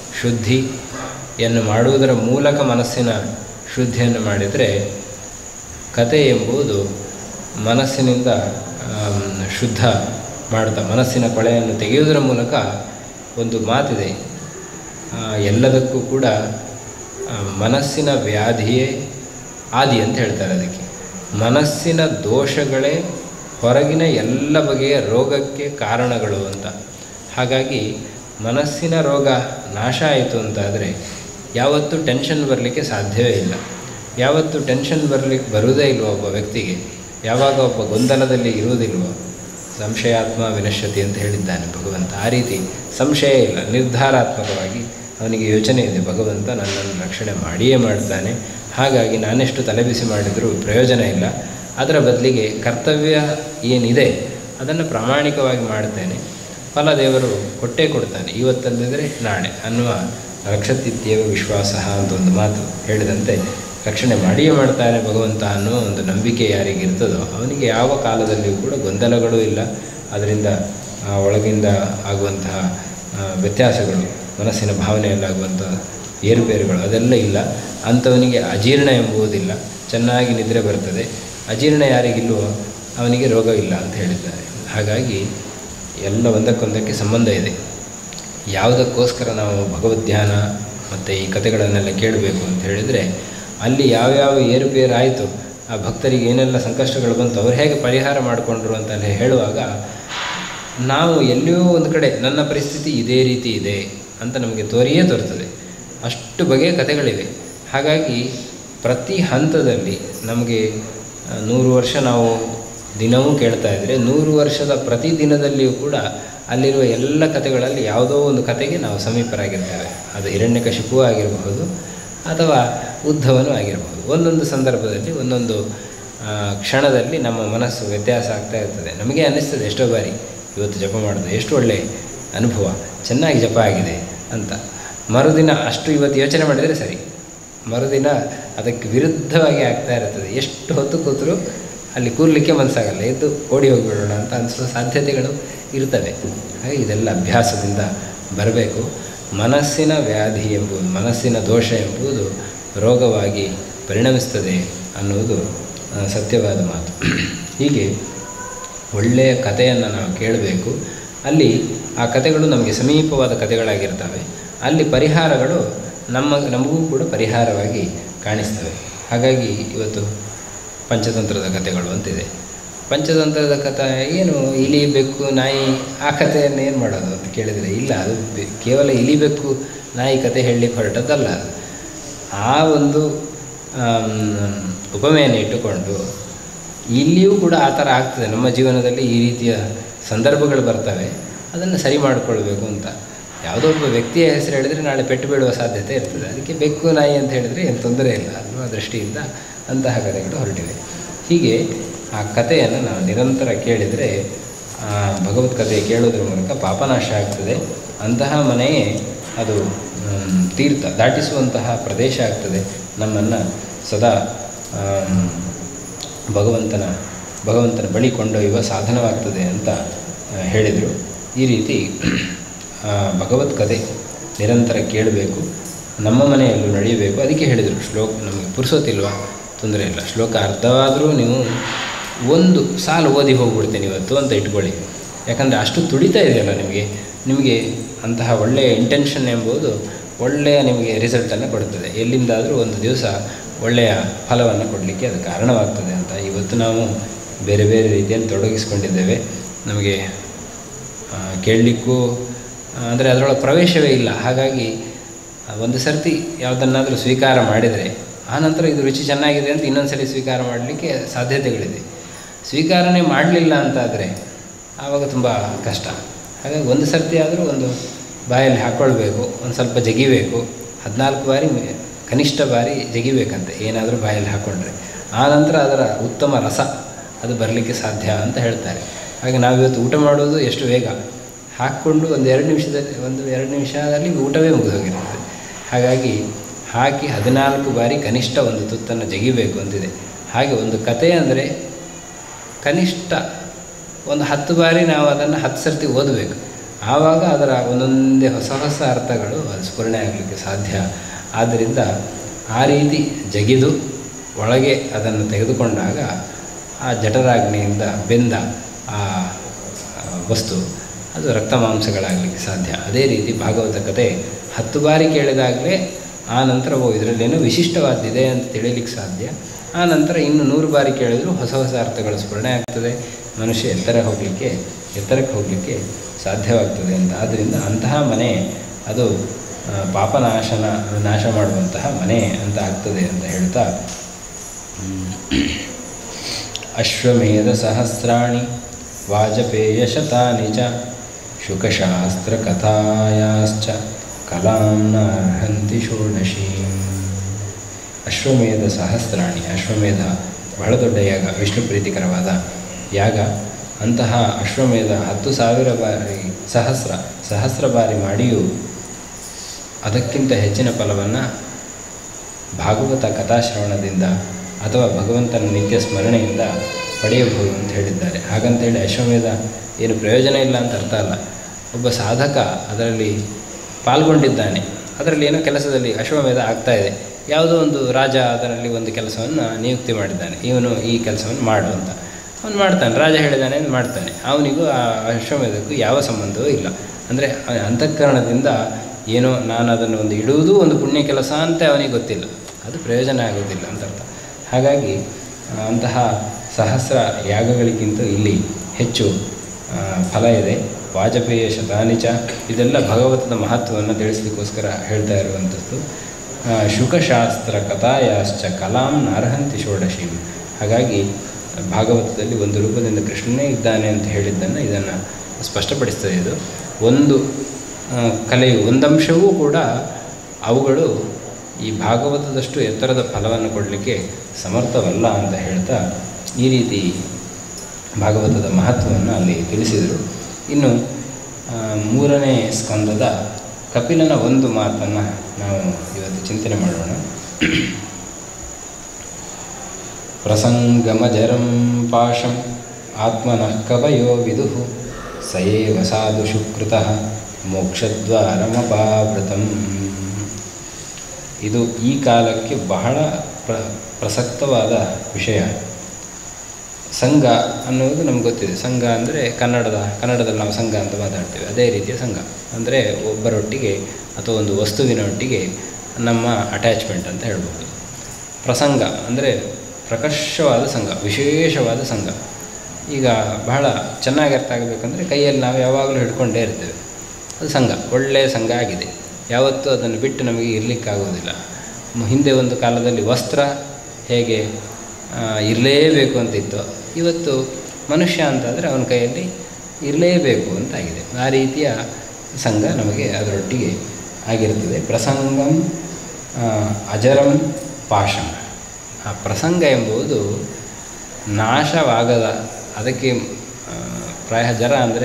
ಶುದ್ಧಿಯನ್ನು ಮಾಡುವುದರ ಮೂಲಕ ಮನಸ್ಸಿನ ಶುದ್ಧಿಯನ್ನು ಮಾಡಿದರೆ ಕತೆ ಎಂಬುದು ಮನಸ್ಸಿನಿಂದ ಆಮ್, ಶುದ್ಧ ಮಾಡ್ತಾ ಮನಸ್ಸಿನ ಕೊಳೆಯನ್ನು ತೆಗೆಯುವುದರ ಮೂಲಕ ಒಂದು ಮಾತಿದೆ ಆ, ಎಲ್ಲದಕ್ಕೂ ಕೂಡ ಆ, ಮನಸ್ಸಿನ ವ್ಯಾಧಿಯೇ ಆದಿ ಅಂತ ಹೇಳ್ತಾರೆ ಅದಕ್ಕೆ ಮನಸ್ಸಿನ ದೋಷಗಳೇ ಹೊರಗಿನ ಎಲ್ಲ ಬಗೆಯ ರೋಗಕ್ಕೆ ಕಾರಣಗಳು ಅಂತ ಹಾಗಾಗಿ ಮನಸ್ಸಿನ ರೋಗ ನಾಶ ಆಯಿತು ಅಂತಾದರೆ ಯಾವತ್ತೂ ಟೆನ್ಷನ್ ಬರಲಿಕ್ಕೆ ಸಾಧ್ಯವೇ ಇಲ್ಲ ಯಾವತ್ತು ಟೆನ್ಷನ್ ಬರಲಿಕ್ಕೆ ಬರುವುದೇ ಇಲ್ವೋ ಒಬ್ಬ ವ್ಯಕ್ತಿಗೆ ಯಾವಾಗ ಒಬ್ಬ ಗೊಂದಲದಲ್ಲಿ ಇರುವುದಿಲ್ವೋ ಸಂಶಯಾತ್ಮ ವಿನಶ್ಯತಿ ಅಂತ ಹೇಳಿದ್ದಾನೆ ಭಗವಂತ ಆ ರೀತಿ ಸಂಶಯ ಇಲ್ಲ ನಿರ್ಧಾರಾತ್ಮಕವಾಗಿ ಅವನಿಗೆ ಯೋಚನೆ ಇದೆ ಭಗವಂತ ನನ್ನನ್ನು ರಕ್ಷಣೆ ಮಾಡಿಯೇ ಮಾಡ್ತಾನೆ ಹಾಗಾಗಿ ನಾನೆಷ್ಟು ತಲೆಬಿಸಿ ಮಾಡಿದರೂ ಪ್ರಯೋಜನ ಇಲ್ಲ ಅದರ ಬದಲಿಗೆ ಕರ್ತವ್ಯ ಏನಿದೆ ಅದನ್ನು ಪ್ರಾಮಾಣಿಕವಾಗಿ ಮಾಡ್ತೇನೆ ಫಲ ದೇವರು ಕೊಟ್ಟೇ ಕೊಡ್ತಾನೆ ಇವತ್ತಲ್ಲದಿದ್ದರೆ ನಾಳೆ ಅನ್ನುವ ರಕ್ಷತಿತ್ಯವ ವಿಶ್ವಾಸ ಅಂತ ಒಂದು ಮಾತು ಹೇಳಿದಂತೆ ರಕ್ಷಣೆ ಮಾಡಿಯೇ ಮಾಡ್ತಾನೆ ಭಗವಂತ ಅನ್ನುವ ಒಂದು ನಂಬಿಕೆ ಯಾರಿಗಿರ್ತದೋ ಅವನಿಗೆ ಯಾವ ಕಾಲದಲ್ಲಿಯೂ ಕೂಡ ಗೊಂದಲಗಳೂ ಇಲ್ಲ ಅದರಿಂದ ಆ ಒಳಗಿಂದ ಆಗುವಂತಹ ಆ, ವ್ಯತ್ಯಾಸಗಳು ಮನಸ್ಸಿನ ಭಾವನೆಯಲ್ಲಾಗುವಂಥ ಏರುಪೇರುಗಳು ಅದೆಲ್ಲ ಇಲ್ಲ ಅಂಥವನಿಗೆ ಅಜೀರ್ಣ ಎಂಬುವುದಿಲ್ಲ ಚೆನ್ನಾಗಿ ನಿದ್ರೆ ಬರ್ತದೆ ಅಜೀರ್ಣ ಯಾರಿಗಿಲ್ವೋ ಅವನಿಗೆ ರೋಗ ಇಲ್ಲ ಅಂತ ಹೇಳಿದ್ದಾರೆ ಹಾಗಾಗಿ ಎಲ್ಲ ಒಂದಕ್ಕೊಂದಕ್ಕೆ ಸಂಬಂಧ ಇದೆ ಯಾವುದಕ್ಕೋಸ್ಕರ ನಾವು ಭಗವದ್ಧ್ಯಾನ ಮತ್ತು ಈ ಕಥೆಗಳನ್ನೆಲ್ಲ ಕೇಳಬೇಕು ಅಂತ ಹೇಳಿದರೆ ಅಲ್ಲಿ ಯಾವ್ಯಾವ ಏರುಪೇರು ಆಯಿತು ಆ ಭಕ್ತರಿಗೆ ಏನೆಲ್ಲ ಸಂಕಷ್ಟಗಳು ಬಂತು ಅವ್ರು ಹೇಗೆ ಪರಿಹಾರ ಮಾಡಿಕೊಂಡ್ರು ಅಂತೆಲ್ಲ ಹೇಳುವಾಗ ನಾವು ಎಲ್ಲಿಯೋ ಒಂದು ಕಡೆ ನನ್ನ ಪರಿಸ್ಥಿತಿ ಇದೇ ರೀತಿ ಇದೆ ಅಂತ ನಮಗೆ ತೋರಿಯೇ ತೋರ್ತದೆ ಅಷ್ಟು ಬಗೆಯ ಕಥೆಗಳಿವೆ ಹಾಗಾಗಿ ಪ್ರತಿ ಹಂತದಲ್ಲಿ ನಮಗೆ ಆ, ನೂರು ವರ್ಷ ನಾವು ದಿನವೂ ಕೇಳ್ತಾ ಇದ್ದರೆ ನೂರು ವರ್ಷದ ಪ್ರತಿ ದಿನದಲ್ಲಿಯೂ ಕೂಡ ಅಲ್ಲಿರುವ ಎಲ್ಲ ಕಥೆಗಳಲ್ಲಿ ಯಾವುದೋ ಒಂದು ಕಥೆಗೆ ನಾವು ಸಮೀಪರಾಗಿರ್ತೇವೆ ಅದು ಹಿರಣ್ಯಕಶಿಪೂ ಆಗಿರಬಹುದು ಅಥವಾ ಉದ್ಧವನೂ ಆಗಿರಬಹುದು ಒಂದೊಂದು ಸಂದರ್ಭದಲ್ಲಿ ಒಂದೊಂದು ಆ, ಕ್ಷಣದಲ್ಲಿ ನಮ್ಮ ಮನಸ್ಸು ವ್ಯತ್ಯಾಸ ಆಗ್ತಾ ಇರ್ತದೆ ನಮಗೆ ಅನ್ನಿಸ್ತದೆ ಎಷ್ಟೋ ಬಾರಿ ಇವತ್ತು ಜಪ ಮಾಡೋದು ಎಷ್ಟು ಒಳ್ಳೆಯ ಅನುಭವ ಚೆನ್ನಾಗಿ ಜಪ ಆಗಿದೆ ಅಂತ ಮರುದಿನ ಅಷ್ಟು ಇವತ್ತು ಯೋಚನೆ ಮಾಡಿದರೆ ಸರಿ ಮರುದಿನ ಅದಕ್ಕೆ ವಿರುದ್ಧವಾಗಿ ಆಗ್ತಾ ಇರ್ತದೆ ಎಷ್ಟು ಹೊತ್ತು ಕೂತರೂ ಅಲ್ಲಿ ಕೂರಲಿಕ್ಕೆ ಮನಸ್ಸಾಗಲ್ಲ ಎದ್ದು ಓಡಿ ಹೋಗಿಬಿಡೋಣ ಅಂತ ಅನಿಸೋ ಸಾಧ್ಯತೆಗಳು ಇರ್ತವೆ ಹಾಗೆ ಇದೆಲ್ಲ ಅಭ್ಯಾಸದಿಂದ ಬರಬೇಕು ಮನಸ್ಸಿನ ವ್ಯಾಧಿ ಎಂಬುದು ಮನಸ್ಸಿನ ದೋಷ ಎಂಬುದು ರೋಗವಾಗಿ ಪರಿಣಮಿಸ್ತದೆ ಅನ್ನುವುದು ಆ, ಸತ್ಯವಾದ ಮಾತು ಹೀಗೆ ಒಳ್ಳೆಯ ಕಥೆಯನ್ನು ನಾವು ಕೇಳಬೇಕು ಅಲ್ಲಿ ಆ ಕಥೆಗಳು ನಮಗೆ ಸಮೀಪವಾದ ಕಥೆಗಳಾಗಿರ್ತವೆ ಅಲ್ಲಿ ಪರಿಹಾರಗಳು ನಮ್ಮ ನಮಗೂ ಕೂಡ ಪರಿಹಾರವಾಗಿ ಕಾಣಿಸ್ತವೆ ಹಾಗಾಗಿ ಇವತ್ತು ಪಂಚತಂತ್ರದ ಕಥೆಗಳು ಅಂತಿದೆ ಪಂಚತಂತ್ರದ ಕಥೆ ಏನು ಇಲಿ ಬೆಕ್ಕು ನಾಯಿ ಆ ಕಥೆಯನ್ನು ಏನು ಮಾಡೋದು ಅಂತ ಕೇಳಿದರೆ ಇಲ್ಲ ಅದು ಬೆ- ಕೇವಲ ಇಲಿ ಬೆಕ್ಕು ನಾಯಿ ಕಥೆ ಹೇಳಲಿಕ್ಕೆ ಹೊರಟದ್ದಲ್ಲ ಅದು. ಆ ಒಂದು ಆಮ್, ಉಪಮೆಯನ್ನು ಇಟ್ಟುಕೊಂಡು ಇಲ್ಲಿಯೂ ಕೂಡ ಆ ಥರ ಆಗ್ತದೆ ನಮ್ಮ ಜೀವನದಲ್ಲಿ ಈ ರೀತಿಯ ಸಂದರ್ಭಗಳು ಬರ್ತವೆ ಅದನ್ನು ಸರಿ ಮಾಡಿಕೊಳ್ಬೇಕು ಅಂತ ಯಾವುದೋ ಒಬ್ಬ ವ್ಯಕ್ತಿಯ ಹೆಸರು ಹೇಳಿದರೆ ನಾಳೆ ಪೆಟ್ಟು ಬೀಳುವ ಸಾಧ್ಯತೆ ಇರ್ತದೆ ಅದಕ್ಕೆ ಬೆಕ್ಕು ನಾಯಿ ಅಂತ ಹೇಳಿದರೆ ಏನು ತೊಂದರೆ ಇಲ್ಲ ಅನ್ನುವ ದೃಷ್ಟಿಯಿಂದ ಅಂತಹ ಕಥೆಗಳು ಹೊರಟಿವೆ ಹೀಗೆ ಆ ಕಥೆಯನ್ನು ನಾವು ನಿರಂತರ ಕೇಳಿದರೆ ಆ ಭಗವದ್ಗೀತೆ ಕೇಳೋದ್ರ ಮೂಲಕ ಪಾಪನಾಶ ಆಗ್ತದೆ ಅಂತಹ ಮನೆಯೇ ಅದು ಮ್, ತೀರ್ಥ ದಾಟಿಸುವಂತಹ ಪ್ರದೇಶ ಆಗ್ತದೆ ನಮ್ಮನ್ನು ಸದಾ ಆಮ್, ಭಗವಂತನ ಭಗವಂತನ ಬಳಿ ಕೊಂಡೊಯ್ಯುವ ಸಾಧನವಾಗ್ತದೆ ಅಂತ ಆ, ಹೇಳಿದರು ಈ ರೀತಿ ಆ, ಭಗವದ್ಗೀತೆ ನಿರಂತರ ಕೇಳಬೇಕು ನಮ್ಮ ಮನೆಯಲ್ಲೂ ನಡೆಯಬೇಕು ಅದಕ್ಕೆ ಹೇಳಿದರು ಶ್ಲೋಕ ನಮಗೆ ಪುರುಸೋತಿಲ್ವಾ ತೊಂದರೆ ಇಲ್ಲ ಶ್ಲೋಕ ಅರ್ಥವಾದರೂ ನೀವು ಒಂದು ಸಾಲು ಓದಿ ಹೋಗ್ಬಿಡ್ತೇನೆ ಇವತ್ತು ಅಂತ ಇಟ್ಕೊಳ್ಳಿ ಯಾಕಂದರೆ ಅಷ್ಟು ತುಡಿತಾ ಇದೆಯಲ್ಲ ನಿಮಗೆ ನಿಮಗೆ ಅಂತಹ ಒಳ್ಳೆಯ ಇಂಟೆನ್ಷನ್ ಎಂಬುದು ಒಳ್ಳೆಯ ನಿಮಗೆ ರಿಸಲ್ಟನ್ನು ಕೊಡುತ್ತದೆ ಎಲ್ಲಿಂದಾದರೂ ಒಂದು ದಿವಸ ಒಳ್ಳೆಯ ಫಲವನ್ನು ಕೊಡಲಿಕ್ಕೆ ಅದು ಕಾರಣವಾಗ್ತದೆ ಅಂತ ಇವತ್ತು ನಾವು ಬೇರೆ ಬೇರೆ ರೀತಿಯಲ್ಲಿ ತೊಡಗಿಸ್ಕೊಂಡಿದ್ದೇವೆ ನಮಗೆ ಆ, ಕೇಳಲಿಕ್ಕೂ ಅಂದರೆ ಅದರೊಳಗೆ ಪ್ರವೇಶವೇ ಇಲ್ಲ ಹಾಗಾಗಿ ಆ, ಒಂದು ಸರ್ತಿ ಯಾವುದನ್ನಾದರೂ ಸ್ವೀಕಾರ ಮಾಡಿದರೆ ಆನಂತರ ಇದು ರುಚಿ ಚೆನ್ನಾಗಿದೆ ಅಂತ ಇನ್ನೊಂದು ಸರಿ ಸ್ವೀಕಾರ ಮಾಡಲಿಕ್ಕೆ ಸಾಧ್ಯತೆಗಳಿದೆ ಸ್ವೀಕಾರನೇ ಮಾಡಲಿಲ್ಲ ಅಂತಾದರೆ ಆವಾಗ ತುಂಬ ಕಷ್ಟ ಹಾಗಾಗಿ ಒಂದು ಸರ್ತಿ ಆದರೂ ಒಂದು ಬಾಯಲ್ಲಿ ಹಾಕ್ಕೊಳ್ಬೇಕು ಒಂದು ಸ್ವಲ್ಪ ಜಗಿಬೇಕು ಹದಿನಾಲ್ಕು ಬಾರಿ ಮೆ- ಕನಿಷ್ಠ ಬಾರಿ ಜಗಿಬೇಕಂತೆ ಏನಾದರೂ ಬಾಯಲ್ಲಿ ಹಾಕ್ಕೊಂಡ್ರೆ ಆನಂತರ ಅದರ ಉತ್ತಮ ರಸ ಅದು ಬರಲಿಕ್ಕೆ ಸಾಧ್ಯ ಅಂತ ಹೇಳ್ತಾರೆ ಹಾಗೆ ನಾವಿವತ್ತು ಊಟ ಮಾಡೋದು ಎಷ್ಟು ವೇಗ ಹಾಕ್ಕೊಂಡು ಒಂದು ಎರಡು ನಿಮಿಷದಲ್ಲಿ ಒಂದು ಎರಡು ನಿಮಿಷದಲ್ಲಿ ಊಟವೇ ಮುಗಿದೋಗಿರ್ತದೆ ಹಾಗಾಗಿ ಹಾಕಿ ಹದಿನಾಲ್ಕು ಬಾರಿ ಕನಿಷ್ಠ ಒಂದು ತುತ್ತನ್ನು ಜಗಿಬೇಕು ಅಂತಿದೆ ಹಾಗೆ ಒಂದು ಕತೆ ಅಂದರೆ ಕನಿಷ್ಠ ಒಂದು ಹತ್ತು ಬಾರಿ ನಾವು ಅದನ್ನು ಹತ್ತು ಸರ್ತಿ ಓದಬೇಕು ಆವಾಗ ಅದರ ಒಂದೊಂದೇ ಹೊಸ ಹೊಸ ಅರ್ಥಗಳು ಅದು ಸ್ಫುರಣೆ ಆಗಲಿಕ್ಕೆ ಸಾಧ್ಯ ಆದ್ದರಿಂದ ಆ ರೀತಿ ಜಗಿದು ಒಳಗೆ ಅದನ್ನು ತೆಗೆದುಕೊಂಡಾಗ ಆ ಜಠರಾಗ್ನಿಯಿಂದ ಬೆಂದ ಆ ಆ ವಸ್ತು ಅದು ರಕ್ತ ಮಾಂಸಗಳಾಗಲಿಕ್ಕೆ ಸಾಧ್ಯ ಅದೇ ರೀತಿ ಭಾಗವತ ಕತೆ ಹತ್ತು ಬಾರಿ ಕೇಳಿದಾಗಲೇ ಆ ನಂತರ ಓ ಇದರಲ್ಲೇನೋ ವಿಶಿಷ್ಟವಾದ್ದಿದೆ ಅಂತ ತಿಳಿಲಿಕ್ಕೆ ಸಾಧ್ಯ ಆ ನಂತರ ಇನ್ನು ನೂರು ಬಾರಿ ಕೇಳಿದರೂ ಹೊಸ ಹೊಸ ಅರ್ಥಗಳು ಸ್ಫುರಣೆ ಆಗ್ತದೆ ಮನುಷ್ಯ ಎತ್ತರ ಹೋಗಲಿಕ್ಕೆ ಎತ್ತರಕ್ಕೆ ಹೋಗಲಿಕ್ಕೆ ಸಾಧ್ಯವಾಗ್ತದೆ ಅಂತ ಆದ್ದರಿಂದ ಅಂತಹ ಮನೆ ಅದು ಆ, ಪಾಪನಾಶನ ನಾಶ ಮಾಡುವಂತಹ ಮನೆ ಅಂತ ಆಗ್ತದೆ ಅಂತ ಹೇಳ್ತಾ ಅಶ್ವಮೇಧ ಸಹಸ್ರಾಣಿ ವಾಜಪೇಯ ಶತಾನಿ ಚ ಶುಕಶಾಸ್ತ್ರಕಥಾಯಾಶ್ಚ ಕಲಾಂ ನಾರ್ಹಂತಿ ಷೋಡಶೀಂ ಅಶ್ವಮೇಧ ಸಹಸ್ರಾಣಿ ಅಶ್ವಮೇಧ ಬಹಳ ದೊಡ್ಡ ಯಾಗ ವಿಷ್ಣು ಪ್ರೀತಿಕರವಾದ ಯಾಗ ಅಂತಹ ಅಶ್ವಮೇಧ ಹತ್ತು ಸಾವಿರ ಬಾರಿ ಸಹಸ್ರ ಸಹಸ್ರ ಬಾರಿ ಮಾಡಿಯೂ ಅದಕ್ಕಿಂತ ಹೆಚ್ಚಿನ ಫಲವನ್ನು ಭಾಗವತ ಕಥಾಶ್ರವಣದಿಂದ ಅಥವಾ ಭಗವಂತನ ನಿತ್ಯ ಸ್ಮರಣೆಯಿಂದ ಪಡೆಯಬಹುದು ಅಂತ ಹೇಳಿದ್ದಾರೆ ಹಾಗಂತೇಳಿ ಅಶ್ವಮೇಧ ಏನು ಪ್ರಯೋಜನ ಇಲ್ಲ ಅಂತ ಅರ್ಥ ಅಲ್ಲ ಒಬ್ಬ ಸಾಧಕ ಅದರಲ್ಲಿ ಪಾಲ್ಗೊಂಡಿದ್ದಾನೆ ಅದರಲ್ಲಿ ಏನೋ ಕೆಲಸದಲ್ಲಿ ಅಶ್ವಮೇಧ ಆಗ್ತಾ ಇದೆ ಯಾವುದೋ ಒಂದು ರಾಜ ಅದರಲ್ಲಿ ಒಂದು ಕೆಲಸವನ್ನು ನಿಯುಕ್ತಿ ಮಾಡಿದ್ದಾನೆ ಇವನು ಈ ಕೆಲಸವನ್ನು ಮಾಡು ಅಂತ ಅವನು ಮಾಡ್ತಾನೆ ರಾಜ ಹೇಳಿದ್ದಾನೆ ಅಂತ ಮಾಡ್ತಾನೆ ಅವನಿಗೂ ಆ ಅಶ್ವಮೇಧಕ್ಕೂ ಯಾವ ಸಂಬಂಧವೂ ಇಲ್ಲ ಅಂದರೆ ಅಂತಃಕರಣದಿಂದ ಏನೋ ನಾನು ಅದನ್ನು ಒಂದು ಇಡುವುದು ಒಂದು ಪುಣ್ಯ ಕೆಲಸ ಅಂತ ಅವನಿಗೆ ಗೊತ್ತಿಲ್ಲ ಅದು ಪ್ರಯೋಜನ ಆಗೋದಿಲ್ಲ ಅಂತ ಅರ್ಥ ಹಾಗಾಗಿ ಆ, ಅಂತಹ ಸಹಸ್ರ ಯಾಗಗಳಿಗಿಂತ ಇಲ್ಲಿ ಹೆಚ್ಚು ಆ, ಫಲ ಇದೆ ವಾಜಪೇಯ ಶತಾನಿಚ ಇದೆಲ್ಲ ಭಗವತದ ಮಹತ್ವವನ್ನು ತಿಳಿಸ್ಲಿಕ್ಕೋಸ್ಕರ ಹೇಳ್ತಾ ಇರುವಂಥದ್ದು ಆ, ಶುಕಶಾಸ್ತ್ರ ಕಥಾಯಾಶ್ಚ ಕಲಾಂ ನಾರ್ಹಂತಿ ಷೋಡಶೀಂ ಹಾಗಾಗಿ ಭಾಗವತದಲ್ಲಿ ಒಂದು ರೂಪದಿಂದ ಕೃಷ್ಣನೇ ಇದ್ದಾನೆ ಅಂತ ಹೇಳಿದ್ದನ್ನು ಇದನ್ನು ಸ್ಪಷ್ಟಪಡಿಸ್ತದೆ ಇದು ಒಂದು ಆ, ಕಲೆಯು ಒಂದಂಶವೂ ಕೂಡ ಅವುಗಳು ಈ ಭಾಗವತದಷ್ಟು ಎತ್ತರದ ಫಲವನ್ನು ಕೊಡಲಿಕ್ಕೆ ಸಮರ್ಥವಲ್ಲ ಅಂತ ಹೇಳ್ತಾ ಈ ರೀತಿ ಭಾಗವತದ ಮಹತ್ವವನ್ನು ಅಲ್ಲಿ ತಿಳಿಸಿದರು ಇನ್ನು ಆ, ಮೂರನೇ ಸ್ಕಂದದ ಕಪಿಲನ ಒಂದು ಮಾತನ್ನು ನಾವು ಇವತ್ತು ಚಿಂತನೆ ಮಾಡೋಣ ಪ್ರಸಂಗಮಜರಂ ಪಾಶಂ ಆತ್ಮನಃ ಕವಯೋ ವಿದುಃ ಸ ಏವ ಸಾಧು ಶುಕೃತಃ ಮೋಕ್ಷದ್ವಾರಮಪಾವೃತಂ ಇದು ಈ ಕಾಲಕ್ಕೆ ಬಹಳ ಪ್ರ ಪ್ರಸಕ್ತವಾದ ವಿಷಯ ಸಂಘ ಅನ್ನುವುದು ನಮ್ಗೆ ಗೊತ್ತಿದೆ ಸಂಘ ಅಂದರೆ ಕನ್ನಡದ ಕನ್ನಡದಲ್ಲಿ ನಾವು ಸಂಘ ಅಂತ ಮಾತಾಡ್ತೇವೆ ಅದೇ ರೀತಿಯ ಸಂಘ ಅಂದರೆ ಒಬ್ಬರೊಟ್ಟಿಗೆ ಅಥವಾ ಒಂದು ವಸ್ತುವಿನೊಟ್ಟಿಗೆ ನಮ್ಮ ಅಟ್ಯಾಚ್ಮೆಂಟ್ ಅಂತ ಹೇಳ್ಬೋದು ಪ್ರಸಂಗ ಅಂದರೆ ಪ್ರಕರ್ಷವಾದ ಸಂಘ ವಿಶೇಷವಾದ ಸಂಘ ಈಗ ಬಹಳ ಚೆನ್ನಾಗಿ ಅರ್ಥ ಆಗಬೇಕಂದ್ರೆ ಕೈಯಲ್ಲಿ ನಾವು ಯಾವಾಗಲೂ ಹಿಡ್ಕೊಂಡೇ ಇರ್ತೇವೆ ಅದು ಸಂಘ ಒಳ್ಳೆಯ ಸಂಘ ಆಗಿದೆ ಯಾವತ್ತೂ ಅದನ್ನು ಬಿಟ್ಟು ನಮಗೆ ಇರಲಿಕ್ಕಾಗೋದಿಲ್ಲ ಮ- ಹಿಂದೆ ಒಂದು ಕಾಲದಲ್ಲಿ ವಸ್ತ್ರ ಹೇಗೆ ಇರಲೇಬೇಕು ಅಂತ ಇತ್ತು ಇವತ್ತು ಮನುಷ್ಯ ಅಂತಾದರೆ ಅವನ ಕೈಯಲ್ಲಿ ಇರಲೇಬೇಕು ಅಂತಾಗಿದೆ ಆ ರೀತಿಯ ಸಂಘ ನಮಗೆ ಅದರೊಟ್ಟಿಗೆ ಆಗಿರುತ್ತದೆ ಪ್ರಸಂಗಂ ಆ, ಅಜರಂ ಪಾಶಂ ಆ ಪ್ರಸಂಗ ಎಂಬುದು ನಾಶವಾಗದ ಅದಕ್ಕೆ ಆ, ಪ್ರಾಯ ಜರ ಅಂದರೆ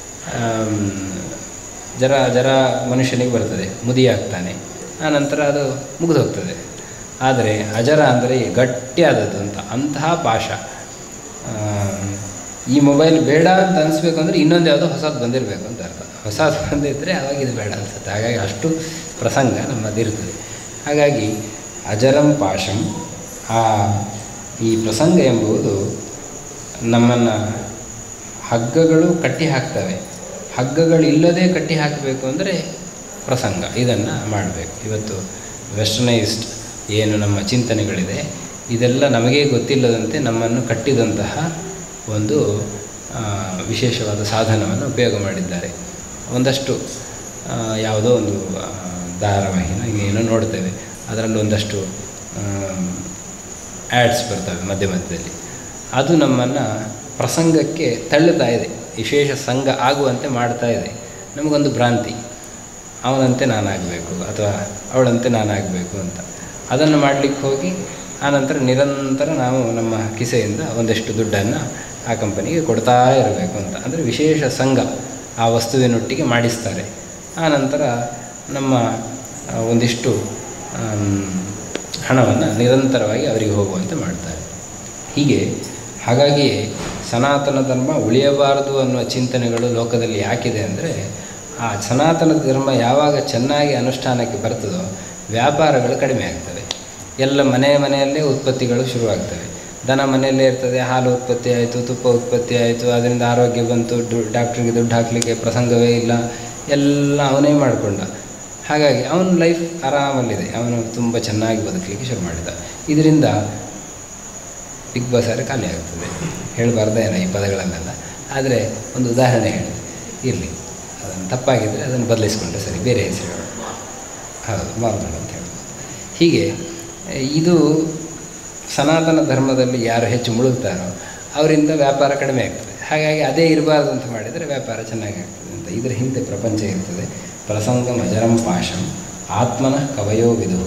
ಜರ ಜರ ಮನುಷ್ಯನಿಗೆ ಬರ್ತದೆ ಮುದಿಯಾಗ್ತಾನೆ ಆನಂತರ ಅದು ಮುಗಿದು ಹೋಗ್ತದೆ ಆದರೆ ಅಜರ ಅಂದರೆ ಗಟ್ಟಿಯಾದದ್ದು ಅಂತ ಅಂತಹ ಪಾಶ ಆ, ಈ ಮೊಬೈಲ್ ಬೇಡ ಅಂತ ಅನಿಸ್ಬೇಕು ಅಂದರೆ ಇನ್ನೊಂದು ಯಾವುದೋ ಹೊಸದು ಬಂದಿರಬೇಕು ಅಂತ ಅರ್ಥ ಹೊಸದು ಬಂದಿದ್ದರೆ ಆವಾಗ ಇದು ಬೇಡ ಅನಿಸುತ್ತೆ ಹಾಗಾಗಿ ಅಷ್ಟು ಪ್ರಸಂಗ ನಮ್ಮದಿರ್ತದೆ ಹಾಗಾಗಿ ಅಜರಂ ಪಾಶಂ ಆ ಈ ಪ್ರಸಂಗ ಎಂಬುದು ನಮ್ಮನ್ನು ಹಗ್ಗಗಳು ಕಟ್ಟಿ ಹಾಕ್ತವೆ ಹಗ್ಗಗಳಿಲ್ಲದೆ ಕಟ್ಟಿ ಹಾಕಬೇಕು ಅಂದರೆ ಪ್ರಸಂಗ ಇದನ್ನು ಮಾಡಬೇಕು ಇವತ್ತು ವೆಸ್ಟರ್ನೈಸ್ಡ್ ಏನು ನಮ್ಮ ಚಿಂತನೆಗಳಿದೆ ಇದೆಲ್ಲ ನಮಗೇ ಗೊತ್ತಿಲ್ಲದಂತೆ ನಮ್ಮನ್ನು ಕಟ್ಟಿದಂತಹ ಒಂದು ಆ, ವಿಶೇಷವಾದ ಸಾಧನವನ್ನು ಉಪಯೋಗ ಮಾಡಿದ್ದಾರೆ ಒಂದಷ್ಟು ಆ, ಯಾವುದೋ ಒಂದು ಆ, ಧಾರಾವಾಹಿನ ಏನೋ ನೋಡ್ತೇವೆ ಅದರಲ್ಲಿ ಒಂದಷ್ಟು ಆ್ಯಡ್ಸ್ ಬರ್ತವೆ ಮಧ್ಯ ಮಧ್ಯದಲ್ಲಿ ಅದು ನಮ್ಮನ್ನು ಪ್ರಸಂಗಕ್ಕೆ ತಳ್ಳುತ್ತಾ ಇದೆ ವಿಶೇಷ ಸಂಘ ಆಗುವಂತೆ ಮಾಡ್ತಾ ಇದೆ ನಮಗೊಂದು ಭ್ರಾಂತಿ ಅವನಂತೆ ನಾನಾಗಬೇಕು ಅಥವಾ ಅವಳಂತೆ ನಾನಾಗಬೇಕು ಅಂತ ಅದನ್ನು ಮಾಡಲಿಕ್ಕೆ ಹೋಗಿ ಆನಂತರ ನಿರಂತರ ನಾವು ನಮ್ಮ ಕಿಸೆಯಿಂದ ಒಂದಷ್ಟು ದುಡ್ಡನ್ನು ಆ ಕಂಪನಿಗೆ ಕೊಡ್ತಾ ಇರಬೇಕು ಅಂತ ಅಂದರೆ ವಿಶೇಷ ಸಂಘ ಆ ವಸ್ತುವಿನೊಟ್ಟಿಗೆ ಮಾಡಿಸ್ತಾರೆ ಆನಂತರ ನಮ್ಮ ಆ, ಒಂದಿಷ್ಟು ಹಣವನ್ನು ನಿರಂತರವಾಗಿ ಅವರಿಗೆ ಹೋಗುವಂತೆ ಮಾಡ್ತಾರೆ ಹೀಗೆ ಹಾಗಾಗಿಯೇ ಸನಾತನ ಧರ್ಮ ಉಳಿಯಬಾರದು ಅನ್ನುವ ಚಿಂತನೆಗಳು ಲೋಕದಲ್ಲಿ ಯಾಕಿದೆ ಅಂದರೆ ಆ ಸನಾತನ ಧರ್ಮ ಯಾವಾಗ ಚೆನ್ನಾಗಿ ಅನುಷ್ಠಾನಕ್ಕೆ ಬರ್ತದೋ ವ್ಯಾಪಾರಗಳು ಕಡಿಮೆ ಆಗ್ತವೆ ಎಲ್ಲ ಮನೆ ಮನೆಯಲ್ಲೇ ಉತ್ಪತ್ತಿಗಳು ಶುರುವಾಗ್ತವೆ ದನ ಮನೆಯಲ್ಲೇ ಇರ್ತದೆ ಹಾಲು ಉತ್ಪತ್ತಿ ಆಯಿತು ತುಪ್ಪ ಉತ್ಪತ್ತಿ ಆಯಿತು ಅದರಿಂದ ಆರೋಗ್ಯ ಬಂತು ಡು ಡಾಕ್ಟ್ರಿಗೆ ದುಡ್ಡು ಹಾಕಲಿಕ್ಕೆ ಪ್ರಸಂಗವೇ ಇಲ್ಲ ಎಲ್ಲ ಅವನೇ ಮಾಡಿಕೊಂಡ ಹಾಗಾಗಿ ಅವನ ಲೈಫ್ ಆರಾಮಲ್ಲಿದೆ ಅವನು ತುಂಬ ಚೆನ್ನಾಗಿ ಬದುಕಲಿಕ್ಕೆ ಶುರು ಮಾಡಿದ ಇದರಿಂದ ಬಿಗ್ ಬಸಾರೆ ಖಾಲಿ ಆಗ್ತದೆ ಹೇಳಬಾರ್ದೇನೋ ಈ ಪದಗಳನ್ನೆಲ್ಲ ಆದರೆ ಒಂದು ಉದಾಹರಣೆ ಹೇಳಿದೆ ಇರಲಿ ಅದನ್ನು ತಪ್ಪಾಗಿದ್ದರೆ ಅದನ್ನು ಬದಲಿಸ್ಕೊಂಡ್ರೆ ಸರಿ ಬೇರೆ ಹೆಸರು ಹೌದು ಮಾರುದಳು ಅಂತ ಹೇಳ್ಬೋದು ಹೀಗೆ ಇದು ಸನಾತನ ಧರ್ಮದಲ್ಲಿ ಯಾರು ಹೆಚ್ಚು ಮುಳುಗ್ತಾರೋ ಅವರಿಂದ ವ್ಯಾಪಾರ ಕಡಿಮೆ ಆಗ್ತದೆ ಹಾಗಾಗಿ ಅದೇ ಇರಬಾರ್ದು ಅಂತ ಮಾಡಿದರೆ ವ್ಯಾಪಾರ ಚೆನ್ನಾಗಿ ಆಗ್ತದೆ ಅಂತ ಇದರ ಹಿಂದೆ ಪ್ರಪಂಚ ಇರ್ತದೆ ಪ್ರಸಂಗಂ ಅಜರಂ ಪಾಶಂ ಆತ್ಮನ ಕವಯೋ ವಿದು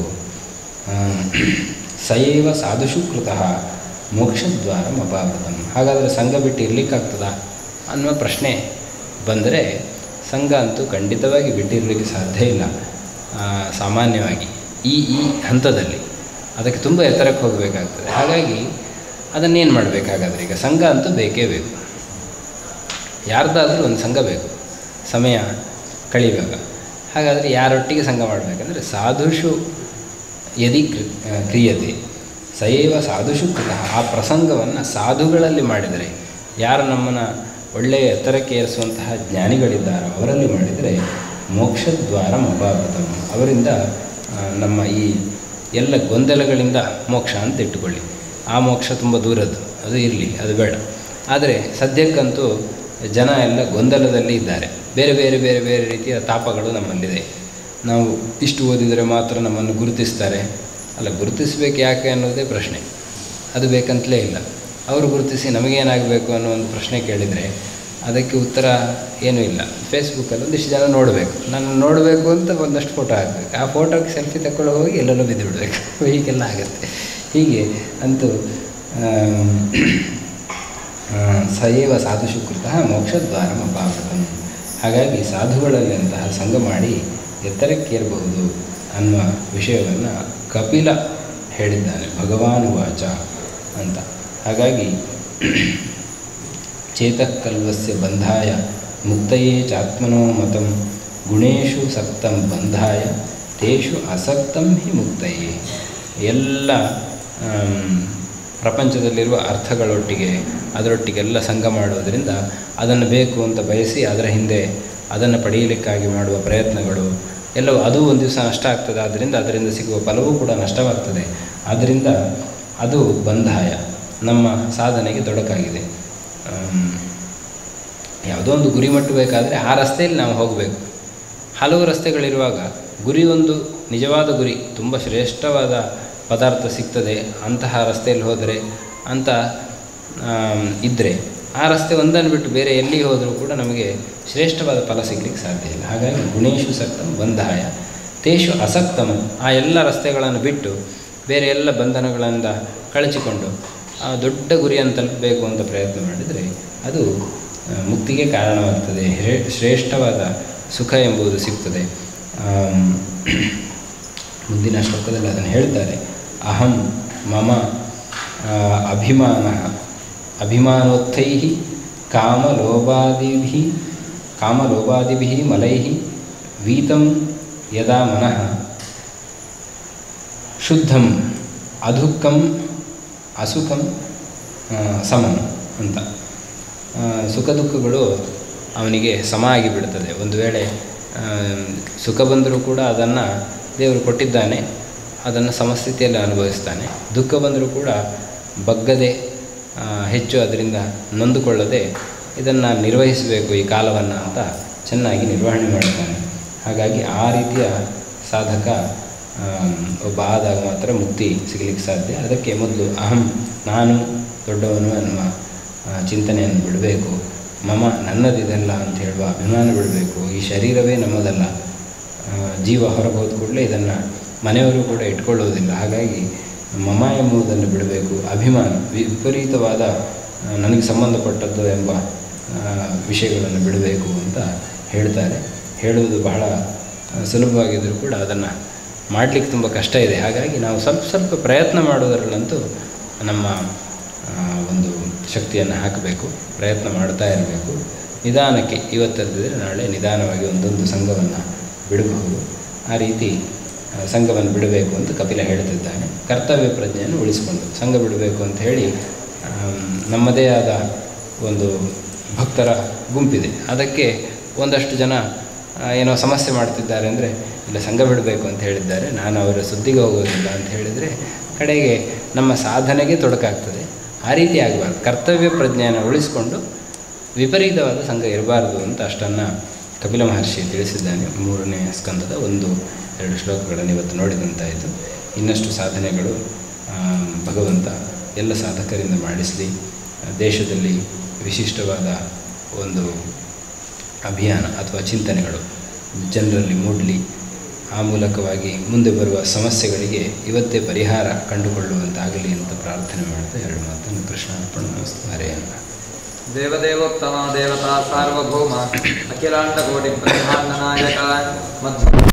ಸಯೈವ ಸಾಧುಷು ಕೃತಃ ಮೋಕ್ಷದ್ವಾರಂ ಅಪಾವೃತಂ ಹಾಗಾದರೆ ಸಂಘ ಬಿಟ್ಟು ಇರಲಿಕ್ಕಾಗ್ತದಾ ಅನ್ನುವ ಪ್ರಶ್ನೆ ಬಂದರೆ ಸಂಘ ಅಂತೂ ಖಂಡಿತವಾಗಿ ಬಿಟ್ಟಿರಲಿಕ್ಕೆ ಸಾಧ್ಯ ಇಲ್ಲ ಆ, ಸಾಮಾನ್ಯವಾಗಿ ಈ ಈ ಹಂತದಲ್ಲಿ ಅದಕ್ಕೆ ತುಂಬ ಎತ್ತರಕ್ಕೆ ಹೋಗಬೇಕಾಗ್ತದೆ ಹಾಗಾಗಿ ಅದನ್ನೇನು ಮಾಡಬೇಕಾಗಾದ್ರೆ ಈಗ ಸಂಘ ಅಂತೂ ಬೇಕೇ ಬೇಕು ಯಾರ್ದಾದ್ರೂ ಒಂದು ಸಂಘ ಬೇಕು ಸಮಯ ಕಳಿವಾಗ ಹಾಗಾದರೆ ಯಾರೊಟ್ಟಿಗೆ ಸಂಘ ಮಾಡಬೇಕಂದ್ರೆ ಸಾಧುಷು ಯದಿ ಕೃ ಕ್ರಿಯತೆ ಸಯೈವ ಸಾಧುಷು ಕೃತಃ ಆ ಪ್ರಸಂಗವನ್ನು ಸಾಧುಗಳಲ್ಲಿ ಮಾಡಿದರೆ ಯಾರು ನಮ್ಮನ್ನು ಒಳ್ಳೆಯ ಎತ್ತರಕ್ಕೆ ಏರಿಸುವಂತಹ ಜ್ಞಾನಿಗಳಿದ್ದಾರೋ ಅವರಲ್ಲಿ ಮಾಡಿದರೆ ಮೋಕ್ಷದ್ವಾರ ಅಪಾವೃತಂ ಅವರಿಂದ ಆ, ನಮ್ಮ ಈ ಎಲ್ಲ ಗೊಂದಲಗಳಿಂದ ಮೋಕ್ಷ ಅಂತ ಇಟ್ಟುಕೊಳ್ಳಿ ಆ ಮೋಕ್ಷ ತುಂಬ ದೂರದ್ದು ಅದು ಇರಲಿ ಅದು ಬೇಡ ಆದರೆ ಸದ್ಯಕ್ಕಂತೂ ಜನ ಎಲ್ಲ ಗೊಂದಲದಲ್ಲಿ ಇದ್ದಾರೆ ಬೇರೆ ಬೇರೆ ಬೇರೆ ಬೇರೆ ರೀತಿಯ ತಾಪಗಳು ನಮ್ಮಲ್ಲಿದೆ ನಾವು ಇಷ್ಟು ಓದಿದರೆ ಮಾತ್ರ ನಮ್ಮನ್ನು ಗುರುತಿಸ್ತಾರೆ ಅಲ್ಲ ಗುರುತಿಸಬೇಕು ಯಾಕೆ ಅನ್ನೋದೇ ಪ್ರಶ್ನೆ ಅದು ಬೇಕಂತಲೇ ಇಲ್ಲ ಅವರು ಗುರುತಿಸಿ ನಮಗೇನಾಗಬೇಕು ಅನ್ನೋ ಒಂದು ಪ್ರಶ್ನೆ ಕೇಳಿದರೆ ಅದಕ್ಕೆ ಉತ್ತರ ಏನೂ ಇಲ್ಲ ಫೇಸ್ಬುಕ್ಕಲ್ಲಿ ಒಂದಿಷ್ಟು ಜನ ನೋಡಬೇಕು ನಾನು ನೋಡಬೇಕು ಅಂತ ಒಂದಷ್ಟು ಫೋಟೋ ಹಾಕಬೇಕು ಆ ಫೋಟೋಗೆ ಸೆಲ್ಫಿ ತಗೊಳ್ಳೋ ಹೋಗಿ ಎಲ್ಲೆಲ್ಲೋ ಬಿದ್ದು ಬಿಡಬೇಕು ಹೀಗೆಲ್ಲ ಆಗುತ್ತೆ ಹೀಗೆ ಅಂತೂ ಆಮ್, ಆ, ಸಯೇವ ಸಾಧುಷು ಕೃತಃ ಮೋಕ್ಷದ್ವಾರಂ ಅಪಾವೃತಂ ಹಾಗಾಗಿ ಸಾಧುಗಳಲ್ಲಿ ಅಂತಹ ಸಂಘ ಮಾಡಿ ಎತ್ತರಕ್ಕೇರಬಹುದು ಅನ್ನುವ ವಿಷಯವನ್ನು ಕಪಿಲ ಹೇಳಿದ್ದಾನೆ ಭಗವಾನ್ ವಾಚ ಅಂತ ಹಾಗಾಗಿ ಚೇತಃಕಲ್ವಸ್ಯ ಬಂಧಾಯ ಮುಕ್ತಯೇ ಚಾತ್ಮನೋ ಮತಂ ಗುಣೇಶು ಸಕ್ತಂ ಬಂಧಾಯ ತೇಷು ಅಸಕ್ತಂ ಹಿ ಮುಕ್ತಯೇ ಎಲ್ಲ ಆಮ್, ಪ್ರಪಂಚದಲ್ಲಿರುವ ಅರ್ಥಗಳೊಟ್ಟಿಗೆ ಅದರೊಟ್ಟಿಗೆಲ್ಲ ಸಂಘ ಮಾಡೋದರಿಂದ ಅದನ್ನು ಬೇಕು ಅಂತ ಬಯಸಿ ಅದರ ಹಿಂದೆ ಅದನ್ನು ಪಡೆಯಲಿಕ್ಕಾಗಿ ಮಾಡುವ ಪ್ರಯತ್ನಗಳು ಎಲ್ಲವೂ ಅದು ಒಂದು ದಿವಸ ನಷ್ಟ ಆಗ್ತದೆ ಆದ್ದರಿಂದ ಅದರಿಂದ ಸಿಗುವ ಫಲವೂ ಕೂಡ ನಷ್ಟವಾಗ್ತದೆ ಆದ್ದರಿಂದ ಅದು ಬಂಧಾಯ ನಮ್ಮ ಸಾಧನೆಗೆ ತೊಡಕಾಗಿದೆ ಆಮ್, ಯಾವುದೋ ಒಂದು ಗುರಿ ಮುಟ್ಟಬೇಕಾದ್ರೆ ಆ ರಸ್ತೆಯಲ್ಲಿ ನಾವು ಹೋಗಬೇಕು ಹಲವು ರಸ್ತೆಗಳಿರುವಾಗ ಗುರಿ ಒಂದು ನಿಜವಾದ ಗುರಿ ತುಂಬ ಶ್ರೇಷ್ಠವಾದ ಪದಾರ್ಥ ಸಿಗ್ತದೆ ಅಂತಹ ರಸ್ತೆಯಲ್ಲಿ ಹೋದರೆ ಅಂತ ಇದ್ದರೆ ಆ ರಸ್ತೆ ಒಂದನ್ನು ಬಿಟ್ಟು ಬೇರೆ ಎಲ್ಲಿ ಹೋದರೂ ಕೂಡ ನಮಗೆ ಶ್ರೇಷ್ಠವಾದ ಫಲ ಸಿಗಲಿಕ್ಕೆ ಸಾಧ್ಯ ಇಲ್ಲ ಹಾಗಾಗಿ ಗುಣೇಶು ಸಕ್ತಂ ಬಂಧಾಯ ತೇಷು ಅಸಕ್ತಂ ಆ ಎಲ್ಲ ರಸ್ತೆಗಳನ್ನು ಬಿಟ್ಟು ಬೇರೆ ಎಲ್ಲ ಬಂಧನಗಳಿಂದ ಕಳಚಿಕೊಂಡು ಆ ದೊಡ್ಡ ಗುರಿಯನ್ನು ತಲುಪಬೇಕು ಅಂತ ಪ್ರಯತ್ನ ಮಾಡಿದರೆ ಅದು ಆ, ಮುಕ್ತಿಗೆ ಕಾರಣವಾಗ್ತದೆ ಶ್ರೇ- ಶ್ರೇಷ್ಠವಾದ ಸುಖ ಎಂಬುದು ಸಿಗ್ತದೆ ಆಮ್, ಮುಂದಿನ ಶ್ಲೋಕದಲ್ಲಿ ಅದನ್ನು ಹೇಳ್ತಾರೆ ಅಹಂ ಮಮ ಆ, ಅಭಿಮಾನ ಅಭಿಮಾನೋತ್ಥೈ ಕಾಮಲೋಭಾದಿಭಿ ಕಾಮಲೋಭಾದಿಭಿ ಮಲೈ ವೀತಂ ಯದಾ ಮನಃ ಶುದ್ಧಂ ಅದುಃಖಂ ಅಸುಖಂ ಆ, ಸಮಂ ಅಂತ ಆ, ಸುಖ ದುಃಖಗಳು ಅವನಿಗೆ ಸಮ ಆಗಿಬಿಡ್ತದೆ ಒಂದು ವೇಳೆ ಆ, ಸುಖ ಬಂದರೂ ಕೂಡ ಅದನ್ನು ದೇವರು ಕೊಟ್ಟಿದ್ದಾನೆ ಅದನ್ನು ಸಮಸ್ಥಿತಿಯಲ್ಲಿ ಅನುಭವಿಸ್ತಾನೆ ದುಃಖ ಬಂದರೂ ಕೂಡ ಬಗ್ಗದೆ ಆ, ಹೆಚ್ಚು ಅದರಿಂದ ನೊಂದುಕೊಳ್ಳದೆ ಇದನ್ನು ನಿರ್ವಹಿಸಬೇಕು ಈ ಕಾಲವನ್ನು ಅಂತ ಚೆನ್ನಾಗಿ ನಿರ್ವಹಣೆ ಮಾಡ್ತಾನೆ ಹಾಗಾಗಿ ಆ ರೀತಿಯ ಸಾಧಕ ಆಮ್, ಒಬ್ಬ ಆದಾಗ ಮಾತ್ರ ಮುಕ್ತಿ ಸಿಗಲಿಕ್ಕೆ ಸಾಧ್ಯ ಅದಕ್ಕೆ ಮೊದಲು ಅಹಂ ನಾನು ದೊಡ್ಡವನು ಅನ್ನುವ ಆ, ಚಿಂತನೆಯನ್ನು ಬಿಡಬೇಕು ಮಮ ನನ್ನದಿದಲ್ಲ ಅಂತ ಹೇಳುವ ಅಭಿಮಾನ ಬಿಡಬೇಕು ಈ ಶರೀರವೇ ನಮ್ಮದಲ್ಲ ಆ, ಜೀವ ಹೊರಗೆ ಹೋದ ಕೂಡಲೇ ಇದನ್ನು ಮನೆಯವರು ಕೂಡ ಇಟ್ಕೊಳ್ಳೋದಿಲ್ಲ ಹಾಗಾಗಿ ಮಮ ಎಂಬುದನ್ನು ಬಿಡಬೇಕು ಅಭಿಮಾನ ವಿ- ವಿಪರೀತವಾದ ಆ, ನನಗೆ ಸಂಬಂಧಪಟ್ಟದ್ದು ಎಂಬ ಆ, ವಿಷಯಗಳನ್ನು ಬಿಡಬೇಕು ಅಂತ ಹೇಳ್ತಾರೆ ಹೇಳುವುದು ಬಹಳ ಆ, ಸುಲಭವಾಗಿದ್ದರೂ ಕೂಡ ಅದನ್ನು ಮಾಡಲಿಕ್ಕೆ ತುಂಬ ಕಷ್ಟ ಇದೆ ಹಾಗಾಗಿ ನಾವು ಸ್ವಲ್ಪ ಸ್ವಲ್ಪ ಪ್ರಯತ್ನ ಮಾಡೋದರಲ್ಲಂತೂ ನಮ್ಮ ಆ, ಒಂದು ಶಕ್ತಿಯನ್ನು ಹಾಕಬೇಕು ಪ್ರಯತ್ನ ಮಾಡ್ತಾ ಇರಬೇಕು ನಿಧಾನಕ್ಕೆ ಇವತ್ತರದಿದ್ರೆ ನಾಳೆ ನಿಧಾನವಾಗಿ ಒಂದೊಂದು ಸಂಘವನ್ನು ಬಿಡಬಹುದು ಆ ರೀತಿ ಆ, ಸಂಘವನ್ನು ಬಿಡಬೇಕು ಅಂತ ಕಪಿಲ ಹೇಳ್ತಿದ್ದಾನೆ ಕರ್ತವ್ಯ ಪ್ರಜ್ಞೆಯನ್ನು ಉಳಿಸಿಕೊಂಡು ಸಂಘ ಬಿಡಬೇಕು ಅಂತ ಹೇಳಿ ಆಮ್, ನಮ್ಮದೇ ಆದ ಒಂದು ಭಕ್ತರ ಗುಂಪಿದೆ ಅದಕ್ಕೆ ಒಂದಷ್ಟು ಜನ ಆ, ಏನೋ ಸಮಸ್ಯೆ ಮಾಡ್ತಿದ್ದಾರೆ ಅಂದರೆ ಇಲ್ಲ ಸಂಘ ಬಿಡಬೇಕು ಅಂತ ಹೇಳಿದ್ದಾರೆ ನಾನು ಅವರ ಸುದ್ದಿಗೆ ಹೋಗೋದಿಲ್ಲ ಅಂತ ಹೇಳಿದರೆ ಕಡೆಗೆ ನಮ್ಮ ಸಾಧನೆಗೆ ತೊಡಕಾಗ್ತದೆ ಆ ರೀತಿ ಆಗಬಾರ್ದು ಕರ್ತವ್ಯ ಪ್ರಜ್ಞೆಯನ್ನು ಉಳಿಸಿಕೊಂಡು ವಿಪರೀತವಾದ ಸಂಘ ಇರಬಾರ್ದು ಅಂತ ಅಷ್ಟನ್ನು ಕಪಿಲ ಮಹರ್ಷಿ ತಿಳಿಸಿದ್ದಾನೆ ಮೂರನೇ ಸ್ಕಂದದ ಒಂದು ಎರಡು ಶ್ಲೋಕಗಳನ್ನು ಇವತ್ತು ನೋಡಿದಂತಾಯಿತು ಇನ್ನಷ್ಟು ಸಾಧನೆಗಳು ಆ, ಭಗವಂತ ಎಲ್ಲ ಸಾಧಕರಿಂದ ಮಾಡಿಸಲಿ ದೇಶದಲ್ಲಿ ವಿಶಿಷ್ಟವಾದ ಒಂದು ಅಭಿಯಾನ ಅಥವಾ ಚಿಂತನೆಗಳು ಜನರಲ್ಲಿ ಮೂಡಲಿ ಆ ಮೂಲಕವಾಗಿ ಮುಂದೆ ಬರುವ ಸಮಸ್ಯೆಗಳಿಗೆ ಇವತ್ತೇ ಪರಿಹಾರ ಕಂಡುಕೊಳ್ಳುವಂತಾಗಲಿ ಅಂತ ಪ್ರಾರ್ಥನೆ ಮಾಡ್ತಾ ಎರಡು ಮಾತನ್ನು ಕೃಷ್ಣ ಅರ್ಪಣ ಹರೆಯನ್ನ ದೇವದೇವೋತ್ತಮ ದೇವತಾ ಸಾರ್ವಭೌಮ ಅಖಿಲಾಂಡ ಕೋಟಿ ಬ್ರಹ್ಮಾಂಡ ನಾಯಕ ಮಧ್ವ